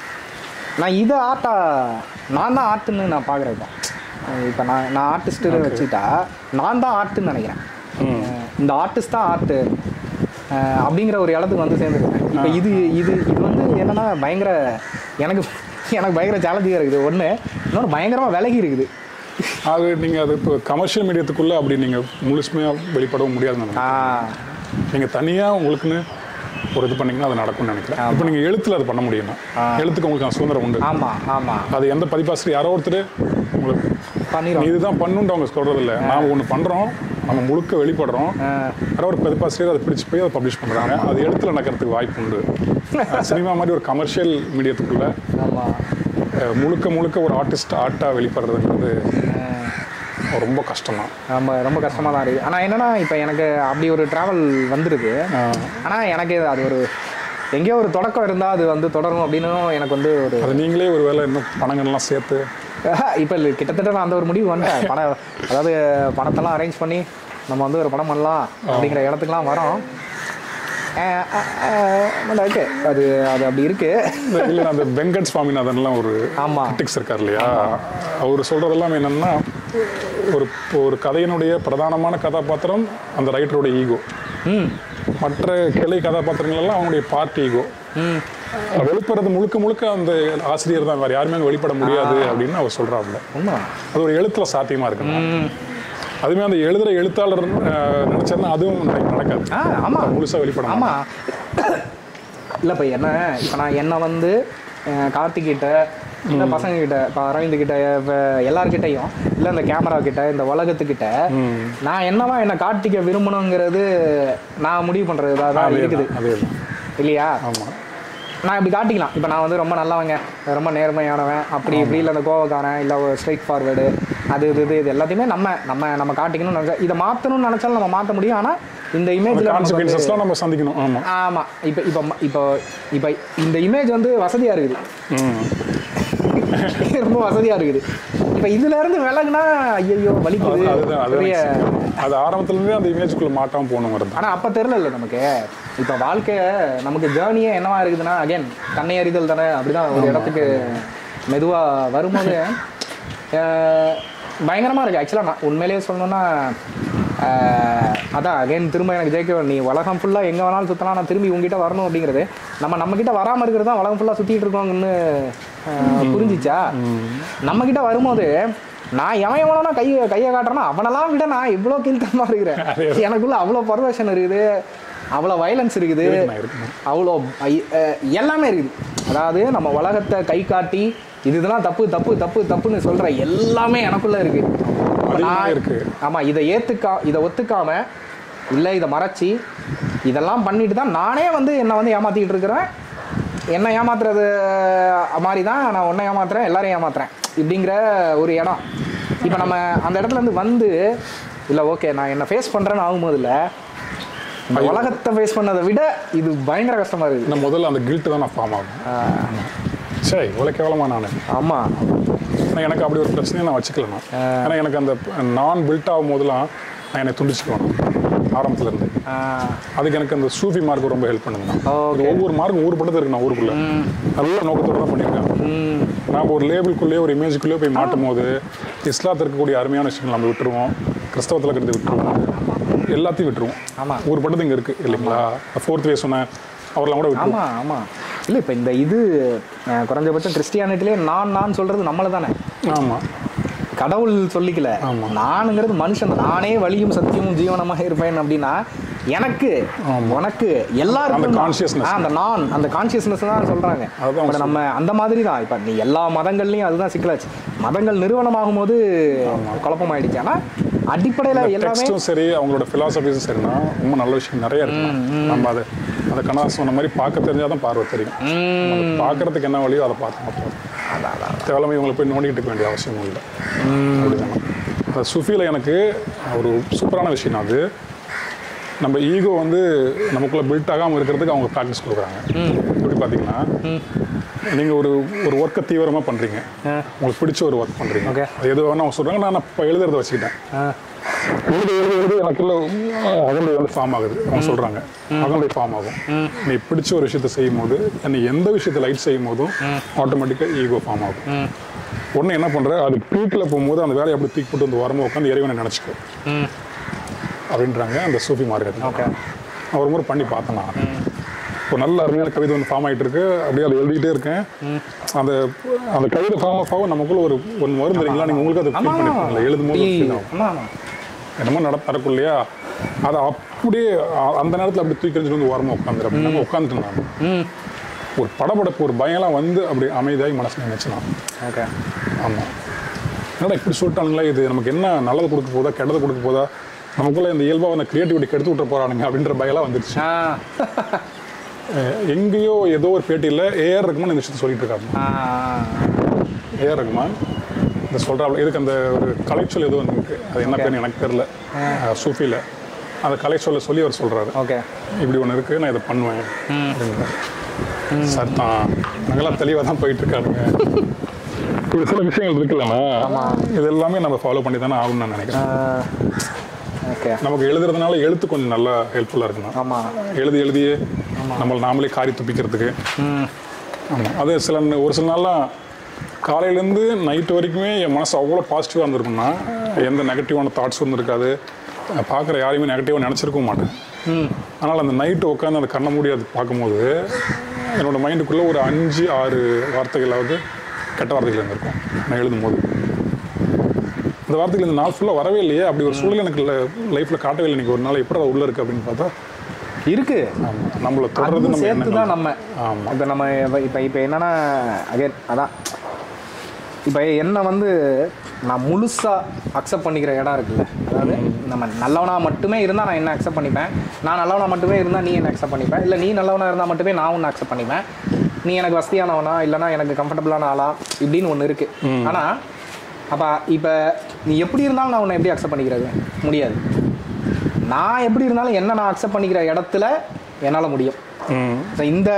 நான் இதை ஆர்ட்டா நான் தான் ஆர்ட்டுன்னு நான் பார்க்குறேன் இப்போ இப்போ நான் நான் ஆர்டிஸ்ட்டு வச்சுக்கிட்டா நான் தான் ஆர்ட்டுன்னு நினைக்கிறேன் அஹ் இந்த ஆர்டிஸ்ட் தான் ஆர்ட்டு அப்படிங்கிற ஒரு இடத்துக்கு வந்து சேர்ந்துருக்கேன் இப்போ இது இது இது வந்து என்னன்னா பயங்கர எனக்கு எனக்கு பயங்கர சேலஞ்சிங்காக இருக்குது ஒன்று இன்னொன்று பயங்கரமாக விலகி இருக்குது
அது நீங்கள் அது இப்போ கமர்ஷியல் மீடியத்துக்குள்ளே அப்படி நீங்கள் முழுசுமையாக வெளிப்படவும் முடியாது
ஆ
நீங்கள் தனியாக உங்களுக்குன்னு ஒரு இது பண்ணீங்கன்னா அது நடக்கும்னு நினைக்கிறேன் இப்போ நீங்கள் எழுத்தில் அது பண்ண முடியும்னா எழுத்துக்கு உங்களுக்கு அந்த சுதந்திரம் உண்டு
ஆமாம் ஆமாம்
அது எந்த பதிப்பாசிரியர் யாரோ ஒருத்தர் உங்களுக்கு நீ
பண்ணிடும்
இதுதான் பண்ணுன்ட்டு அவங்க சொல்றது இல்லை நாம ஒன்று பண்ணுறோம் நம்ம முழுக்க வெளிப்படுறோம் யாரோ ஒரு பதிப்பாசிரியர் அதை பிடிச்சு போய் அதை பப்ளிஷ் பண்ணுறாங்க அது எழுத்துல நடக்கிறதுக்கு வாய்ப்பு உண்டு சினிமா மாதிரி ஒரு கமர்ஷியல் மீடியத்துக்குள்ள
ஆமாம்
அஹ், முழுக்க முழுக்க ஒரு ஆர்டிஸ்ட் ஆர்ட்டாக வெளிப்படுறதுங்கிறது ரொம்ப கஷ்டம் தான்
ரொம்ப ரொம்ப கஷ்டமாக தான் இருக்குது ஆனால் என்னன்னா இப்போ எனக்கு அப்படி ஒரு ட்ராவல் வந்துடுது ஆனால் எனக்கு அது ஒரு எங்கேயோ ஒரு தொடக்கம் இருந்தால் அது வந்து தொடரும் அப்படின்னு எனக்கு வந்து ஒரு
அது நீங்களே ஒரு வேளை இன்னும் பணங்கள்லாம் சேர்த்து
இப்போ கிட்டத்தட்ட நான் அந்த ஒரு முடிவு வந்துட்டேன் பணம் அதாவது பணத்தெல்லாம் அரேஞ்ச் பண்ணி நம்ம வந்து ஒரு படம் பண்ணலாம் அப்படிங்கிற இடத்துக்குலாம் வரோம் ஓகே அது அது அப்படி இருக்கு
இந்த இல்லை அந்த வெங்கட் சுவாமிநாதன்லாம் ஒரு
ஆமா.
கிரிட்டிக்ஸ் இருக்கார் இல்லையா அவர் சொல்றதெல்லாம் என்னன்னா ஒரு ஒரு கதையினுடைய பிரதானமான கதாபாத்திரம் அந்த ரைட்டரோட ஈகோ
ம்
மற்ற கிளை கதாபாத்திரங்கள் எல்லாம் அவனுடைய பார்ட் ஈகோ
ம்
வெளிப்படுறது முழுக்க முழுக்க அந்த ஆசிரியர் தான் வேற யாருமே அங்க வெளிப்பட முடியாது அப்படின்னு அவர் சொல்றாப்புல
உண்மை
அது ஒரு எழுத்துல சாத்தியமா இருக்கு அதுவுமே அந்த எழுதுற எழுத்தாளர் அஹ், நினைச்சாருன்னா அதுவும் நட- நடக்காது
ஆ ஆமாம்
முழுசா வெளிப்பட
ஆமா இல்லை இப்போ என்ன இப்போ நான் என்ன வந்து அஹ், கார்த்திக்கிட்ட இந்த பசங்க கிட்ட இப்போ அரவிந்த் கிட்ட இப்போ எல்லார்கிட்டையும் இல்லை இந்த கேமரா கிட்ட இந்த உலகத்துக்கிட்ட நான் என்னவா என்னை காட்டிக்க விரும்பணுங்கிறது நான் முடிவு பண்ணுறது தான் இருக்குது
அதே தான்
இல்லையா
ஆமா
நான் இப்படி காட்டிக்கலாம் இப்போ நான் வந்து ரொம்ப நல்லவங்க ரொம்ப நேர்மையானவன் அப்படி இப்படி இல்லை அந்த கோவக்காரன் இல்லை ஒரு ஸ்ட்ரைட் ஃபார்வேர்டு அது இது இது இது எல்லாத்தையுமே நம்ம நம்ம நம்ம காட்டிக்கணும்னு நினச்சா இதை மாற்றணும்னு நினச்சாலும் நம்ம மாற்ற முடியும் ஆனால் இந்த
அந்த
இமேஜில்
கான்சிக்வன்சஸ்லாம் நம்ம சந்திக்கணும் ஆமா
ஆமா இப்போ இப்போ இப்போ இப்போ இந்த இமேஜ் வந்து வசதியா இருக்குது
ம்
ரொம்ப வசதியா இருக்குது இப்போ இதுல இருந்து விலகுனா ஐயோ வலிக்குது
அது- அதுதான் அதுதான்
பெரிய
எனக்கு சிக்கல். அது ஆரம்பத்துல இருந்தே அந்த இமேஜுக்குள்ள மாட்டாம போகணுங்கிறது
ஆனா அப்ப தெரியல நமக்கு இப்போ வாழ்க்கை நமக்கு ஜேர்னியே என்னவா இருக்குதுன்னா அகைன் கண்ணை அறிதல் தானே அப்படிதான் ஒரு இடத்துக்கு மெதுவா வரும்போது அஹ், பயங்கரமா இருக்கு ஆக்சுவலாக நான் உண்மையிலேயே சொல்லணும்னா அஹ், அதான் அகைன் திரும்ப எனக்கு ஜெயிக்க நீ உலகம் ஃபுல்லா எங்க வேணாலும் சுத்தலாம் நான் திரும்பி உங்ககிட்ட வரணும் அப்படிங்கிறது நம்ம நம்ம கிட்ட வராம இருக்கிறது தான் உலகம் ஃபுல்லா சுத்திட்டு இருக்கோங்கன்னு அஹ், புரிஞ்சிச்சா நம்ம கிட்ட வரும்போது நான் எவன் எவனா கை கையை காட்டுறேன்னா அவனெல்லாம் விட நான் இவ்வளோ கீழ்த்தனமா இருக்கிறேன் எனக்குள்ள அவ்வளோ பர்வேஷன் இருக்குது அவ்வளோ வயலன்ஸ் இருக்குது
இருக்குண்ணா, இருக்குண்ணா.
அவ்வளோ ஐ- அஹ் எல்லாமே இருக்குது அதாவது நம்ம உலகத்தை கை காட்டி இது இதெல்லாம் தப்பு தப்பு தப்பு தப்புன்னு சொல்ற எல்லாமே எனக்குள்ள இருக்கு
அதிகமா
நான்
இருக்கு.
ஆமா இதை ஏத்துக்கா இதை ஒத்துக்காம இல்லை இதை மறைச்சி இதெல்லாம் பண்ணிட்டு தான் நானே வந்து என்னை வந்து ஏமாத்திக்கிட்டு இருக்கிறேன் என்னை ஏமாத்துறது மாதிரி தான் நான் உன்னை ஏமாத்துறேன் எல்லாரையும் ஏமாத்துறேன் இப்படிங்கிற ஒரு இடம் இப்போ நம்ம அந்த இடத்துல இருந்து வந்து இல்லை ஓகே நான் என்ன ஃபேஸ் பண்ணுறேன்னு ஆகும்போது இல்லை இந்த உலகத்தை ஃபேஸ் பண்ணதை விட இது பயங்கர கஷ்டமா இருக்குது
இன்னும் முதல்ல அந்த கில்ட்டு தான் நான் ஃபார்ம் ஆகும் சரி இவ்வளோ கேவலமா நான்
ஆமா
ஆனா எனக்கு அப்படி ஒரு பிரச்சனையை நான் வச்சுக்கல நான் ஏன்னா எனக்கு அந்த நான் பில்ட் ஆகும் போதெல்லாம் நான் என்னை துண்டிச்சுக்குவேன் ஆரம்பத்துல இருந்து
ஆஹ்
அதுக்கு எனக்கு அந்த சூஃபி மார்க் ரொம்ப ஹெல்ப் பண்ணுது நான்.
Okay.
இது ஒவ்வொரு மார்க்கும் ஊர் பட்டது இருக்கு நான் ஊருக்குள்ள நல்ல நோக்கத்தோட தான் பண்ணியிருக்கேன்
ம்
நாம் ஒரு லேபிள்குள்ளேயே ஒரு இமேஜுக்குள்ளேயே போய் மாட்டும் போது இஸ்லாத்தில் இருக்கக்கூடிய அருமையான விஷயங்கள் நம்ம விட்டுருவோம் கிறிஸ்தவத்தில் இருக்கிறது விட்டுருவோம் எல்லாத்தையும் விட்டுருவோம்
ஆமா.
ஒரு பட்டது இங்கே இருக்குது இல்லைங்களா ஃபோர்த் வே சொன்னேன் அவரெல்லாம் கூட விட்டுருவோம்
ஆமா ஆமா இல்லை இப்போ இந்த இது அஹ், குறைஞ்சபட்சம் கிறிஸ்டியானிட்டிலே நான் நான் சொல்றது நம்மளை தானே
ஆமாம்
கடவுள் சொல்லிக்கல
ஆமா.
நானுங்கிறது மனுஷன் தான். நானே வழியும் சத்தியமும் ஜீவனமாக இருப்பேன் அப்படின்னா எனக்கு உனக்கு எல்லாருக்கும்
அந்த
தான்.
consciousness.
ஆ, அந்த நான் அந்த கான்சியஸ்னஸ் தான் சொல்றாங்க
அதுதான்
இப்ப நம்ம அந்த மாதிரி தான் இப்போ நீ எல்லா மதங்கள்லயும் அதுதான் சிக்கலாச்சு மதங்கள் நிறுவனமாகும் போது குழப்பமாயிடுச்சு ஆனா அடிப்படையில எல்லாமே
டெக்ஸ்ட்டும் சரி அவங்களோட ஃபிலாசபிஸும் சரினா ரொம்ப நல்ல விஷயம் நிறைய இருக்கு நம்ம அதை அந்த கண்ணா சொன்ன மாதிரி பார்க்க தெரிஞ்சாதான் தான் பார்வை தெரியும் அதை பார்க்கறதுக்கு என்ன வழியோ அதை பார்த்து மட்டும் தேவையில்லாம இவங்களை போய் நோண்டிக்கிட்டு இருக்க வேண்டிய அவசியம் இல்லை அப்படிதான் அந்த சுஃபியில் எனக்கு ஒரு சூப்பரான விஷயம் அது நம்ம ஈகோ வந்து நமக்குள்ள பில்ட் ஆகாமல் இருக்கிறதுக்கு அவங்க ப்ராக்டிஸ் கொடுக்குறாங்க எப்படி பார்த்தீங்கன்னா நீங்கள் ஒரு ஒரு ஒர்க்கை தீவிரமாக பண்ணுறீங்க உங்களுக்கு பிடிச்ச ஒரு ஒர்க் பண்ணுறீங்க
Okay.
அது எது வேணா அவங்க சொல்கிறாங்க நான் இப்போ எழுதுறத வச்சுக்கிட்டேன்
ஆ,
எழுத எழுத எழுத எனக்குள்ள அகண்டை வந்து ஃபார்ம் ஆகுது அவங்க சொல்றாங்க அகண்டை ஃபார்ம் ஆகும் நீ பிடிச்ச ஒரு விஷயத்தை செய்யும் போது நீ எந்த விஷயத்தை லைட் செய்யும் போதும் ஆட்டோமேட்டிக்காக ஈகோ ஃபார்ம் ஆகும் ஒன்று என்ன பண்ற அது பீக்கில் போகும்போது அந்த வேலையை அப்படி தூக்கி போட்டு வந்து வரமா உட்காந்து இறைவனை நினச்சிக்கோ
ம்
அப்படின்றாங்க அந்த சூஃபி மார்க்கெட்
ஓகே
நான் ஒரு முறை பண்ணி பார்த்தேன் நான் இப்போ நல்ல அருமையான கவிதை வந்து ஃபார்ம் ஆகிட்டு இருக்கு அப்படியே அதை எழுதிட்டே இருக்கேன் அந்த அந்த கவிதை ஃபார்ம் ஆஃப் ஆகும் நமக்குள்ள ஒரு ஒன்று வரும் தெரியுங்களா நீங்கள் உங்களுக்கு அதை
ஆமா
ஃபீல் பண்ணிருக்கீங்களா எழுதும் போது
டீ-
feel ஆகும்
ஆமா ஆமா
என்னமோ நட நடக்கும் இல்லையா அதை அப்படியே அ- அந்த நேரத்தில் அப்படி தூக்கி எறிஞ்சிட்டு வந்து ஓரமாக உட்காந்துரு அப்படின்னு உட்காந்துட்டு நான்
ம்
ஒரு படபடப்பு ஒரு பயம்லாம் வந்து அப்படி அமைதியாகி மனசு நினைச்சு நான்
ஓகே
ஆமாம் என்னடா இப்படி சொல்லிட்டானுங்களா இது நமக்கு என்ன நல்லது கொடுக்க போதா கெட்டது கொடுக்க போதா நமக்குள்ள இந்த இயல்பாக அந்த கிரியேட்டிவிட்டி கெடுத்து விட்டு போறானுங்க அப்படின்ற பயம்லாம் வந்துருச்சு
ஆ
அஹ் எங்கேயோ ஏதோ ஒரு பேட்டியில் ஏஆர் ரகுமான் இந்த விஷயத்தை சொல்லிட்டு இருக்காங்க
ஆ
ஏஆர் ரகுமான் இந்த சொல்கிறாப்புல இதுக்கு அந்த ஒரு கலைச்சொல் ஏதோ ஒன்று இருக்குது அது என்ன பேர் எனக்கு தெரில சூஃபியில் அந்த கலைச்சொல்லை சொல்லி அவர் சொல்கிறாரு
ஓகே
இப்படி ஒன்று இருக்குது நான் இதை பண்ணுவேன் அப்படிங்கிற சத்தான் நாங்கெல்லாம் தெளிவாக தான் போயிட்டு இருக்காருங்க இப்படி சில விஷயங்கள் இருக்குல்லண்ணா இது எல்லாமே நம்ம ஃபாலோ பண்ணி தானே ஆகணும்னு நான் நினைக்கிறேன்
ஓகே
நமக்கு எழுதுறதுனால எழுத்து கொஞ்சம் நல்லா ஹெல்ப்ஃபுல்லாக இருக்கணும்
ஆமா
எழுதி எழுதியே நம்மளை நாமளே காரி துப்பிக்கிறதுக்கு
ம்
ஆமாம் அது சில ந- ஒரு சில நாள்லாம் காலையிலேருந்து நைட் வரைக்குமே என் மனசு அவ்வளோ பாசிட்டிவாக இருந்திருக்கும்னா எந்த நெகட்டிவான தாட்ஸ் வந்து இருக்காது பார்க்குற யாரையுமே நெகட்டிவாக நினச்சிருக்கவும் மாட்டேன்
ம்
ஆனால் அந்த நைட்டு உட்காந்து அந்த கண்ணை மூடி அது பார்க்கும்போது என்னோட மைண்டுக்குள்ளே ஒரு அஞ்சு ஆறு வார்த்தைகளாவது கெட்ட வார்த்தைகள் இருந்திருக்கும் நான் எழுதும்போது இந்த வார்த்தைகள் இந்த நாள் ஃபுல்லாக வரவே இல்லையே அப்படி ஒரு சூழ்நிலை எனக்கு லைஃப்பில் காட்டவே இல்லை இன்னைக்கு ஒரு நாள் எப்படி அது உள்ளே இருக்குது அப்படின்னு பார்த்தா
இருக்கு
ஆமாம் நம்மளை தொடர்றது
அதுவும்
நம்ம
சேர்த்து
எண்ணங்கள்
தான் நம்ம
ஆமாம்
இப்போ நம்ம இப்போ இப்போ என்னன்னா அகைன் அதான் இப்போ என்ன வந்து நான் முழுசாக அக்செப்ட் பண்ணிக்கிற இடம் இருக்குல்ல அதாவது நம்ம நல்லவனா மட்டுமே இருந்தால் நான் என்ன அக்செப்ட் பண்ணிப்பேன் நான் நல்லவனா மட்டுமே இருந்தால் நீ என்ன அக்செப்ட் பண்ணிப்பேன் இல்லை நீ நல்லவனா இருந்தால் மட்டுமே நான் ஒன்று அக்செப்ட் பண்ணிப்பேன் நீ எனக்கு வசதியானவனா இல்லைனா எனக்கு கம்ஃபர்டபுளான ஆளா இப்படின்னு ஒன்று இருக்குது ஆனால் அப்போ இப்போ நீ எப்படி இருந்தாலும் நான் உன்னை எப்படி அக்செப்ட் பண்ணிக்கிறது முடியாது நான் எப்படி இருந்தாலும் என்ன நான் அக்செப்ட் பண்ணிக்கிற இடத்துல என்னால் முடியும்
ம்
So, இந்த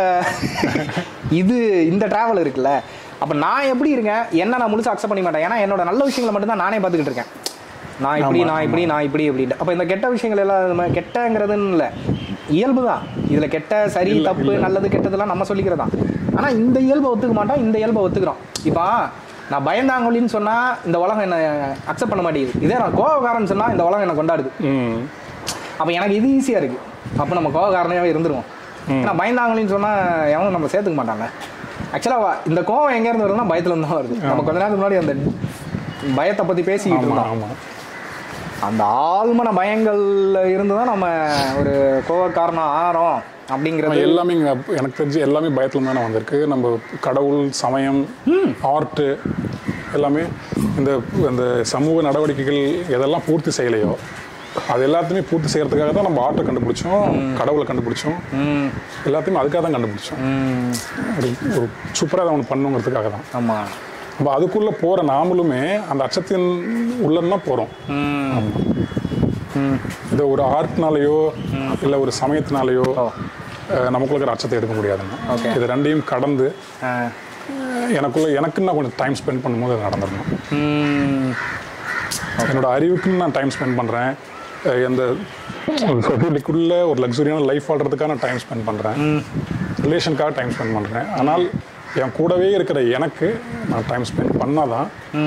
இது இந்த டிராவல் இருக்குல்ல அப்போ நான் எப்படி இருக்கேன் என்ன நான் முழுசா அக்செப்ட் பண்ணி மாட்டேன் ஏன்னா என்னோட நல்ல விஷயங்களை மட்டும் தான் நானே பார்த்துக்கிட்டு இருக்கேன் நான் இப்படி
ஆமா,
நான் இப்படி நான் இப்படி அப்படின்ட்டு அப்போ இந்த கெட்ட விஷயங்கள் எல்லாம் இது மாதிரி கெட்டங்கிறதுன்னு இல்லை இயல்பு தான் இதில் கெட்ட சரி
இல்ல,
தப்பு
இல்ல.
நல்லது கெட்டதெல்லாம் நம்ம சொல்லிக்கிறது தான் ஆனால் இந்த இயல்பை ஒத்துக்க மாட்டோம் இந்த இயல்பை ஒத்துக்கிறோம் இப்போ நான் பயந்தாங்கொழின்னு சொன்னால் இந்த உலகம் என்ன அக்செப்ட் பண்ண மாட்டேங்குது இதே நான் கோவக்காரன்னு சொன்னால் இந்த உலகம் என்ன கொண்டாடுது
ம்
அப்போ எனக்கு இது ஈஸியாக இருக்குது அப்போ நம்ம கோவக்காரனையாவே இருந்துருவோம் ஏன்னா பயந்தாங்கன்னு சொன்னால் எவனும் நம்ம சேர்த்துக்க மாட்டாங்க ஆக்சுவலாக இந்த கோவம் எங்கேருந்து வருதுன்னா பயத்துலேருந்து தான் வருது நம்ம கொஞ்ச நேரத்துக்கு முன்னாடி அந்த பயத்தை பற்றி பேசிக்கிட்டு
ஆமாம்
இருந்தோம்
ஆமாம்
அந்த ஆழ்மன பயங்கள்ல இருந்து தான் நம்ம ஒரு கோவக்காரனம் ஆறோம் அப்படிங்கிறது
எல்லாமே இங்க எனக்கு தெரிஞ்சு எல்லாமே பயத்துல தானே வந்திருக்கு நம்ம கடவுள் சமயம் ஆர்ட்டு எல்லாமே இந்த இந்த சமூக நடவடிக்கைகள் எதெல்லாம் பூர்த்தி செய்யலையோ அது எல்லாத்தையுமே பூர்த்தி செய்யறதுக்காக தான் நம்ம ஆர்ட்டை கண்டுபிடிச்சோம் கடவுளை கண்டுபிடிச்சோம்
ம்
எல்லாத்தையுமே அதுக்காக தான் கண்டுபிடிச்சோம்
ம்
ஒரு ஒரு சூப்பராக அதை ஒன்று பண்ணுங்கிறதுக்காக தான்
ஆமாம்
நம்ம அதுக்குள்ளே போகிற நாமளுமே அந்த அச்சத்தின் உள்ளன்னா போகிறோம்
ம் ம்
இதை ஒரு ஆர்ட்னாலேயோ இல்லை ஒரு சமயத்தினாலேயோ
ஓ.
அஹ், நமக்குள்ள இருக்கிற அச்சத்தை எடுக்க முடியாதுங்க
Okay.
இது ரெண்டையும் கடந்து
ஆ.
அஹ், எனக்குள்ள எனக்குன்னு நான் கொஞ்சம் டைம் ஸ்பெண்ட் பண்ணும்போது அது நடந்துடணும்
ம்
என்னோட அறிவுக்குன்னு நான் டைம் ஸ்பெண்ட் பண்ணுறேன் எந்த சொசைட்டிக்குள்ள ஒரு லக்ஸுரியான லைஃப் வாழ்றதுக்காக நான் டைம் ஸ்பெண்ட் பண்ணுறேன் ரிலேஷனுக்காக டைம் ஸ்பெண்ட் பண்ணுறேன் ஆனால் என் கூடவே இருக்கிற எனக்கு நான் டைம் ஸ்பெண்ட் பண்ணாதான்
ம்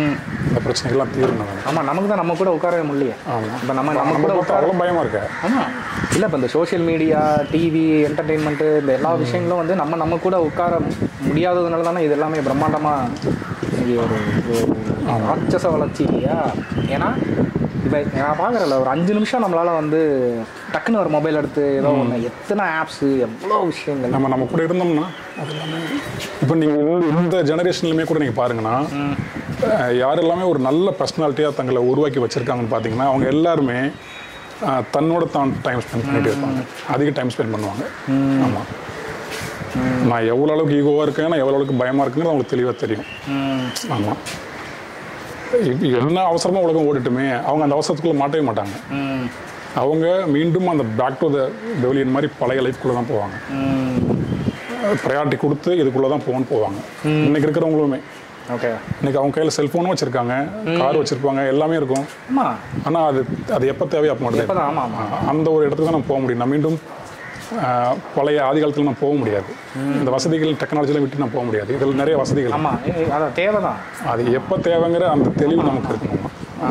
இந்த பிரச்சனைகள்லாம் தீரணும்
ஆமாம் நமக்கு தான் நம்ம கூட உட்காரவே முடியலையே
ஆமாம்
இப்போ நம்ம நம்ம
நம்ம
கூட
பார்த்தா
உட்கார
அவ்வளோ பயமாக இருக்கு
ஆமாம் இல்லை இப்போ இந்த சோஷியல் மீடியா டிவி என்டர்டெயின்மெண்ட்டு இந்த எல்லா விஷயங்களும் வந்து நம்ம நம்ம கூட உட்கார முடியாததுனால தானே இது எல்லாமே பிரம்மாண்டமாக இது ஒரு ஒரு ராட்சச வளர்ச்சி இல்லையா ஏன்னா இப்போ நான் பார்க்குறல ஒரு அஞ்சு நிமிஷம் நம்மளால் வந்து டக்குன்னு ஒரு மொபைல் எடுத்து ஏதோ ஒன்று எத்தனை ஆப்ஸு எவ்வளோ விஷயங்கள்
நம்ம நம்ம கூட இருந்தோம்னா அது எல்லாமே இப்போ நீங்கள் இந்த ஜெனரேஷன்லையுமே கூட நீங்கள் பாருங்கன்னா அஹ், யார் எல்லாமே ஒரு நல்ல பர்சனாலிட்டியாக தங்களை உருவாக்கி வச்சுருக்காங்கன்னு பார்த்தீங்கன்னா அவங்க எல்லாருமே அஹ், தன்னோட தான் டைம் ஸ்பெண்ட் பண்ணிட்டு இருப்பாங்க அதிக டைம் ஸ்பெண்ட் பண்ணுவாங்க ஆமாம் நான் எவ்வளோ அளவுக்கு ஈகோவாக இருக்கேன் நான் எவ்வளோ அளவுக்கு பயமாக இருக்குங்கிறது அவங்களுக்கு தெளிவாக தெரியும்
ம்,
ஆமாம் இப்ப என்ன அவசரமாக உலகம் ஓடிட்டுமே அவங்க அந்த அவசரத்துக்குள்ளே மாட்டவே மாட்டாங்க
ம்,
அவங்க மீண்டும் அந்த பேக் டு த டெவலியன் மாதிரி பழைய லைஃப்குள்ளே தான் போவாங்க
ம்.
ப்ரையாரிட்டி கொடுத்து இதுக்குள்ளே தான் போகணும்னு போவாங்க இன்னைக்கு இருக்கிறவங்களுமே
ஓகே
இன்னைக்கு அவங்க கையில் செல்ஃபோனும் வச்சுருக்காங்க கார் வச்சுருப்பாங்க எல்லாமே இருக்கும்
ஆமாம்
ஆனால் அது அது எப்போ தேவையோ அப்போ மட்டும்
இப்போ தான் ஆமாம் ஆமாம்
அந்த ஒரு இடத்துக்கு தான் நம்ம போக முடியும் நான் மீண்டும் ஆஹ், பழைய ஆதி காலத்தில் நான் போக முடியாது இந்த வசதிகள் டெக்னாலஜிலாம் விட்டு நான் போக முடியாது இதில் நிறைய வசதிகள்
ஆமாம் அதான் தேவை தான்
அது எப்போ தேவைங்கிற அந்த தெளிவு நமக்கு இருக்கணும்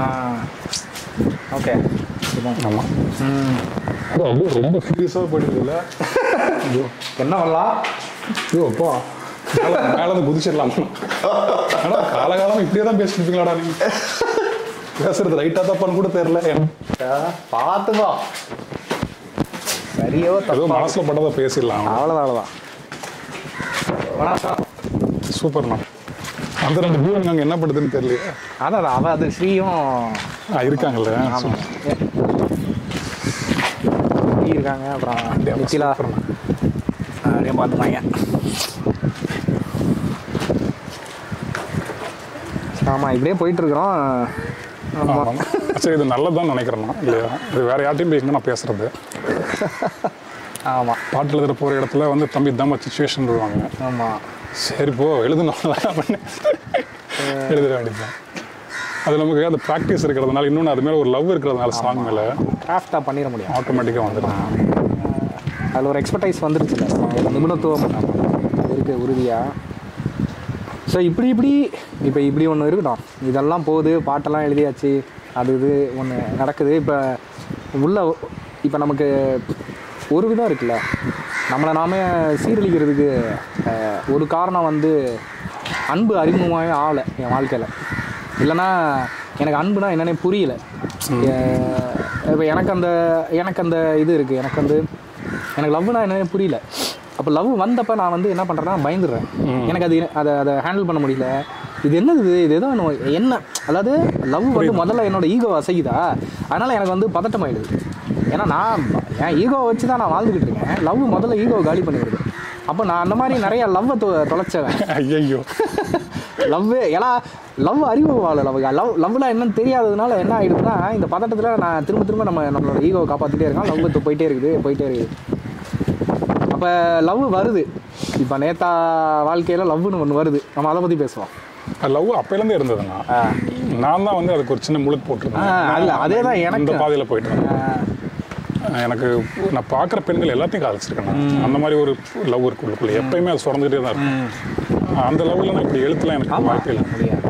ஓகே
ஆமாம் ரொம்ப ரொம்ப சீரியஸாக போயிடுதுல்ல
என்ன பண்ணலாம்
ஐயோ அப்பா மேலே மேலே இருந்து குதிச்சிடலாம் ஆனால் காலகாலம் இப்படியே தான் பேசிட்டு இருப்பீங்களாடா நீங்க பேசுறது ரைட்டாக தப்பான்னு கூட தெரில
பார்த்துப்பா சரியோ
ஏதோ
தப்பா
மனசில் பட்டதை பேசிடலாம்
அவ்வளோதான் அவ்வளோதான் வணக்கம்
சூப்பர்ண்ணா அந்த ரெண்டு வியூ அங்கே என்ன பண்ணுதுன்னு தெரியல
அதான் அதான், அவ அது ஸ்ரீயும்
ஆ இருக்காங்கல்ல
ஆமாம் ஸ்ரீ இருக்காங்க அப்புறம் நிக்கிலா
சூப்பர்ண்ணா.
அப்படியே பார்த்துப்பாங்க ஆமாம் இப்படியே போயிட்டு இருக்கிறோம் ஆமாம்
ஆமாம் சரி இது நல்லதுதான் நினைக்கிறேன் இல்லையா இது வேற யார்ட்டையும் பேசுங்க நான் பேசுறது
ஆமாம்
பாட்டு எழுதுற போகிற இடத்துல வந்து தம்பி தம்ம சுச்சுவேஷன் சொல்லுவாங்க
ஆமாம்
சரி போ எழுதணும் அப்படின்னு எழுதிட வேண்டியதுதான் அது நமக்கு அந்த ப்ராக்டிஸ் இருக்கிறதுனால இன்னொன்று அது மேலே ஒரு லவ் இருக்கிறதுனால சாங் மேலே
கிராஃப்டாக பண்ணிட முடியும்
ஆட்டோமேட்டிக்காக வந்துடும்
அதில் ஒரு எக்ஸ்பர்டைஸ் வந்துருச்சுல ஒரு நிபுணத்துவம் இருக்கு உறுதியாக ஸோ இப்படி இப்படி இப்போ இப்படி ஒன்று இருக்கட்டும் இதெல்லாம் போகுது பாட்டெல்லாம் எழுதியாச்சு அது இது ஒன்று நடக்குது இப்போ உள்ள இப்போ நமக்கு ஒரு விதம் இருக்குல்ல நம்மளை நாம சீரழிக்கிறதுக்கு அஹ், ஒரு காரணம் வந்து அன்பு அறிமுகமாகவே ஆகலை என் வாழ்க்கையில் இல்லைன்னா எனக்கு அன்புனா என்னன்னே புரியல இப்போ எனக்கு அந்த எனக்கு அந்த இது இருக்குது எனக்கு வந்து எனக்கு லவ்னா என்னன்னே புரியல அப்போ லவ் வந்தப்போ நான் வந்து என்ன பண்ணுறேன்னா பயந்துடுறேன் எனக்கு அது அதை அதை ஹேண்டில் பண்ண முடியல இது என்னது இது இது ஏதோ ஒண்ணு- என்ன அதாவது லவ் வந்து முதல்ல என்னோட ஈகோ அசைக்குதா அதனால் எனக்கு வந்து பதட்டமாயிடுது ஏன்னா நான் என் ஈகோவை வச்சு தான் நான் வாழ்ந்துக்கிட்டு இருக்கேன் லவ் முதல்ல ஈகோவை காலி பண்ணிடுது அப்போ நான் அந்த மாதிரி நிறைய லவ்வை தொ தொலைச்சவன்
ஐயோ
லவ் ஏன்னா லவ் அறிவு வாழ லவ் லவ் லவ்லாம் என்னன்னு தெரியாததுனால என்ன ஆயிடுதுன்னா இந்த பதட்டத்தில் நான் திரும்ப திரும்ப நம்ம நம்மளோட ஈகோவை காப்பாற்றிட்டே இருக்கோம் லவ் போயிட்டே இருக்குது போயிட்டே இருக்குது அப்போ லவ் வருது இப்போ நேத்தா வாழ்க்கையில் லவ்னு ஒன்று வருது நம்ம அதை பற்றி பேசுவோம்
லவ் அப்பையிலேருந்தே இருந்ததுண்ணா நான் தான் வந்து அதுக்கு ஒரு சின்ன முழுக்கு போட்டிருந்தேன்
ஆ, அல்ல, அதேதான்
இந்த
எனக்கு.
பாதையில் போயிட்டு இருந்தேன் எனக்கு நான் பார்க்குற பெண்கள் எல்லாத்தையும் காதலிச்சிருக்கேன் நான். அந்த மாதிரி ஒரு லவ் இருக்கு உள்ளுக்குள்ள எப்பயுமே அது சுரந்துகிட்டே தான் இருக்கும் அந்த லவ்வில் நான் இப்படி எழுத்துலாம் எனக்கு வாய்ப்பே இல்லை
முடியாது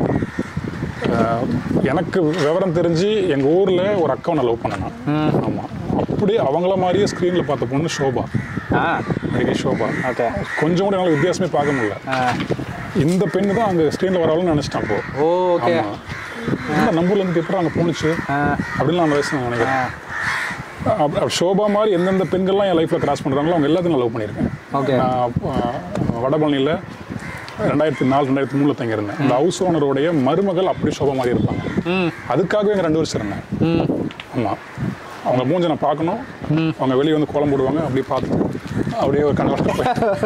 ஆஹ் எனக்கு விவரம் தெரிஞ்சு எங்கள் ஊரில் ஒரு அக்காவை நான் லவ் பண்ணேன்
ம்.
ஆமாம் அப்படியே அவங்கள மாதிரியே ஸ்க்ரீனில் பார்த்த பொண்ணு ஷோபா
ஆ
நடிகை ஷோபா
ஓகே
கொஞ்சம் கூட என்னால் வித்தியாசமே பார்க்க முடியல
ஆ
இந்த பெண்ணு தான் அங்கே ஸ்க்ரீனில் வரவளுன்னு நினச்சிட்டேன் அப்போ
ஓகே
ஆமா. இந்த நம்பூர்ல இருந்து எப்படி அங்கே போணுச்சு
ஆ
அப்படின்னு நான் வயசு நான் நினைக்கிறேன் அப்- அப் ஷோபா மாதிரி எந்தெந்த பெண்கள்லாம் என் லைஃப்பில் கிராஸ் பண்ணுறாங்களோ அவங்க எல்லாத்தையும் நான் லவ் பண்ணியிருக்கேன்
ஓகே
நான் ஆஹ், வடபழனியில் ரெண்டாயிரத்தி நாலு ரெண்டாயிரத்தி மூணில் தங்கியிருந்தேன் அந்த ஹவுஸ் ஓனருடைய மருமகள் அப்படி சோபா மாதிரி இருப்பாங்க
ம்
அதுக்காகவே எங்கள் ரெண்டு வருஷம் இருந்தேன்
ம்
ஆமாம் அவங்க மூஞ்ச நான் பார்க்கணும் அவங்க வெளியே வந்து கோலம் போடுவாங்க அப்படியே பார்த்துட்டு அப்படியே ஒரு கண்ணு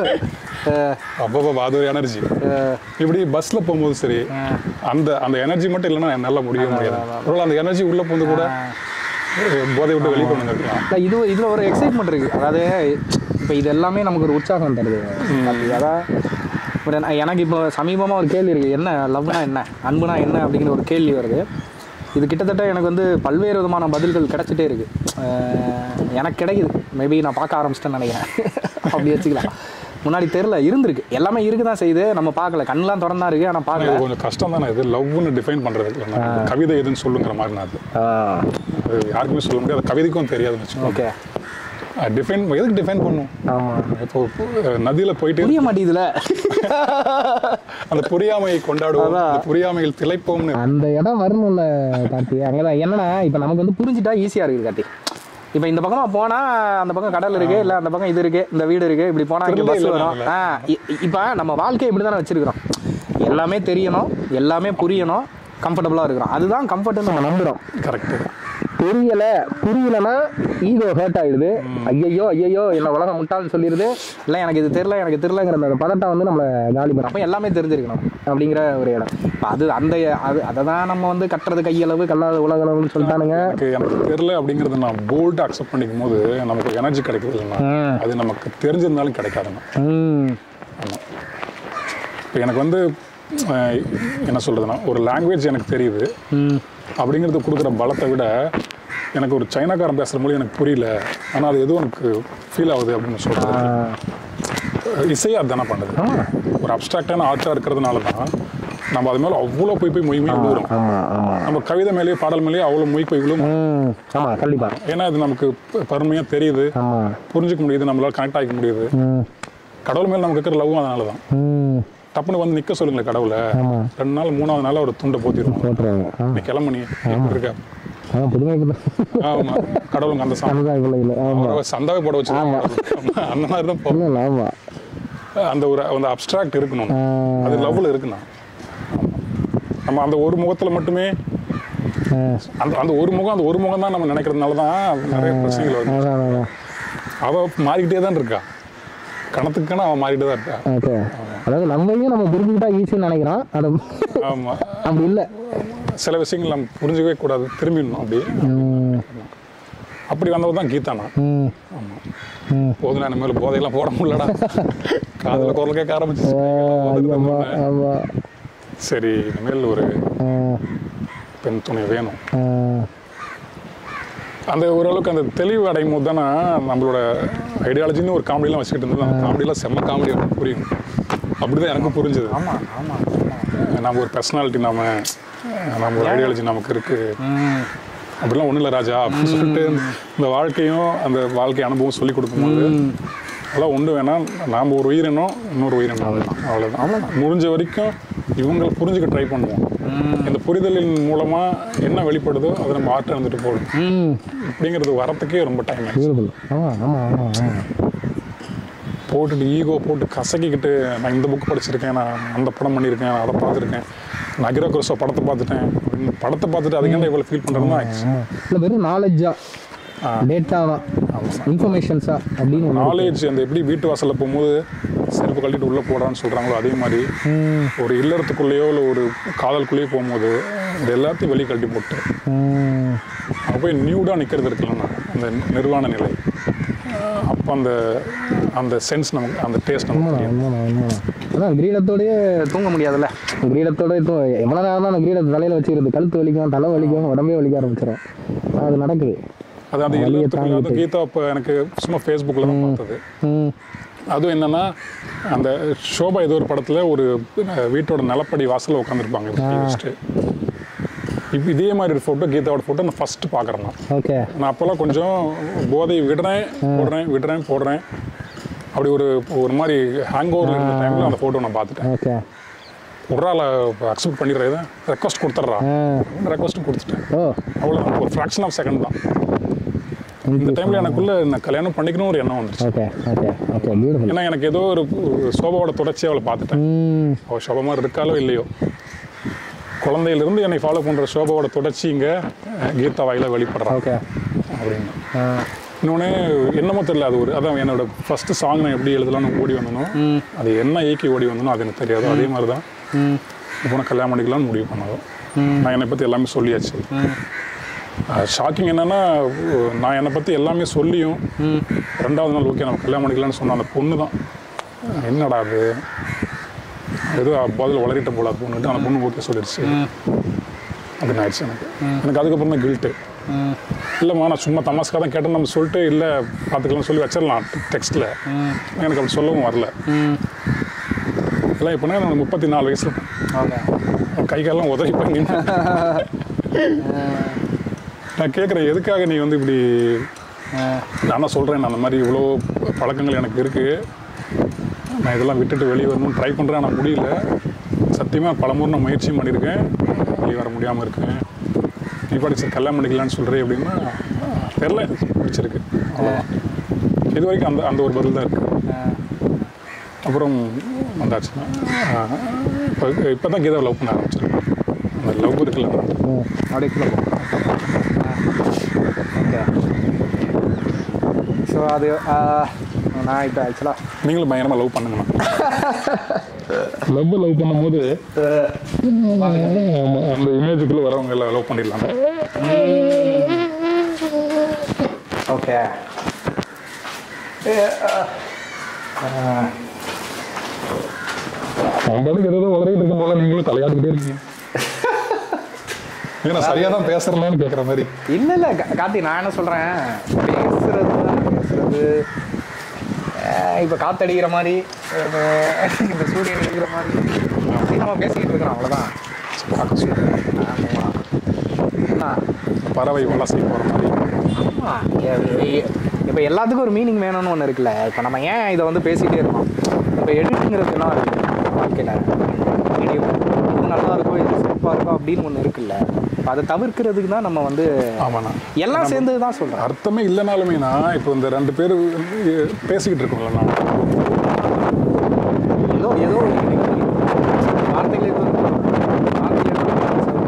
அப்பப்போ அது ஒரு எனர்ஜி இப்படி பஸ்ஸில் போகும்போது சரி அந்த அந்த எனர்ஜி மட்டும் இல்லைன்னா என்னால் முடியவே முடியாது ஒருவேளை அந்த எனர்ஜி உள்ளே போந்து கூட அஹ், போதை விட்டு வெளியே கொண்டு வந்துருக்கலாம்
இல்லை இது இதில் ஒரு எக்ஸைட்மெண்ட் இருக்குது அதாவது இப்போ இது எல்லாமே நமக்கு ஒரு உற்சாகம் தருது அது அதான் ஒரு நான் எனக்கு இப்போ சமீபமாக ஒரு கேள்வி இருக்குது என்ன லவ்னா என்ன அன்புனா என்ன அப்படிங்கிற ஒரு கேள்வி வருது இது கிட்டத்தட்ட எனக்கு வந்து பல்வேறு விதமான பதில்கள் கிடச்சிட்டே இருக்குது எனக்கு கிடைக்குது மேபி நான் பார்க்க ஆரம்பிச்சிட்டேன்னு நினைக்கிறேன் அப்படி வச்சுக்கலாம் முன்னாடி தெரியல இருந்திருக்கு எல்லாமே இருக்கு தான் செய்யுது நம்ம பார்க்கல கண்ணெலாம் திறந்தா இருக்கு ஆனால் பார்க்கல
இது கொஞ்சம் கஷ்டம் தானே இது லவ்னு டிஃபைன் பண்ணுறது இல்லை நான் கவிதை எதுன்னு சொல்லுங்கிற மாதிரி நான் அது அது யாருக்குமே சொல்ல முடியாது கவிதைக்கும் தெரியாதுன்னு வச்சுக்கோங்க
ஓகே
டிஃபைன் எதுக்கு டிஃபைன் பண்ணும்
ஆமாம்
இப்போ நதியில் போயிட்டு
புரிய மாட்டேங்குதுல
அந்த புரியாமையை கொண்டாடுவோம்
அதான்.
அந்த புரியாமையில் திளைப்போம்னு
அந்த இடம் வரணும்ல கார்த்தி அங்கதான் என்னன்னா இப்போ நமக்கு வந்து புரிஞ்சுட்டா ஈஸியா இருக்குது கார்த்தி இப்போ இந்த பக்கமா போனா அந்த பக்கம் கடல் இருக்கு இல்ல அந்த பக்கம் இது இருக்கு இந்த வீடு இருக்கு இப்படி போனா இங்க
திருடே
பஸ்
இல்ல
வரும்
நம்மள.
ஆ, இ- இப்போ நம்ம வாழ்க்கையை இப்படி தானே வச்சிருக்கிறோம் எல்லாமே தெரியணும் எல்லாமே புரியணும் கம்ஃபர்டபுளா இருக்கிறோம் அதுதான் கம்ஃபர்ட்னு நம்ம நம்புறோம்
கரெக்டு
தெரியல புரியலன்னா ஈகோ ஹர்ட் ஆயிடுது ஐயையோ ஐயையோ என்ன உலகம் முட்டாள்னு சொல்லிடுது இல்லை எனக்கு இது தெரியல எனக்கு தெரியலங்கிற அந்த பதட்டம் வந்து நம்மளை காலி பண்ணும் அப்போ எல்லாமே தெரிஞ்சிருக்கணும் அப்படிங்கிற ஒரு இடம் இப்ப அது அந்த அது அதை தான் நம்ம வந்து கட்டுறது கையளவு கல்லாத உலகளவுன்னு சொல்லிட்டானுங்க
எனக்கு எனக்கு தெரியல அப்படிங்கறத நான் போல்டாக அக்செப்ட் பண்ணிக்கும் போது நமக்கு எனர்ஜி கிடைக்குது இல்லைன்னா
ம்.
அது நமக்கு தெரிஞ்சிருந்தாலும் கிடைக்காதுங்க
ம்
ஆமாம் இப்போ எனக்கு வந்து அஹ், என்ன சொல்றதுன்னா ஒரு லாங்குவேஜ் எனக்கு தெரியுது
ம்
அப்படிங்கிறது கொடுக்குற பலத்தை விட எனக்கு ஒரு சைனாக்காரன் பேசுகிற மொழி எனக்கு புரியல ஆனால் அது எதுவும் எனக்கு ஃபீல் ஆகுது அப்படின்னு சொல்கிறது இசையாக அதுதானே பண்ணுது ஒரு அப்ட்ராக்டான ஆர்ட்டாக இருக்கிறதுனால தான் நம்ம அது மேலே அவ்வளோ போய் போய் மொய் மொய் விழுகிறோம்
ஆமா ஆமா
நம்ம கவிதை மேலேயே பாடல் மேலேயே அவ்வளோ மொய் போய் விழும்
ம் ஆமா கண்டிப்பா
ஏன்னா இது நமக்கு பருமையாக தெரியுது
ஆமா
புரிஞ்சுக்க முடியுது நம்மளால கனெக்ட் ஆகிக்க முடியுது
ம்
கடவுள் மேலே நமக்கு இருக்கிற லவ்வும் அதனால தான்
ம்
டப்புன்னு வந்து நிற்க சொல்லுங்களேன் கடவுளை
ஆமா
ரெண்டு நாள் மூணாவது நாள் ஒரு துண்டை போத்திடுவோம்
போட்டுருவாங்க ஆ
நீ கிளம்பு நீ எப்படி இருக்க
ஆமா புதுமை
ஆமா கடவுளுக்கு அந்த சந்தா
சமுதாய பிள்ளைகள் ஆமா
சந்தாவே போட வச்சு அந்த மாதிரி தான் போ-
இல்லை ஆமா
அந்த ஒரு அந்த அப்ட்ராக்ட் இருக்கணும்
ஆ,
அது லவ்ல இருக்குண்ணா ஆமா. நம்ம அந்த ஒரு முகத்துல மட்டுமே
ஆ,
அந்த அந்த ஒரு முகம் அந்த ஒரு முகம் தான் நம்ம நினைக்கிறதுனால தான் நிறைய பிரச்சனைகள் வருது
அதான், அதான்.
அவ மாறிக்கிட்டே தான் இருக்கா கணத்துக்கான அவன் மாறிக்கிட்டே தான் இருக்கா
ஓகே அதாவது நம்மளையும் நம்ம புரிஞ்சுக்கிட்டா ஈஸின்னு நினைக்கிறோம் அது
ஆமா
அப்படி இல்லை
சில விஷயங்கள் நம்ம புரிஞ்சுக்கவே கூடாது திரும்பிடணும் அப்படி
ம்
அப்படி வந்தவர் தான் கீதானா
ம் ம்
போதும் என்ன மேல போதையெல்லாம் போட முடியலடா காதுல குரல் கேட்க ஆரம்பிச்சு
ஆமா ஆமா
சரி இனிமேல் ஒரு
ஆ,
பெண் துணை வேணும்
ஆ,
அந்த ஓரளவுக்கு அந்த தெளிவு அடையும் போது தானே நம்மளோட ஐடியாலஜின்னு ஒரு காமெடிலாம் வச்சுக்கிட்டு இருந்தது அந்த காமெடியெல்லாம் செம்ம காமெடி அப்படின்னு புரியும் அப்படிதான் எனக்கு புரிஞ்சுது
ஆமா ஆமா
நம்ம ஒரு பர்சனாலிட்டி நாம நம்ம ஒரு ஐடியாலஜி நமக்கு இருக்கு
ம்
அப்படிலாம் ஒன்றும் இல்லை ராஜா அப்படின்னு சொல்லிட்டு இந்த வாழ்க்கையும் அந்த வாழ்க்கை அனுபவம் சொல்லி கொடுக்கும்போது அதெல்லாம் ஒன்று வேணாம் நாம் ஒரு உயிரினம் இன்னொரு உயிரினம் அவ்வளோதான் அவ்வளோதான் முடிஞ்ச வரைக்கும் இவங்களை புரிஞ்சுக்க ட்ரை பண்ணுவோம் இந்த புரிதலின் மூலமா என்ன வெளிப்படுதோ அதை நம்ம ஆற்ற இருந்துட்டு போகணும்
ம்
அப்படிங்கிறது வரத்துக்கே ரொம்ப டைம் ஆயிடுச்சு
பியூட்டிஃபுல் ஆமா ஆமா ஆமா ஆமா
போட்டுட்டு ஈகோ போட்டு கசக்கிக்கிட்டு நான் இந்த புக் படிச்சிருக்கேன் நான் அந்த படம் பண்ணியிருக்கேன் நான் அதை பார்த்துருக்கேன் நான் அகிரா குரசோ படத்தை பார்த்துட்டேன் அப்படின்னு படத்தை பார்த்துட்டு அதுக்கு இவ்வளோ ஃபீல் பண்ணுறதுனா ஆயிடுச்சு
ஆமா இல்லை வெறும் நாலேஜா டேட்டா தான் இன்ஃபர்மேஷன்ஸா அப்படின்னு ஒண்ணு.
நாலேஜ் அந்த எப்படி வீட்டு வாசலில் போகும்போது செருப்பு கழட்டிட்டு உள்ளே போடான்னு சொல்கிறாங்களோ அதே மாதிரி
ம்
ஒரு இல்லறத்துக்குள்ளேயோ இல்லை ஒரு காதலுக்குள்ளேயோ போகும்போது இது எல்லாத்தையும் வெளியே கழட்டி போட்டு
ம்
அங்கே போய் நியூடாக நிற்கிறது இருக்குல்லண்ணா அந்த நிர்வாண நிலை அப்போ அந்த அந்த சென்ஸ் நமக்கு அந்த டேஸ்ட் நமக்கு
உண்மைதான்
தெரியும்
உண்மைதான் உண்மைதான் அதான் கிரீடத்தோடயே தூங்க முடியாதுல்ல கிரீடத்தோட தூ எவ்வளோ நேரம் தான் அந்த கிரீடத்தை தலையில் வச்சுக்கிறது கழுத்து வலிக்கும் தலை வலிக்கும் உடம்பே வலிக்க ஆரம்பிச்சிடும் அது நடக்குது
அது அந்த
வலியை
இல்லறத்துக்குள்ள அது கீதா இப்போ எனக்கு சும்மா ஃபேஸ்புக்கில் தான் பார்த்தது
ம்
அதுவும் என்னன்னா அந்த ஷோபா ஏதோ ஒரு படத்துல ஒரு அஹ், வீட்டோட நிலப்படி வாசல்ல உட்காந்துருப்பாங்க வச்சுட்டு இப்போ இதே மாதிரி ஒரு ஃபோட்டோ கீதாவோட ஃபோட்டோ நான் ஃபர்ஸ்ட் பார்க்குறேன் நான்
ஓகே
நான் அப்போல்லாம் கொஞ்சம் போதை விடுறேன் போடுறேன் விடுறேன் போடுறேன் அப்படி ஒரு ஒரு மாதிரி ஹேங் ஓவரில் இருந்த டைமில் அந்த ஃபோட்டோ நான் பார்த்துட்டேன்
ஓகே
ஒரு ஆளை அக்செப்ட் பண்ணிடுறேன் ரெக்வஸ்ட் கொடுத்துட்றா
ஆ
ரெக்வஸ்ட்டும் கொடுத்துட்டேன்
ஓ
அவ்வளோதான் ஒரு ஃப்ராக்ஷன் ஆஃப் செகண்ட் தான் இந்த டைமில் எனக்குள்ள நான் கல்யாணம் பண்ணிக்கணும் ஒரு எண்ணம் வந்துருச்சு
ஓகே ஓகே ஓகே பியூட்டிஃபுல்
ஏன்னா எனக்கு ஏதோ ஒரு ஒரு சோபாவோட தொடர்ச்சியை அவளை பார்த்துட்டேன்
ம்
அவள் சோபா மாதிரி இருக்காளோ இல்லையோ குழந்தையிலிருந்து என்னை ஃபாலோ பண்ணுற சோபாவோட தொடர்ச்சி இங்கே கீதா வாயில வெளிப்படுறான்
ஓகே
அப்படின்னு
ஆ
இன்னொன்று என்னமோ தெரியல அது ஒரு அதான் என்னோட ஃபர்ஸ்ட் சாங் நான் எப்படி எழுதலாம்னு ஓடி வந்தனோ அது என்ன இயக்கி ஓடி வந்தனோ அது எனக்கு தெரியாது அதே மாதிரி தான்
ம்
இப்போ நான் கல்யாணம் பண்ணிக்கலாம்னு முடிவு பண்ணதும் நான் என்னை பற்றி எல்லாமே சொல்லியாச்சு ஷாக்கிங் என்னன்னா நான் என்னை பற்றி எல்லாமே சொல்லியும் ரெண்டாவது நாள் ஓகே நம்ம கல்யாணம் பண்ணிக்கலாம்னு சொன்ன அந்த பொண்ணு தான் என்னடா அது ஏதோ பதில் வளரிட்ட போல அது பொண்ணுட்டு அந்த பொண்ணு ஓகே சொல்லிடுச்சு அப்படின்னு ஆயிடுச்சு எனக்கு எனக்கு அதுக்கப்புறம் தான் கில்ட்டு இல்லைம்மா நான் சும்மா தமாஸ்க்காக தான் கேட்டேன் நம்ம சொல்லிட்டு இல்லை பார்த்துக்கலாம்னு சொல்லி வச்சிடலாம் டெக்ஸ்ட்டில் எனக்கு அப்படி சொல்லவும் வரல எல்லாம் எப்படின்னா நான் முப்பத்தி நாலு வயசுல
ஓகே
கை காலெல்லாம் உதறி பண்ணி நான் கேட்குறேன் எதுக்காக நீ வந்து இப்படி நானும் சொல்கிறேன் அந்த மாதிரி இவ்வளோ பழக்கங்கள் எனக்கு இருக்குது நான் இதெல்லாம் விட்டுட்டு வெளியே வரணும்னு ட்ரை பண்ணுறேன் ஆனால் முடியல சத்தியமாக பலமுறை நான் முயற்சியும் பண்ணியிருக்கேன் வெளியே வர முடியாமல் இருக்கேன் நீ படிச்சு கல்யாணம் பண்ணிக்கலான்னு சொல்கிறேன் அப்படின்னா தெரில பிடிச்சிருக்கு அவ்வளோதான் இது வரைக்கும் அந்த அந்த ஒரு பதில் தான் இருக்குது அப்புறம் வந்தாச்சுன்னா இப்போ இப்போ தான் கீதா லவ் பண்ண ஆரம்பிச்சிருக்கேன் அந்த லவ் இருக்குல்ல
அப்படியே கீழே போ ஓகே ஸோ அது ஆ, நான் இப்போ ஆக்சுவலாக
நீங்களும் பயங்கரமாக லவ் பண்ணுங்கண்ணா லவ் லவ் பண்ணும்போது அந்த இமேஜுக்குள்ளே வரவங்க எல்லாம் லவ் பண்ணிடலாம்
ஓகே
அவங்களுக்கு ஏதோ உதறிட்டு இருக்கும் போல நீங்களும் தலையாடிக்கிட்டே இருக்கீங்க ஏன்னா சரியாக தான் பேசுகிறேன்னு கேட்குற மாதிரி
இல்லை இல்லை கார்த்தி நான் என்ன சொல்கிறேன் பேசுறது தான் பேசுறது இப்போ காத்தடிக்கிற மாதிரி அஹ், இந்த சூரியன் அடிக்கிற மாதிரி அப்படி நம்ம பேசிக்கிட்டு இருக்கிறோம் அவ்வளோதான்
பார்க்க சொல்லுங்கள் பறவை வலசை போகிற மாதிரி
இப்போ எல்லாத்துக்கும் ஒரு மீனிங் வேணும்னு ஒன்று இருக்குல்ல இப்போ நம்ம ஏன் இதை வந்து பேசிகிட்டே இருக்கோம் இப்போ எடிட்டுங்கிறது என்ன இருக்கு வாழ்க்கையில் வீடியோ இது நல்லா இருக்கும் இது சிறப்பாக இருக்கும் அப்படின்னு ஒன்று இருக்குல்ல இப்போ அதை தவிர்க்கிறதுக்கு தான் நம்ம வந்து
ஆமாண்ணா
எல்லாம் சேர்ந்து தான் சொல்கிறேன்
அர்த்தமே இல்லைனாலுமே நான் இப்போ இந்த ரெண்டு பேர் பேசிக்கிட்டு இருக்கோம்ல நான்
ஏதோ ஏதோ ஒரு meaning இருக்கு. வார்த்தைகள் ஏதோ இருக்கு. வார்த்தைகள் ஏதோ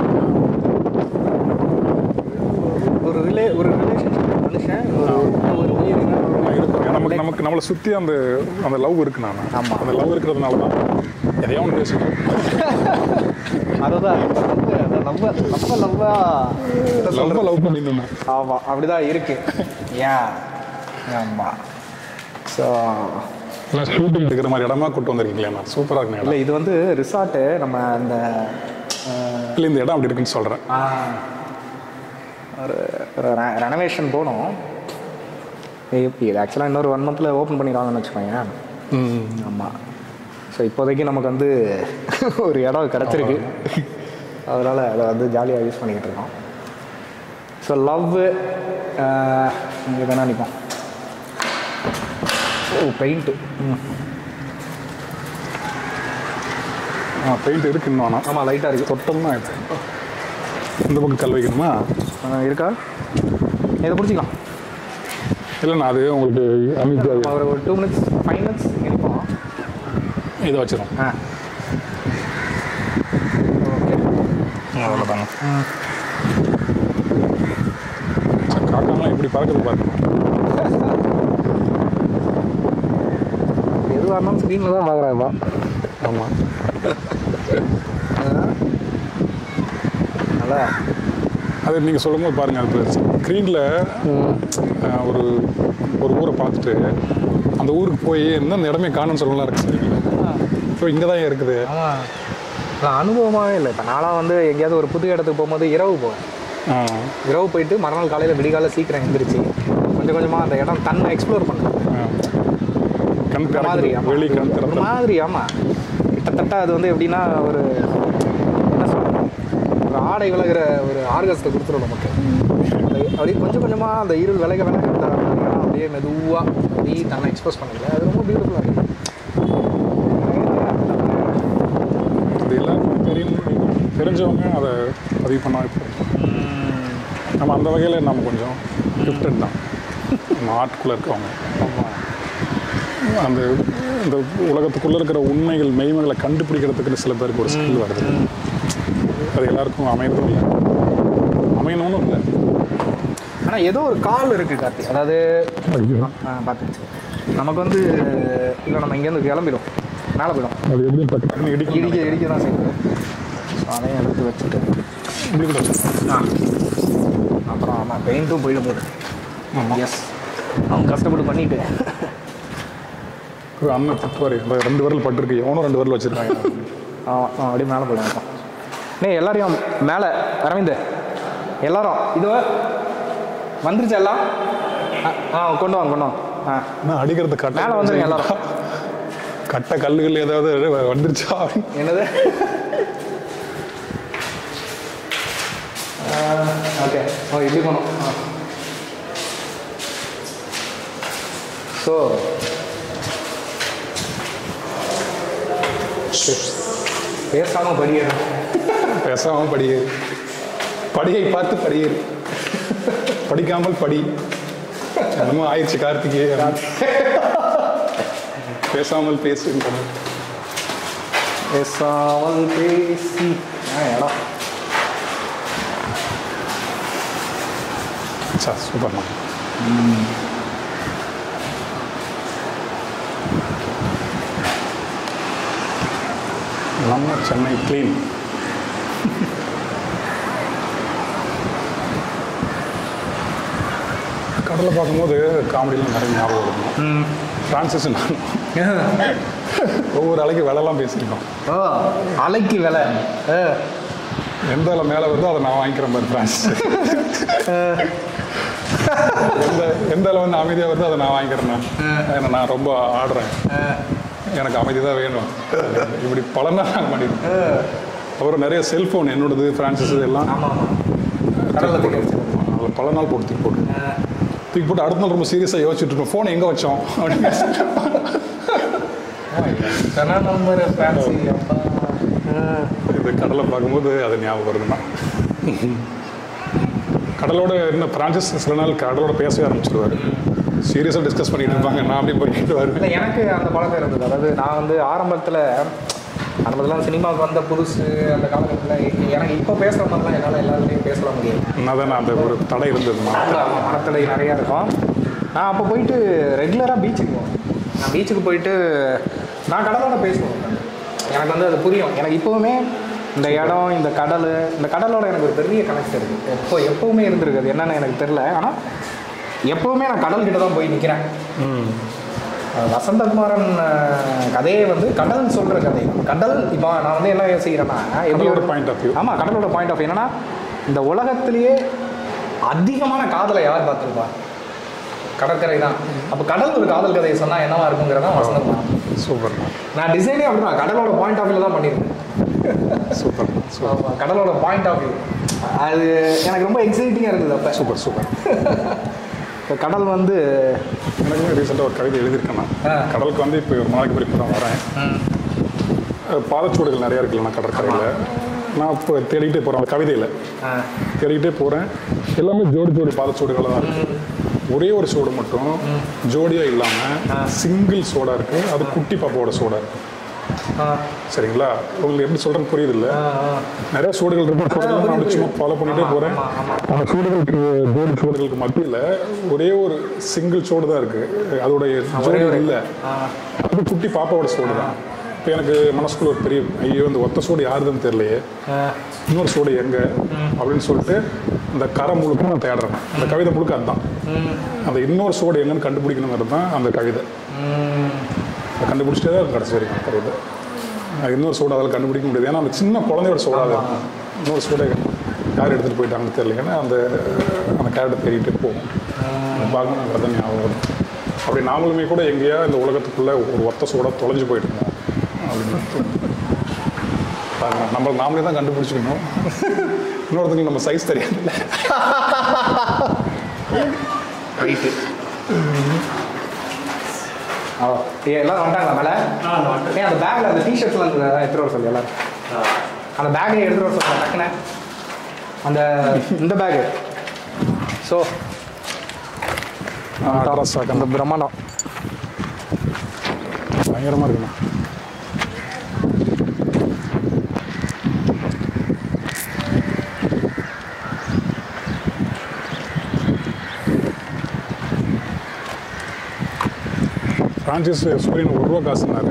இருக்கு. ஒரு ரிலே ஒரு ரிலேஷன்ஷிப் மனுஷன் ஒரு ஒரு உயிரினம்
இருக்கும் நமக்கு நமக்கு நம்மளை சுற்றி அந்த அந்த லவ் இருக்கு நான்
ஆமா.
அந்த லவ் இருக்கிறதுனால தான் எதையோ ஒன்று பேசிட்டோம்
அதுதான் இப்ப வந்து அந்த லவ்வ லவ்வ லவ்வா
லவ் லவ் பண்ணியிருந்தேன்
ஆமாம் அப்படிதான் இருக்கு ஏன் ஆமாம் ஸோ
எல்லாம் ஷூட்டிங் எடுக்கிற மாதிரி இடமா கூட்டு வந்திருக்கீங்களே நான் சூப்பராக இருக்குங்க
இல்லை
இடம்
இது வந்து ரிசார்ட்டு நம்ம அந்த அஹ்,
இல்லை இந்த இடம் அப்படி இருக்குன்னு சொல்கிறேன்
ஆ, ஒரு ஒரு ரெனோவேஷன் போனோம் இப்போ இது ஆக்சுவலாக இன்னொரு ஒன் மந்தில் ஓப்பன் பண்ணிடுவாங்கன்னு வச்சுக்கோங்க ஆமாம் ஸோ இப்போதைக்கு நமக்கு வந்து ஒரு இடம் கிடச்சிருக்கு அதனால் அதை வந்து ஜாலியாக யூஸ் பண்ணிக்கிட்டு இருக்கோம் ஸோ லவ்வு இங்கே தானே நிற்போம் ஓ பெயிண்ட்டு ம்
ஆ பெயிண்ட் இருக்கு இன்னும் ஆனால்
ஆமாம் லைட்டாக இருக்குது
தொட்டோம்னா இது இந்த பக்கம் கல் வைக்கணுமா
இருக்கா இதை பிடிச்சிக்கலாம்
இல்லைண்ணா அது உங்களுக்கு அமைதியாக
நம்ம ஒரு ஒரு டூ மினிட்ஸ் ஃபைவ் மினிட்ஸ் இருப்போம்
இதை வச்சிடும்
ஆ ஓகே
அவ்வளோதாங்க காக்காலாம் எப்படி பறக்குது பாருங்க
எதுவாக இருந்தாலும் ஸ்க்ரீனில் தான் பார்க்குறேன்
ஆமாம்
நல்லா
அது நீங்கள் சொல்லும்போது பாருங்கள் அது ஸ்க்ரீனில் ஒரு ஒரு ஊரை பார்த்துட்டு அந்த ஊருக்கு போய் என்ன இந்த இடமே காணும்னு சொல்லலாம் இருக்கு சரிங்களா இப்போ இங்கே தான் இருக்குது
ஆமாம் நான் அனுபவமாகவே இல்லை இப்போ நான்லாம் வந்து எங்கேயாவது ஒரு புது இடத்துக்கு போகும்போது இரவு போவேன்
ஆ
இரவு போயிட்டு மறுநாள் காலையில் விடிகாலை சீக்கிரம் எந்திரிச்சு கொஞ்சம் கொஞ்சமாக அந்த இடம் தன்னை எக்ஸ்ப்ளோர் பண்ணேன்
ஆ. கண்
ஒரு மாதிரி
திறக்குது
ஆமா.
வெளி கண்
ஒரு
திறந்த
மாதிரி ஆமாம் கிட்டத்தட்ட அது வந்து எப்படின்னா ஒரு என்ன சொல்றது ஒரு ஆடை விலகிற ஒரு ஆர்கஸ்ட்டை கொடுத்துரும் நமக்கு அது அப்படியே கொஞ்சம் கொஞ்சமாக அந்த இருள் விலக விலக அந்த இடம் அப்படியே மெதுவாக அப்படியே தன்னை எக்ஸ்போஸ் பண்ணல அது ரொம்ப பியூட்டிஃபுல்லாக இருக்கு
அது எல்லாருக்கும் தெரியும் தெரிஞ்சவங்க அதை பதிவு பண்ணா இப்போ நம்ம அந்த வகையில் நம்ம கொஞ்சம் கிஃப்டட் தான் நம்ம ஆர்ட்குள்ளே இருக்கவங்க அந்த இந்த உலகத்துக்குள்ளே இருக்கிற உண்மைகள் மெய்மைகளை கண்டுபிடிக்கிறதுக்கு சில பேருக்கு ஒரு ஸ்கில் வருது அது எல்லாருக்கும் அமையறதும் இல்லை அமையணும்னு இல்லை
ஆனால் ஏதோ ஒரு கால் இருக்குது கார்த்தி அதாவது பார்த்துச்சு நமக்கு வந்து இல்லை நம்ம இங்கேருந்து கிளம்பிடும் மேலே போயிடும்
அது எப்படி டக்கு டக்குன்னு இடிக்கும்
இடிக்க இடிக்க தான் செய்யுது ஸோ அதையும் எடுத்து வச்சுட்டு
இப்படி கூட வச்சிருக்கேன்.
ஆ அப்புறம் ஆமாம் பெயிண்ட்டும் போயிட போகுது எஸ் அவங்க கஷ்டப்பட்டு பண்ணிட்டு
ஒரு அண்ணன் திட்டுவார் இந்த ரெண்டு விரல் பட்டிருக்கு எவனும் ரெண்டு விரல் வச்சிருக்காங்க
ஆமாம் ஆ அப்படியே மேலே போயிடும் அப்புறம் நே எல்லாரையும் மேலே அரவிந்த் எல்லாரும் இது வந்துருச்சு எல்லாம் ஆ, ஆ கொண்டு வாங்க கொண்டு வாங்க ஆ
நான் அடிக்கிறது கட்ட
மேலே வந்துருங்க எல்லாரும்
கட்ட கல்லுகள் ஏதாவது வந்துருச்சா அப்படின்னு.
என்னது ஓகே ஓ இப்படி போகணும் ஸோ பேசாமல் படியேறும்
பேசாம படியேறு படியை பார்த்து படியேறு படிக்காமல் படி என்னமோ ஆயிடுச்சு கார்த்திகே பேசாமல் பேசு
பேசாமல் பேசி ஆ இடம்
சா சூப்பர்மா நம்ம சென்னை க்ளீன் கடலை பார்க்கும்போது காமெடிலாம் நிறைய ஞாபகம் இருக்கும் ஃப்ரான்சிஸ் நானும் ஒவ்வொரு அலைக்கு விலைலாம் பேசியிருக்கோம்
ஓ அலைக்கு விலை ஆ
எந்த விலை மேலே வருதோ அதை நான் வாங்கிக்கிற மாதிரி ஃப்ரான்சிஸ் எந்த எந்த அளவு வந்து அமைதியாக வருதோ அதை நான் வாங்கிக்கிறேன் ஏன்னா நான் ரொம்ப ஆடுறேன் எனக்கு அமைதி தான் வேணும் இப்படி பல நாள் நாங்கள் பண்ணிடுவோம் அப்புறம் நிறைய செல்ஃபோன் என்னோடது ஃப்ரான்சிஸ் எல்லாம்
ஆமாம் ஆமாம் கடலில் தூக்கி வச்சிருக்கோம்
அதில் பல நாள் போட்டு தூக்கி போட்டு தூக்கி போட்டு அடுத்த நாள் ரொம்ப சீரியஸாக யோசிச்சுட்டு இருக்கோம் ஃபோன் எங்கே வச்சோம் அப்படின்னு
சனா நம்பர் ஃபேன்சி அப்பா
இந்த கடலை பார்க்கும்போது அது ஞாபகம் வருதுன்னா கடலோட என்ன பிரான்சிஸ் சில நாள் கடலோட பேசவே ஆரம்பிச்சிருவாரு சீரியஸாக டிஸ்கஸ் பண்ணிட்டு இருப்பாங்க நான் அப்படியே போயிட்டு வருவேன்
இல்லை எனக்கு அந்த பழக்கம் இருந்தது அதாவது நான் வந்து ஆரம்பத்தில் ஆரம்பத்தில் சினிமாவுக்கு வந்த புதுசு அந்த காலகட்டத்தில் எனக்கு இப்போ பேசுகிற மாதிரிலாம் என்னால் எல்லாருமே பேசலாம் முடியாது
நான் தான் அந்த ஒரு தடை இருந்ததுமா
ஆமாம் மனத்தடை நிறையா இருக்கும் நான் அப்போ போயிட்டு ரெகுலராக பீச்சுக்கு போவேன் நான் பீச்சுக்கு போயிட்டு நான் கடலோட பேசுவேன் எனக்கு வந்து அது புரியும் எனக்கு இப்போவுமே இந்த இடம் இந்த கடல் இந்த கடலோட எனக்கு ஒரு பெரிய கனெக்ட் இருக்குது எப்போ எப்போவுமே இருந்திருக்கு அது என்னன்னு எனக்கு தெரில ஆனால் எப்போவுமே நான் கடல் கிட்ட தான் போய் நிற்கிறேன்
ம்
வசந்தகுமாரன் அஹ், கதையே வந்து கடல் சொல்கிற கதை கடல் இப்போ நான் வந்து என்ன யோசிக்கிறேன்னா எப்படி
கடலோட
ஒரு
point of view.
ஆமாம் கடலோட பாயிண்ட் ஆஃப் என்னன்னா இந்த உலகத்திலேயே அதிகமான காதலை யார் பார்த்துருப்பா கடற்கரை தான் அப்போ கடல் ஒரு காதல் கதையை சொன்னால் என்னவா இருக்குங்கிறதா வசந்தகுமாரன்
சூப்பர்
நான் டிசைனே அப்படிதான் கடலோட பாயிண்ட் ஆஃப் வியூல தான் பண்ணியிருக்கேன்
சூப்பர் சூப்பர்
ஆமா, கடலோட பாயிண்ட் ஆஃப் வியூ அது எனக்கு ரொம்ப எக்ஸைட்டிங்காக இருந்தது அப்போ
சூப்பர் சூப்பர்
இப்போ கடல் வந்து
எனக்குமே ரீசெண்டாக ஒரு கவிதை எழுதியிருக்கேன் நான்
ஆ.
கடலுக்கு வந்து இப்போ ஒரு நாளைக்கு பிறகு தான் வரேன் அஹ் பாதச்சுவடுகள் நிறையா இருக்குல்ல நான் கடற்கரையில் நான் இப்போ தேடிக்கிட்டே போகிறேன் அந்த கவிதையில்
ஆ,
தேடிக்கிட்டே போகிறேன் எல்லாமே ஜோடி ஜோடி பாதச்சுவடுகளாக தான் இருக்குது ஒரே ஒரு சோடு மட்டும் ஜோடியாக இல்லாமல் சிங்கிள் சோடா இருக்குது அது குட்டி பாப்பாவோட சோடா இருக்குது
ஆ,
சரிங்களா உங்களுக்கு எப்படி சொல்கிறேன்னு புரியுது இல்லை
ஆ, ஆ.
நிறைய சூடுகள் இருக்கு சூடுகள் நான் அப்படி சும்மா ஃபாலோ பண்ணிட்டே
ஆமா,
போகிறேன்
ஆமா, ஆமா.
அந்த சூடுகளுக்கு ஜோடி சூடுகளுக்கு மத்தியில் ஒரே ஒரு சிங்கிள் சோடு தான் இருக்குது அதோடைய ஜோடி
ஒரு-
இல்லை
ஆ,
அது குட்டி பாப்பாவோட சோடு தான் இப்போ எனக்கு மனசுக்குள்ள ஒரு பெரிய ஐயோ இந்த ஒத்த சோடு யாருதுன்னு தெரியலையே
ஆ.
இன்னொரு சோடு எங்கே அப்படின்னு சொல்லிட்டு இந்த கரை முழுக்க நான் தேடுறேன் அந்த கவிதை முழுக்க அதுதான்
ம்,
அந்த இன்னொரு சோடு எங்கன்னு கண்டுபிடிக்கணுங்கிறது தான் அந்த கவிதை
ம்.
அதை கண்டுபிடிச்சிட்டே தான் கடைசி வரைக்கும் கவிதை அது இன்னொரு சோடு அதில் கண்டுபிடிக்க முடியாது ஏன்னா அந்த சின்ன குழந்தையோட சோடா அது இன்னொரு சோடை யார் எடுத்துகிட்டு போயிட்டாங்கன்னு தெரியல ஏன்னா அந்த அந்த கேரக்டர் தேடிட்டு போகும் பார்க்கணுங்கிறது தான் ஞாபகம் வரும். அப்படி நாமளுமே கூட எங்கேயா இந்த உலகத்துக்குள்ளே ஒரு ஒத்த சோடா தொலைஞ்சு போயிட்டு இருக்கோம் அப்படின்னு தோணும். பாருங்க, நம்ம நாமளே தான் கண்டுபிடிச்சிக்கணும் இன்னொருத்தங்களுக்கு நம்ம சைஸ் தெரியாதுல்ல
ரைட்டு ஓ ஏ, எல்லாரும் வந்துட்டாங்களா மேலே ஏன் அந்த பேக்கில் அந்த டிஷர்ட்ஸ்லாம் இருந்தது அதான் எடுத்துகிட்டு வர சொல்லி எல்லாரும் அந்த பேக்கை எடுத்துகிட்டு வர சொல்லுங்க டக்குனே அந்த இந்த பேகு ஸோ
ட்ரெஸ்
அந்த பிரம்மாண்டம்
பயங்கரமாக இருக்குண்ணா ஃப்ரான்சிஸ் சூரியன் ஒரு ரூபா காசுனாரு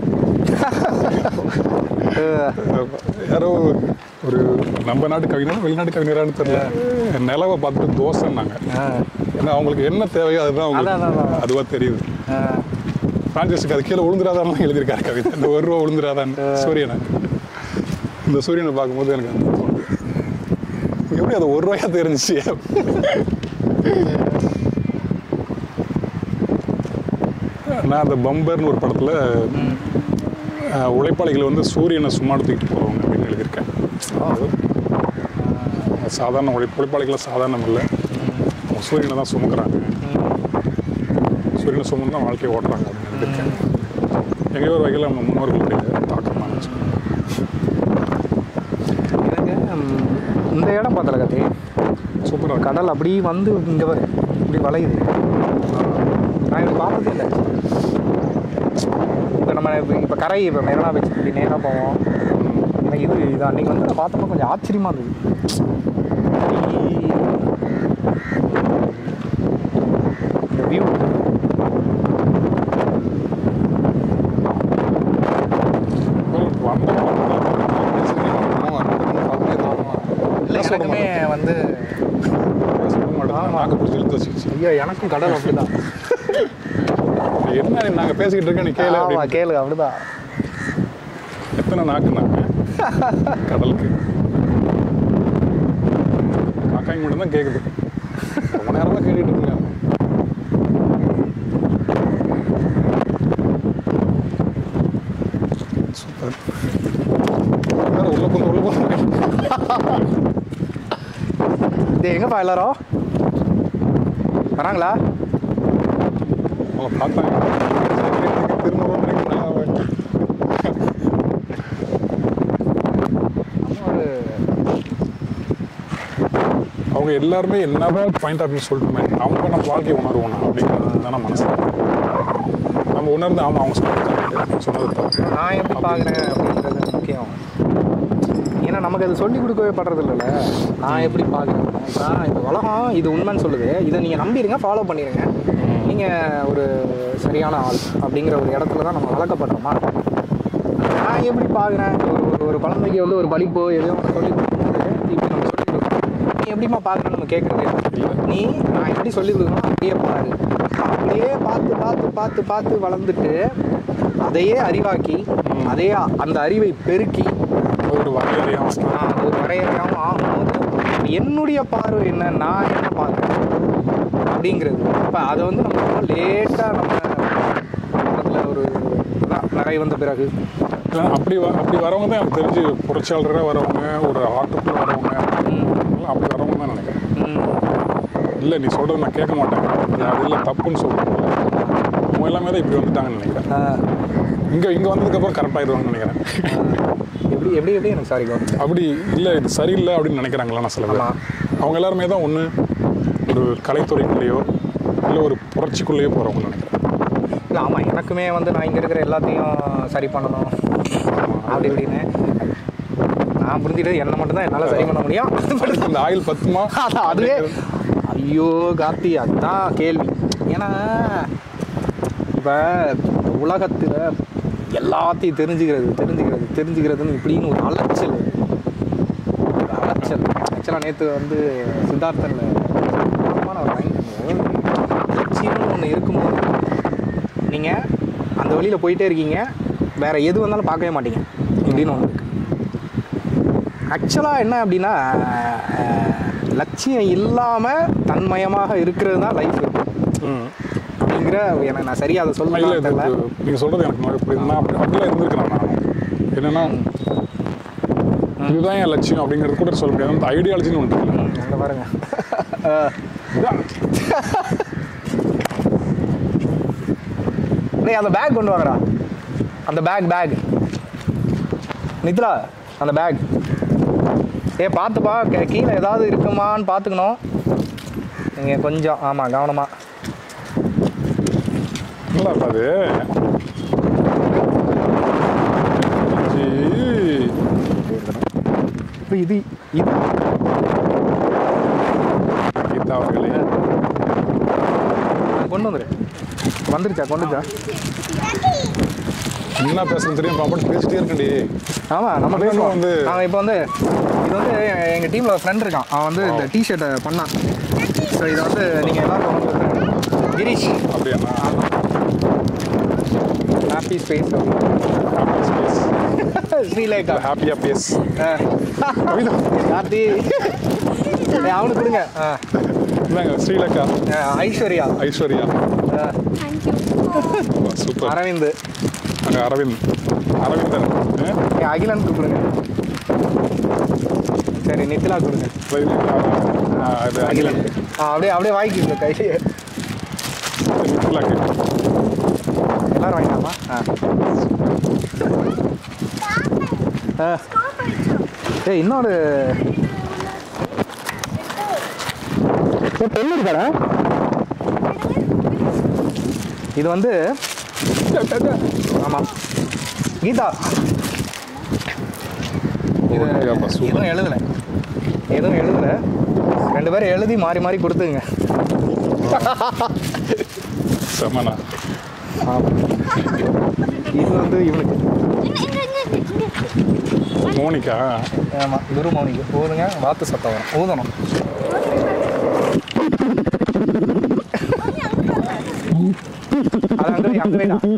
யாரோ ஒரு நம்ம நாட்டு கவிஞரா வெளிநாட்டு கவிஞரான்னு தெரியல நிலவை பார்த்துட்டு தோசைன்னாங்க ஏன்னா அவங்களுக்கு என்ன தேவையோ அதுதான்
அதான், அதான்,
அவங்களுக்கு
அதான்.
அதுவாக தெரியுது ஃப்ரான்சிஸுக்கு அது கீழே விழுந்துராதான் எழுதியிருக்காரு கவிதை இந்த ஒரு ரூபா விழுந்துராதான்னு சூரியனை இந்த சூரியனை பார்க்கும்போது எனக்கு அது தோணுது எப்படி அது ஒரு ரூபாயா தெரிஞ்சிச்சு நான் அந்த பம்பர்னு ஒரு படத்தில் உழைப்பாளிகள் வந்து சூரியனை சும்மா தூக்கிட்டு போகிறவங்க அப்படின்னு எழுதியிருக்கேன் அது அஹ், சாதாரண உழை உழைப்பாளிகளை சாதாரணம் இல்லை அவங்க சூரியனை தான் சுமக்கிறாங்க சூரியனை சுமந்து தான் வாழ்க்கையை ஓட்டுறாங்க அப்படின்னு எழுதியிருக்கேன் எங்கேயோ ஒரு வகையில் நம்ம முன்னோர்களுடைய தாக்கம் தான் வச்சுக்கோங்க.
எனக்கு ம், இந்த இடம் பார்த்தல கத்தி
சூப்பராக இருக்கு
கடல் அப்படி வந்து இங்கே வர இப்படி வளையுது நான் இப்படி பார்த்ததே இல்லை இப்போ நம்ம இப்போ இப்போ கரை இப்போ மெரினா பீச் இப்படி நேராக போவோம் எனக்கு இது இது அன்றைக்கி வந்து நான் பார்த்தப்போ கொஞ்சம் ஆச்சரியமாக இருந்தது இந்த வியூ இல்லை எனக்குமே வந்து
நாக்கு பிடிச்சி இழுத்து வச்சுக்கிச்சு
ஐயோ எனக்கும் கடல் அப்படிதான்
என்ன நாங்கள் பேசிக்கிட்டு இருக்கேன் நீ கேளு
ஆமா
அப்படின்னு.
கேளு அப்படிதான்
எத்தனை நாக்கு நாக்கு கடலுக்கு காக்காய் மட்டும் தான் கேட்குது ரொம்ப நேரமாக கேட்டுட்டு இருக்கேன் சூப்பர் வேற உள்ள போந்து உள்ள போந்து
இது எங்கப்பா எல்லாரும் வராங்களா
அவங்கள பார்த்தாங்க திரும்ப ரொம்ப நல்லா
நம்ம ஒரு
அவங்க எல்லாருமே என்னதான் பாயிண்ட் ஆஃப் வியூ சொல்லட்டுமே அவங்க நம்ம வாழ்க்கையை உணர்வோம் அப்படிங்கிறது தானே மனசு நம்ம உணர்ந்து ஆமாம் அவங்க சொன்னது correct. சொன்னது தப்பு
நான் எப்படி பார்க்குறேன் அப்படின்றது முக்கியம் ஏன்னா நமக்கு அது சொல்லி கொடுக்கவே படுறது இல்லைல்ல நான் எப்படி பார்க்குறேன் நான் இந்த உலகம் இது உண்மைன்னு சொல்லுது இதை நீங்கள் நம்பிடுங்க ஃபாலோ பண்ணிடுங்க நீங்கள் ஒரு சரியான ஆள் அப்படிங்கிற ஒரு இடத்துல தான் நம்ம வளர்க்கப்படுறோமா நான் எப்படி பார்க்குறேன் ஒரு ஒரு- ஒரு குழந்தைக்கு வந்து ஒரு படிப்போ எதையோ ஒன்று சொல்லி கொடுக்கும்போது இப்படி நம்ம சொல்லி கொடுக்கணும் நீ எப்படிம்மா பார்க்குறேன்னு நம்ம கேட்குறது நீ நான் எப்படி சொல்லி கொடுக்கணும் அப்படியே பாரு அப்படியே பார்த்து பார்த்து பார்த்து பார்த்து வளர்ந்துட்டு அதையே அறிவாக்கி அதே அந்த அறிவை பெருக்கி
ஒரு வரையறையாக
நான் அது ஒரு வரையறையாகவும் ஆகும்போது என்னுடைய பார்வை என்ன நான் என்ன பார்க்குறேன் அப்படிங்கிறது இப்போ அதை வந்து நம்ம ரொம்ப லேட்டாக நம்ம அதில் ஒரு அதான் நிறைய வந்த பிறகு
அப்படி வ- அப்படி வரவங்க தான் எனக்கு தெரிஞ்சு புரட்சியாளராக வரவங்க ஒரு ஆட்டுக்குள்ள வரவங்க எல்லாம் அப்படி வரவங்க தான் நினைக்கிறேன்
ம்,
இல்லை நீ சொல்கிறது நான் கேட்க மாட்டேன் அது இல்லை தப்புன்னு சொல்கிறேன் அவங்க எல்லாமே தான் இப்படி வந்துட்டாங்கன்னு நினைக்கிறேன்
ஆ,
இங்கே இங்கே வந்ததுக்கப்புறம் கரெக்டாகிடுவாங்கன்னு நினைக்கிறேன்
எப்படி எப்படி எப்படி எனக்கு சாரி கோ
அப்படி இல்லை இது சரியில்லை அப்படின்னு நினைக்கிறாங்களா நான் சில பேர்
ஆமா.
அவங்க எல்லாருமே தான் ஒன்று ஒரு கலைத்துறைக்குள்ளேயோ இல்லை ஒரு புரட்சிக்குள்ளேயோ போகிறவங்க நினைக்கிறேன்
இல்லை ஆமாம் எனக்குமே வந்து நான் இங்கே இருக்கிற எல்லாத்தையும் சரி பண்ணணும் அப்படி இப்படின்னு நான் புரிஞ்சுட்டு என்ன மட்டும்தான் என்னால் சரி பண்ண முடியும்
அதுக்கு இந்த ஆயில் பத்துமா
அதான் அதுவே ஐயோ கார்த்தி அதுதான் கேள்வி ஏன்னா இப்போ உலகத்தில் எல்லாத்தையும் தெரிஞ்சுக்கிறது தெரிஞ்சுக்கிறது தெரிஞ்சுக்கிறதுன்னு இப்படின்னு ஒரு அலைச்சல் வருது. ஒரு அலைச்சல் ஆக்சுவலாக நேற்று வந்து சித்தார்த்தனில் ஒரு மைண்ட் லட்சியம்னு ஒன்று இருக்கும்போது நீங்கள் அந்த வழியில் போயிட்டே இருக்கீங்க வேற எது வந்தாலும் பார்க்கவே மாட்டீங்க இப்படின்னு ஒன்று இருக்கு ஆக்சுவலாக என்ன அப்படின்னா அஹ், லட்சியம் இல்லாமல் தன்மயமாக இருக்கிறது தான் லைஃப்
ம்
அப்படிங்கிற எனக்கு நான் சரியாக அதை
இல்லை
சொல்ல
இது
தெரியல
நீங்கள் சொல்கிறது எனக்கு நல்லா புரியுது நான் அப்படி அப்படிலாம் இருந்திருக்கிறேன் நான் என்னென்னா இதுதான் என் லட்சியம் அப்படிங்கிறது கூட சொல்ல முடியாது அந்த ஐடியாலஜின்னு ஒன்று இருக்குல்ல
அங்கே பாருங்க அஹ்,
இதான்.
டேய் அந்த பேக் கொண்டு வாங்கடா அந்த பேக் பேக் நித்ரா அந்த பேக் ஏ பார்த்துப்பா கே- கீழே ஏதாவது இருக்குமான்னு பார்த்துக்கணும் நீங்கள் கொஞ்சம் ஆமாம் கவனமாக
நல்லா இருக்காது ஜி.
இப்போ இது இது
கீதா அவர்களே
கொண்டு வந்துரு வந்துருச்சா கொண்டுச்சா
என்ன பேசுறது தெரியும் பாப்பாட்டு பேசிட்டே இருக்கண்டி
ஆமாம் நம்ம
அப்படியே
பேசுவோம்
வந்து-
நாங்கள் இப்போ வந்து இது வந்து எங்கள் டீமில் ஃப்ரெண்ட் இருக்கான் அவன் வந்து இந்த டிஷர்ட்டை பண்ணான் ஸோ இதை வந்து நீங்கள் எல்லாரும் வந்து கிரீஷ்
அப்படியாண்ணா
ஹாப்பி ஸ்பேஸ் ஸ்ரீலேகா
ஹாப்பியாக பேஸ்
கார்த்தி ஏய், அவனுக்கு கொடுங்க ஆ
இந்தாங்க ஸ்ரீலங்கா
அஹ், ஐஸ்வர்யா
ஐஸ்வர்யா
அஹ்,
தேங்க்யூ
சூப்பர்
அரவிந்த்
அங்கே அரவிந்த் அரவிந்தன் ஆ?
ஏய், அகிலனுக்கு கொடுங்க சரி நித்திலா கொடுங்க
ஆ, இது அகிலன்
ஆ அப்படியே அப்படியே வாங்கிக்கோங்க கையிலேயே
மித்லாக்கு
எல்லாரும் வாங்கிக்கலாமா ஆ ஆ ஏய் இன்னொரு ஏய், பெண் இருக்காடா இது வந்து ஆமாம் கீதா இது
ஓகேப்பா, சூப்பர்.
எதுவும் எழுதலை எதுவும் எழுதலை ரெண்டு பேரும் எழுதி மாறி மாறி கொடுத்துங்க
செம்மண்ணா
ஆமாம் இது வந்து இவனுக்கு
மோனிகா
ஆமாம் குரு மௌனிக்கு ஊதுங்க வாத்து சத்தம் வரும் ஊதணும் அது அங்கே வை, அங்கே வைடா.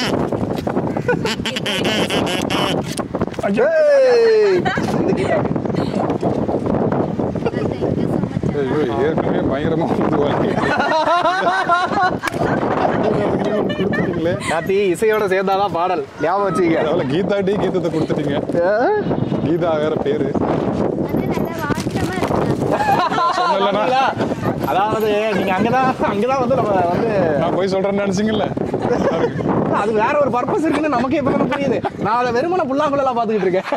ஏய், இந்த கீதா.
ஐயோ ஏற்கனவே பயங்கரமாக வந்து கொடுத்துட்டீங்களே
கார்த்தி இசையோட சேர்ந்தாதான் பாடல் ஞாபகம் வச்சுக்க
அவ்வளோ கீதா டி கீதத்தை கொடுத்துட்டீங்க கீதா வேற பேரு சொன்னலண்ணா
அதாவது நீங்க அங்கதான் அங்கதான் வந்து நம்ம வந்து
நான் போய் சொல்றேன்னு நினைச்சீங்கல்ல
அது வேற ஒரு பர்பஸ் இருக்குன்னு நமக்கே இப்ப தானே புரியுது நான் அதை வெறுமனை புல்லாங்குழலாம் பார்த்துக்கிட்டு இருக்கேன்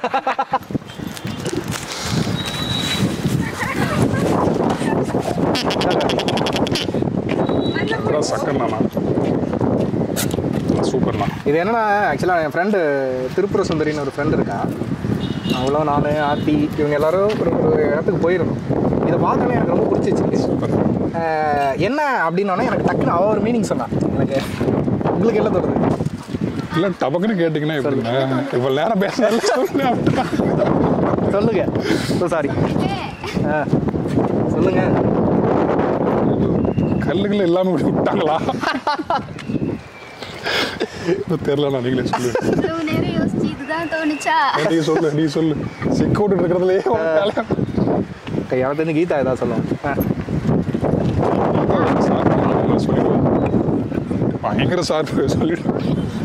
அப்புறம் சக்கண்ணா சூப்பர்ண்ணா
இது என்னன்னா ஆக்சுவலாக என் ஃப்ரெண்டு திருப்புர சுந்தரின்னு ஒரு ஃப்ரெண்டு இருக்கா அவ்வளோ நான் ஆர்த்தி இவங்க எல்லாரும் ஒரு ஒரு இடத்துக்கு போயிருந்தோம் இதை பார்த்தோன்னே எனக்கு ரொம்ப பிடிச்சிச்சு
சூப்பர்
அஹ் என்ன அப்படின்னோடனே எனக்கு டக்குன்னு அவ ஒரு மீனிங் சொன்னான் எனக்கு உங்களுக்கு என்ன தோணுது
இல்லை டபக்குன்னு கேட்டிங்கன்னா எப்படிங்க இப்போ நேரம் பேசுனால சொல்லுங்க
சொல்லுங்க சாரி சொல்லுங்க
கல்லுகள் எல்லாமே இப்படி விட்டாங்களா இப்போ தெரிலண்ணா நீங்களே சொல்லு
இவ்வளவு நேரம் யோசிச்சு இதுதான் தோணுச்சா
நீ சொல்லு நீ சொல்லு சிக்க விட்டு இருக்கிறதுலயே உனக்கு வேலை.
எனக்கு தெரிஞ்சு கீதா ஏதாவது சொல்லுவோம்
சார் சொல்லிடுவேன் பயங்கர சார் சொல்லிடுவேன்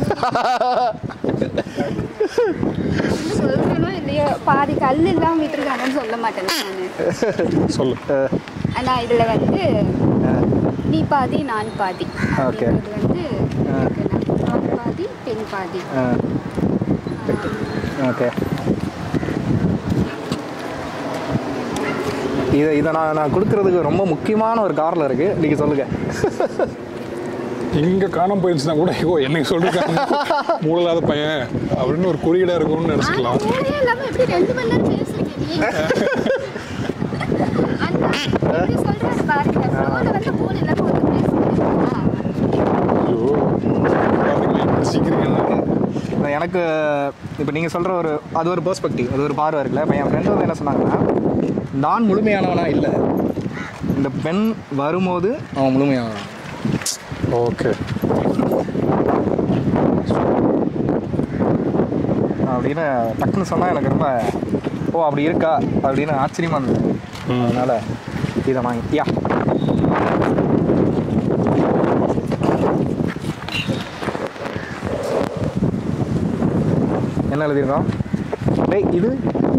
சொல்லணும் இல்லையோ பாதி கல் இல்லாம விட்டுருக்காங்கன்னு சொல்ல மாட்டேன் நான்
சொல்லு
ஆனா இதுல வந்து நீ பாதி நான் பாதி
Okay.
அப்படிங்கிறது வந்து இருக்குண்ணா. ஆண் பாதி பெண் பாதி
ஓகே இதை இதை நான் நான் கொடுக்கறதுக்கு ரொம்ப முக்கியமான ஒரு காரணம் இருக்கு நீங்கள் சொல்லுங்க
இங்க காணாம போயிருச்சுன்னா கூட ஐயோ என்னைக்கு சொல்லிருக்காங்க மூடலாத பையன் அப்படின்னு ஒரு குறியீடா இருக்கும்னு நினைச்சுக்கலாம்
மூளையே இல்லாம எப்படி ரெண்டு மணி நேரம் பேசுறீங்க நீ அந்த இப்படி சொல்றாரு பாருங்க ஃப்ளோல வந்து மூளை இல்லாம ஒரு பேசுறீங்க
ஐயோ பாத்தீங்களா எப்படி சிக்கிறீங்க
எனக்கு இப்போ நீங்கள் சொல்கிற ஒரு அது ஒரு பெர்ஸ்பெக்டிவ் அது ஒரு பார்வை இருக்குல்ல இப்போ என் ஃப்ரெண்டு வந்து என்ன சொன்னாங்கன்னா நான் முழுமையானவனா இல்லை இந்த பெண் வரும்போது அவன் முழுமையானவன்
ஓகே
அப்படின்னு டக்குன்னு சொன்னால் எனக்கு ரொம்ப ஓ அப்படி இருக்கா அப்படின்னு ஆச்சரியமா இருந்தது அதனால இதை வாங்கி யா என்ன எழுதியிருக்கோம் டேய் இது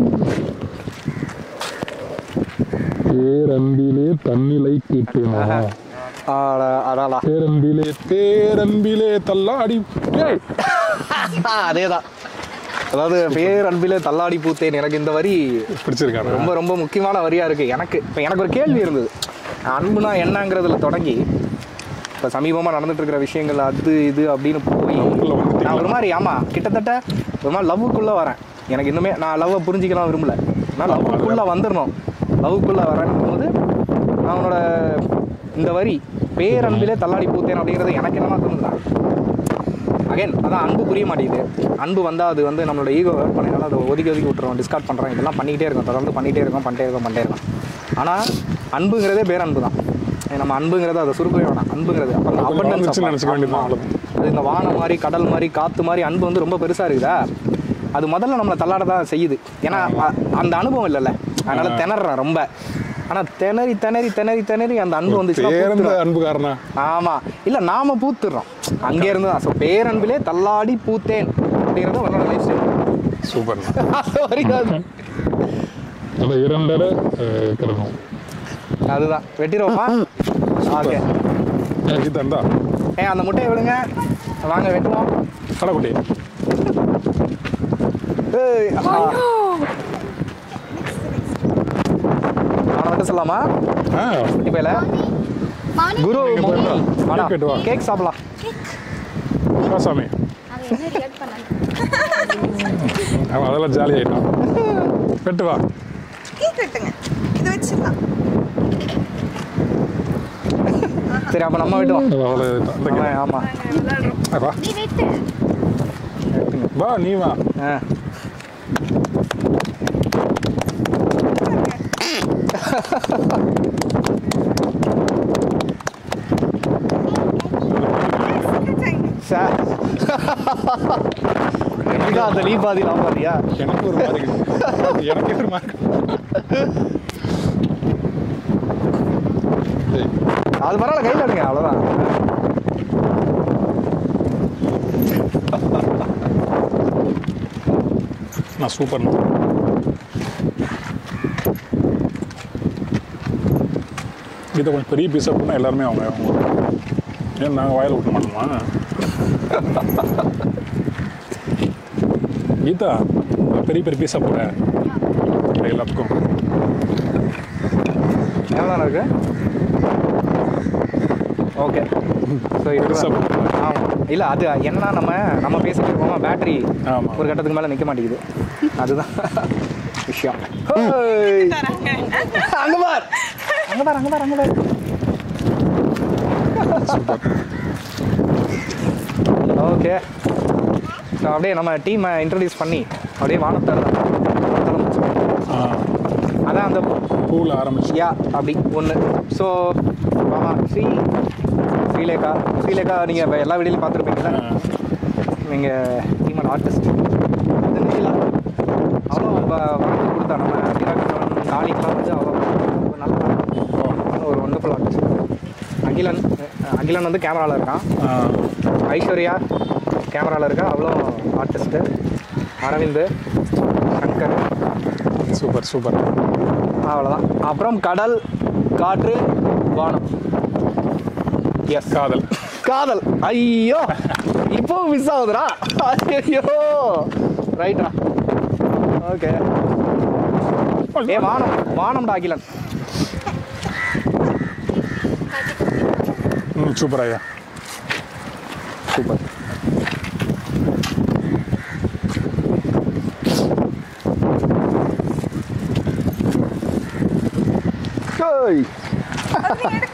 பேரன்பிலே தன்னிலை கேட்டேனா
ஆட அடாலா
பேரன்பிலே பேரன்பிலே தள்ளாடி டேய்,
அதே தான் அதாவது பேர் அன்பிலே தள்ளாடி பூத்தேன் எனக்கு இந்த வரி
பிடிச்சிருக்காரு
ரொம்ப ரொம்ப முக்கியமான வரியா இருக்கு எனக்கு இப்போ எனக்கு ஒரு கேள்வி இருந்தது அன்புனா என்னங்கிறதுல தொடங்கி இப்போ சமீபமாக நடந்துட்டு இருக்கிற விஷயங்கள் அது இது அப்படின்னு போய்
Love-க்குள்ள வந்துட்டீங்களா?
நான் ஒரு மாதிரி ஆமா கிட்டத்தட்ட ஒரு மாதிரி லவ்வுக்குள்ள வரேன் எனக்கு இன்னுமே நான் லவ்வை புரிஞ்சிக்கலாம் விரும்பல நான் லவ்வுக்குள்ள வந்துடணும் லவ்வுக்குள்ள வரேன் போது அவனோட இந்த வரி பேரன்பிலே தள்ளாடி பூத்தேன் அப்படிங்கிறது எனக்கு என்னமா தோணுதா அகைன் அதான் அன்பு புரிய மாட்டேங்குது அன்பு வந்தால் அது வந்து நம்மளோட ஈகோ ஹர்ட் பண்ணினாலும் அதை ஒதுக்கி ஒதுக்கி விட்டுறோம் டிஸ்கார்ட் பண்ணுறோம் இதெல்லாம் பண்ணிக்கிட்டே இருக்கோம் தொடர்ந்து பண்ணிகிட்டே இருக்கோம் பண்ணிட்டே இருக்கோம் பண்ணிட்டே இருக்கோம் ஆனால் அன்புங்கிறதே பேரன்பு தான் நம்ம அன்புங்கிறத அதை சுருக்கவே வேணாம் அன்புங்கிறது அப்புறம்
கொஞ்சம்
abundance of
வளர்ந்துச்சுன்னு நினைச்சுக்க வேண்டியதுதான்,
ஆமா. அது இந்த வானம் மாதிரி கடல் மாதிரி காற்று மாதிரி அன்பு வந்து ரொம்ப பெருசாக இருக்குதா அது முதல்ல நம்மளை தள்ளாட தான் செய்யுது ஏன்னா அ- அந்த அனுபவம் இல்லைல்ல அதனால திணறேன் ரொம்ப ஆனால் திணறி திணறி திணறி திணறி அந்த அன்பு வந்துச்சுன்னா
பேர்ந்த
பூத்துரும்.
அன்புக்காரனா
ஆமா இல்ல நாம பூத்துடுறோம் அங்கே இருந்து தான் ஸோ பேரன்பிலே தள்ளாடி பூத்தேன் அப்படிங்கிறது உன்னோட லைஃப் ஸ்டைல்
சூப்பர்
அது வரைக்கும் அது-
அந்த இரண்டரை கிடக்கும்
அதுதான் வெட்டிடுவோமா ஓகே
கீதா இருந்தா
ஏ அந்த முட்டையை விடுங்க வாங்க வெட்டுவோம்
கடைக்குட்டி
ஏய், ஆ. அவனை வெட்ட சொல்லலாமா
ஆ
குட்டி பையில
மார்னிங்
குரு
நீங்க
மௌனி
போயிட்டு வா.
வாடா
கேக் வெட்டு வா.
கேக் சாப்பிடலாம்
வா சாமி
அவன் என்ன ரியாக்ட் பண்ணான்
அவன் அதெல்லாம் ஜாலி ஆயிட்டான் வெட்டு வா
கேக் வெட்டுங்க இது வச்சிடலாம்
சரி அப்ப நம்ம வெட்டுவோம்
அவ்வளோ அந்த
ஆமா, ஆமா
வா
நீ வெயிட்டு
வா நீ வா
ஆ. சார் எப்படிதான் அந்த நீ பாதி நான் பாதியா
எனக்கு ஒரு மாதிரி இருக்கு. எனக்கு ஒரு மாதிரி ஏய்,
அது பரவாயில்ல கையில் எடுங்க அவ்வளோதான்
நான் சூப்பர் இதை கொஞ்சம் பெரிய பீஸாக பண்ணால் எல்லாருமே அவங்க அவங்க ஏன் நாங்கள் வாயில் விட்ட மாட்டோமா கீதா பெரிய பெரிய பீஸாக போட எல்லாத்துக்கும்
எவ்வளோ இருக்கு ஓகே ஸோ
பெருசா
இது
போட்டு.
ஆமாம் இல்லை அது என்னன்னா நம்ம நம்ம பேசிட்டு இருக்கோமா பேட்டரி
ஆமா.
ஒரு கட்டத்துக்கு மேலே நிற்க மாட்டேங்குது அதுதான் விஷயம் ஹேய். அங்க பார் அங்க பார் அங்க பார் அங்க பார்
சூப்பர்
ஓகே ஸோ அப்படியே நம்ம டீமை இன்ட்ரடியூஸ் பண்ணி அப்படியே வானத்தை
ஆ
அதான் அந்த
பூவில் ஆரம்பிச்சு
யா அப்படி ஒன்று ஸோ ஆமா ஸ்ரீ ஸ்ரீலேகா ஸ்ரீலேகா நீங்கள் எல்லா வீடியோலையும் பார்த்துருப்பீங்களா நீங்கள் டீமன் ஆர்டிஸ்ட் அது நிகிலா அவ்வளோ வாழ்க்கை கொடுத்தா நம்ம விராட் நாளைக்கெலாம் வந்து அவ்வளோ ஒரு நல்ல ஒரு ஒண்டர்ஃபுல் ஆர்டிஸ்ட் அகிலன் அஹ் அகிலன் வந்து கேமராவில் இருக்கான் ஐஸ்வர்யா கேமராவில் இருக்கா அவ்வளோ artist Aravind Shankar
super super
அவ்வளோதான் அப்புறம் கடல் காற்று வானம் எஸ்
காதல்
காதல் ஐயோ இப்போ மிஸ் ஆகுதுடா ஐயோ ரைட்ரா ஓகே ஏ வானம் வானம் டாக்கிலன்
ம் சூப்பர் ஐயா
சூப்பர் ஹேய்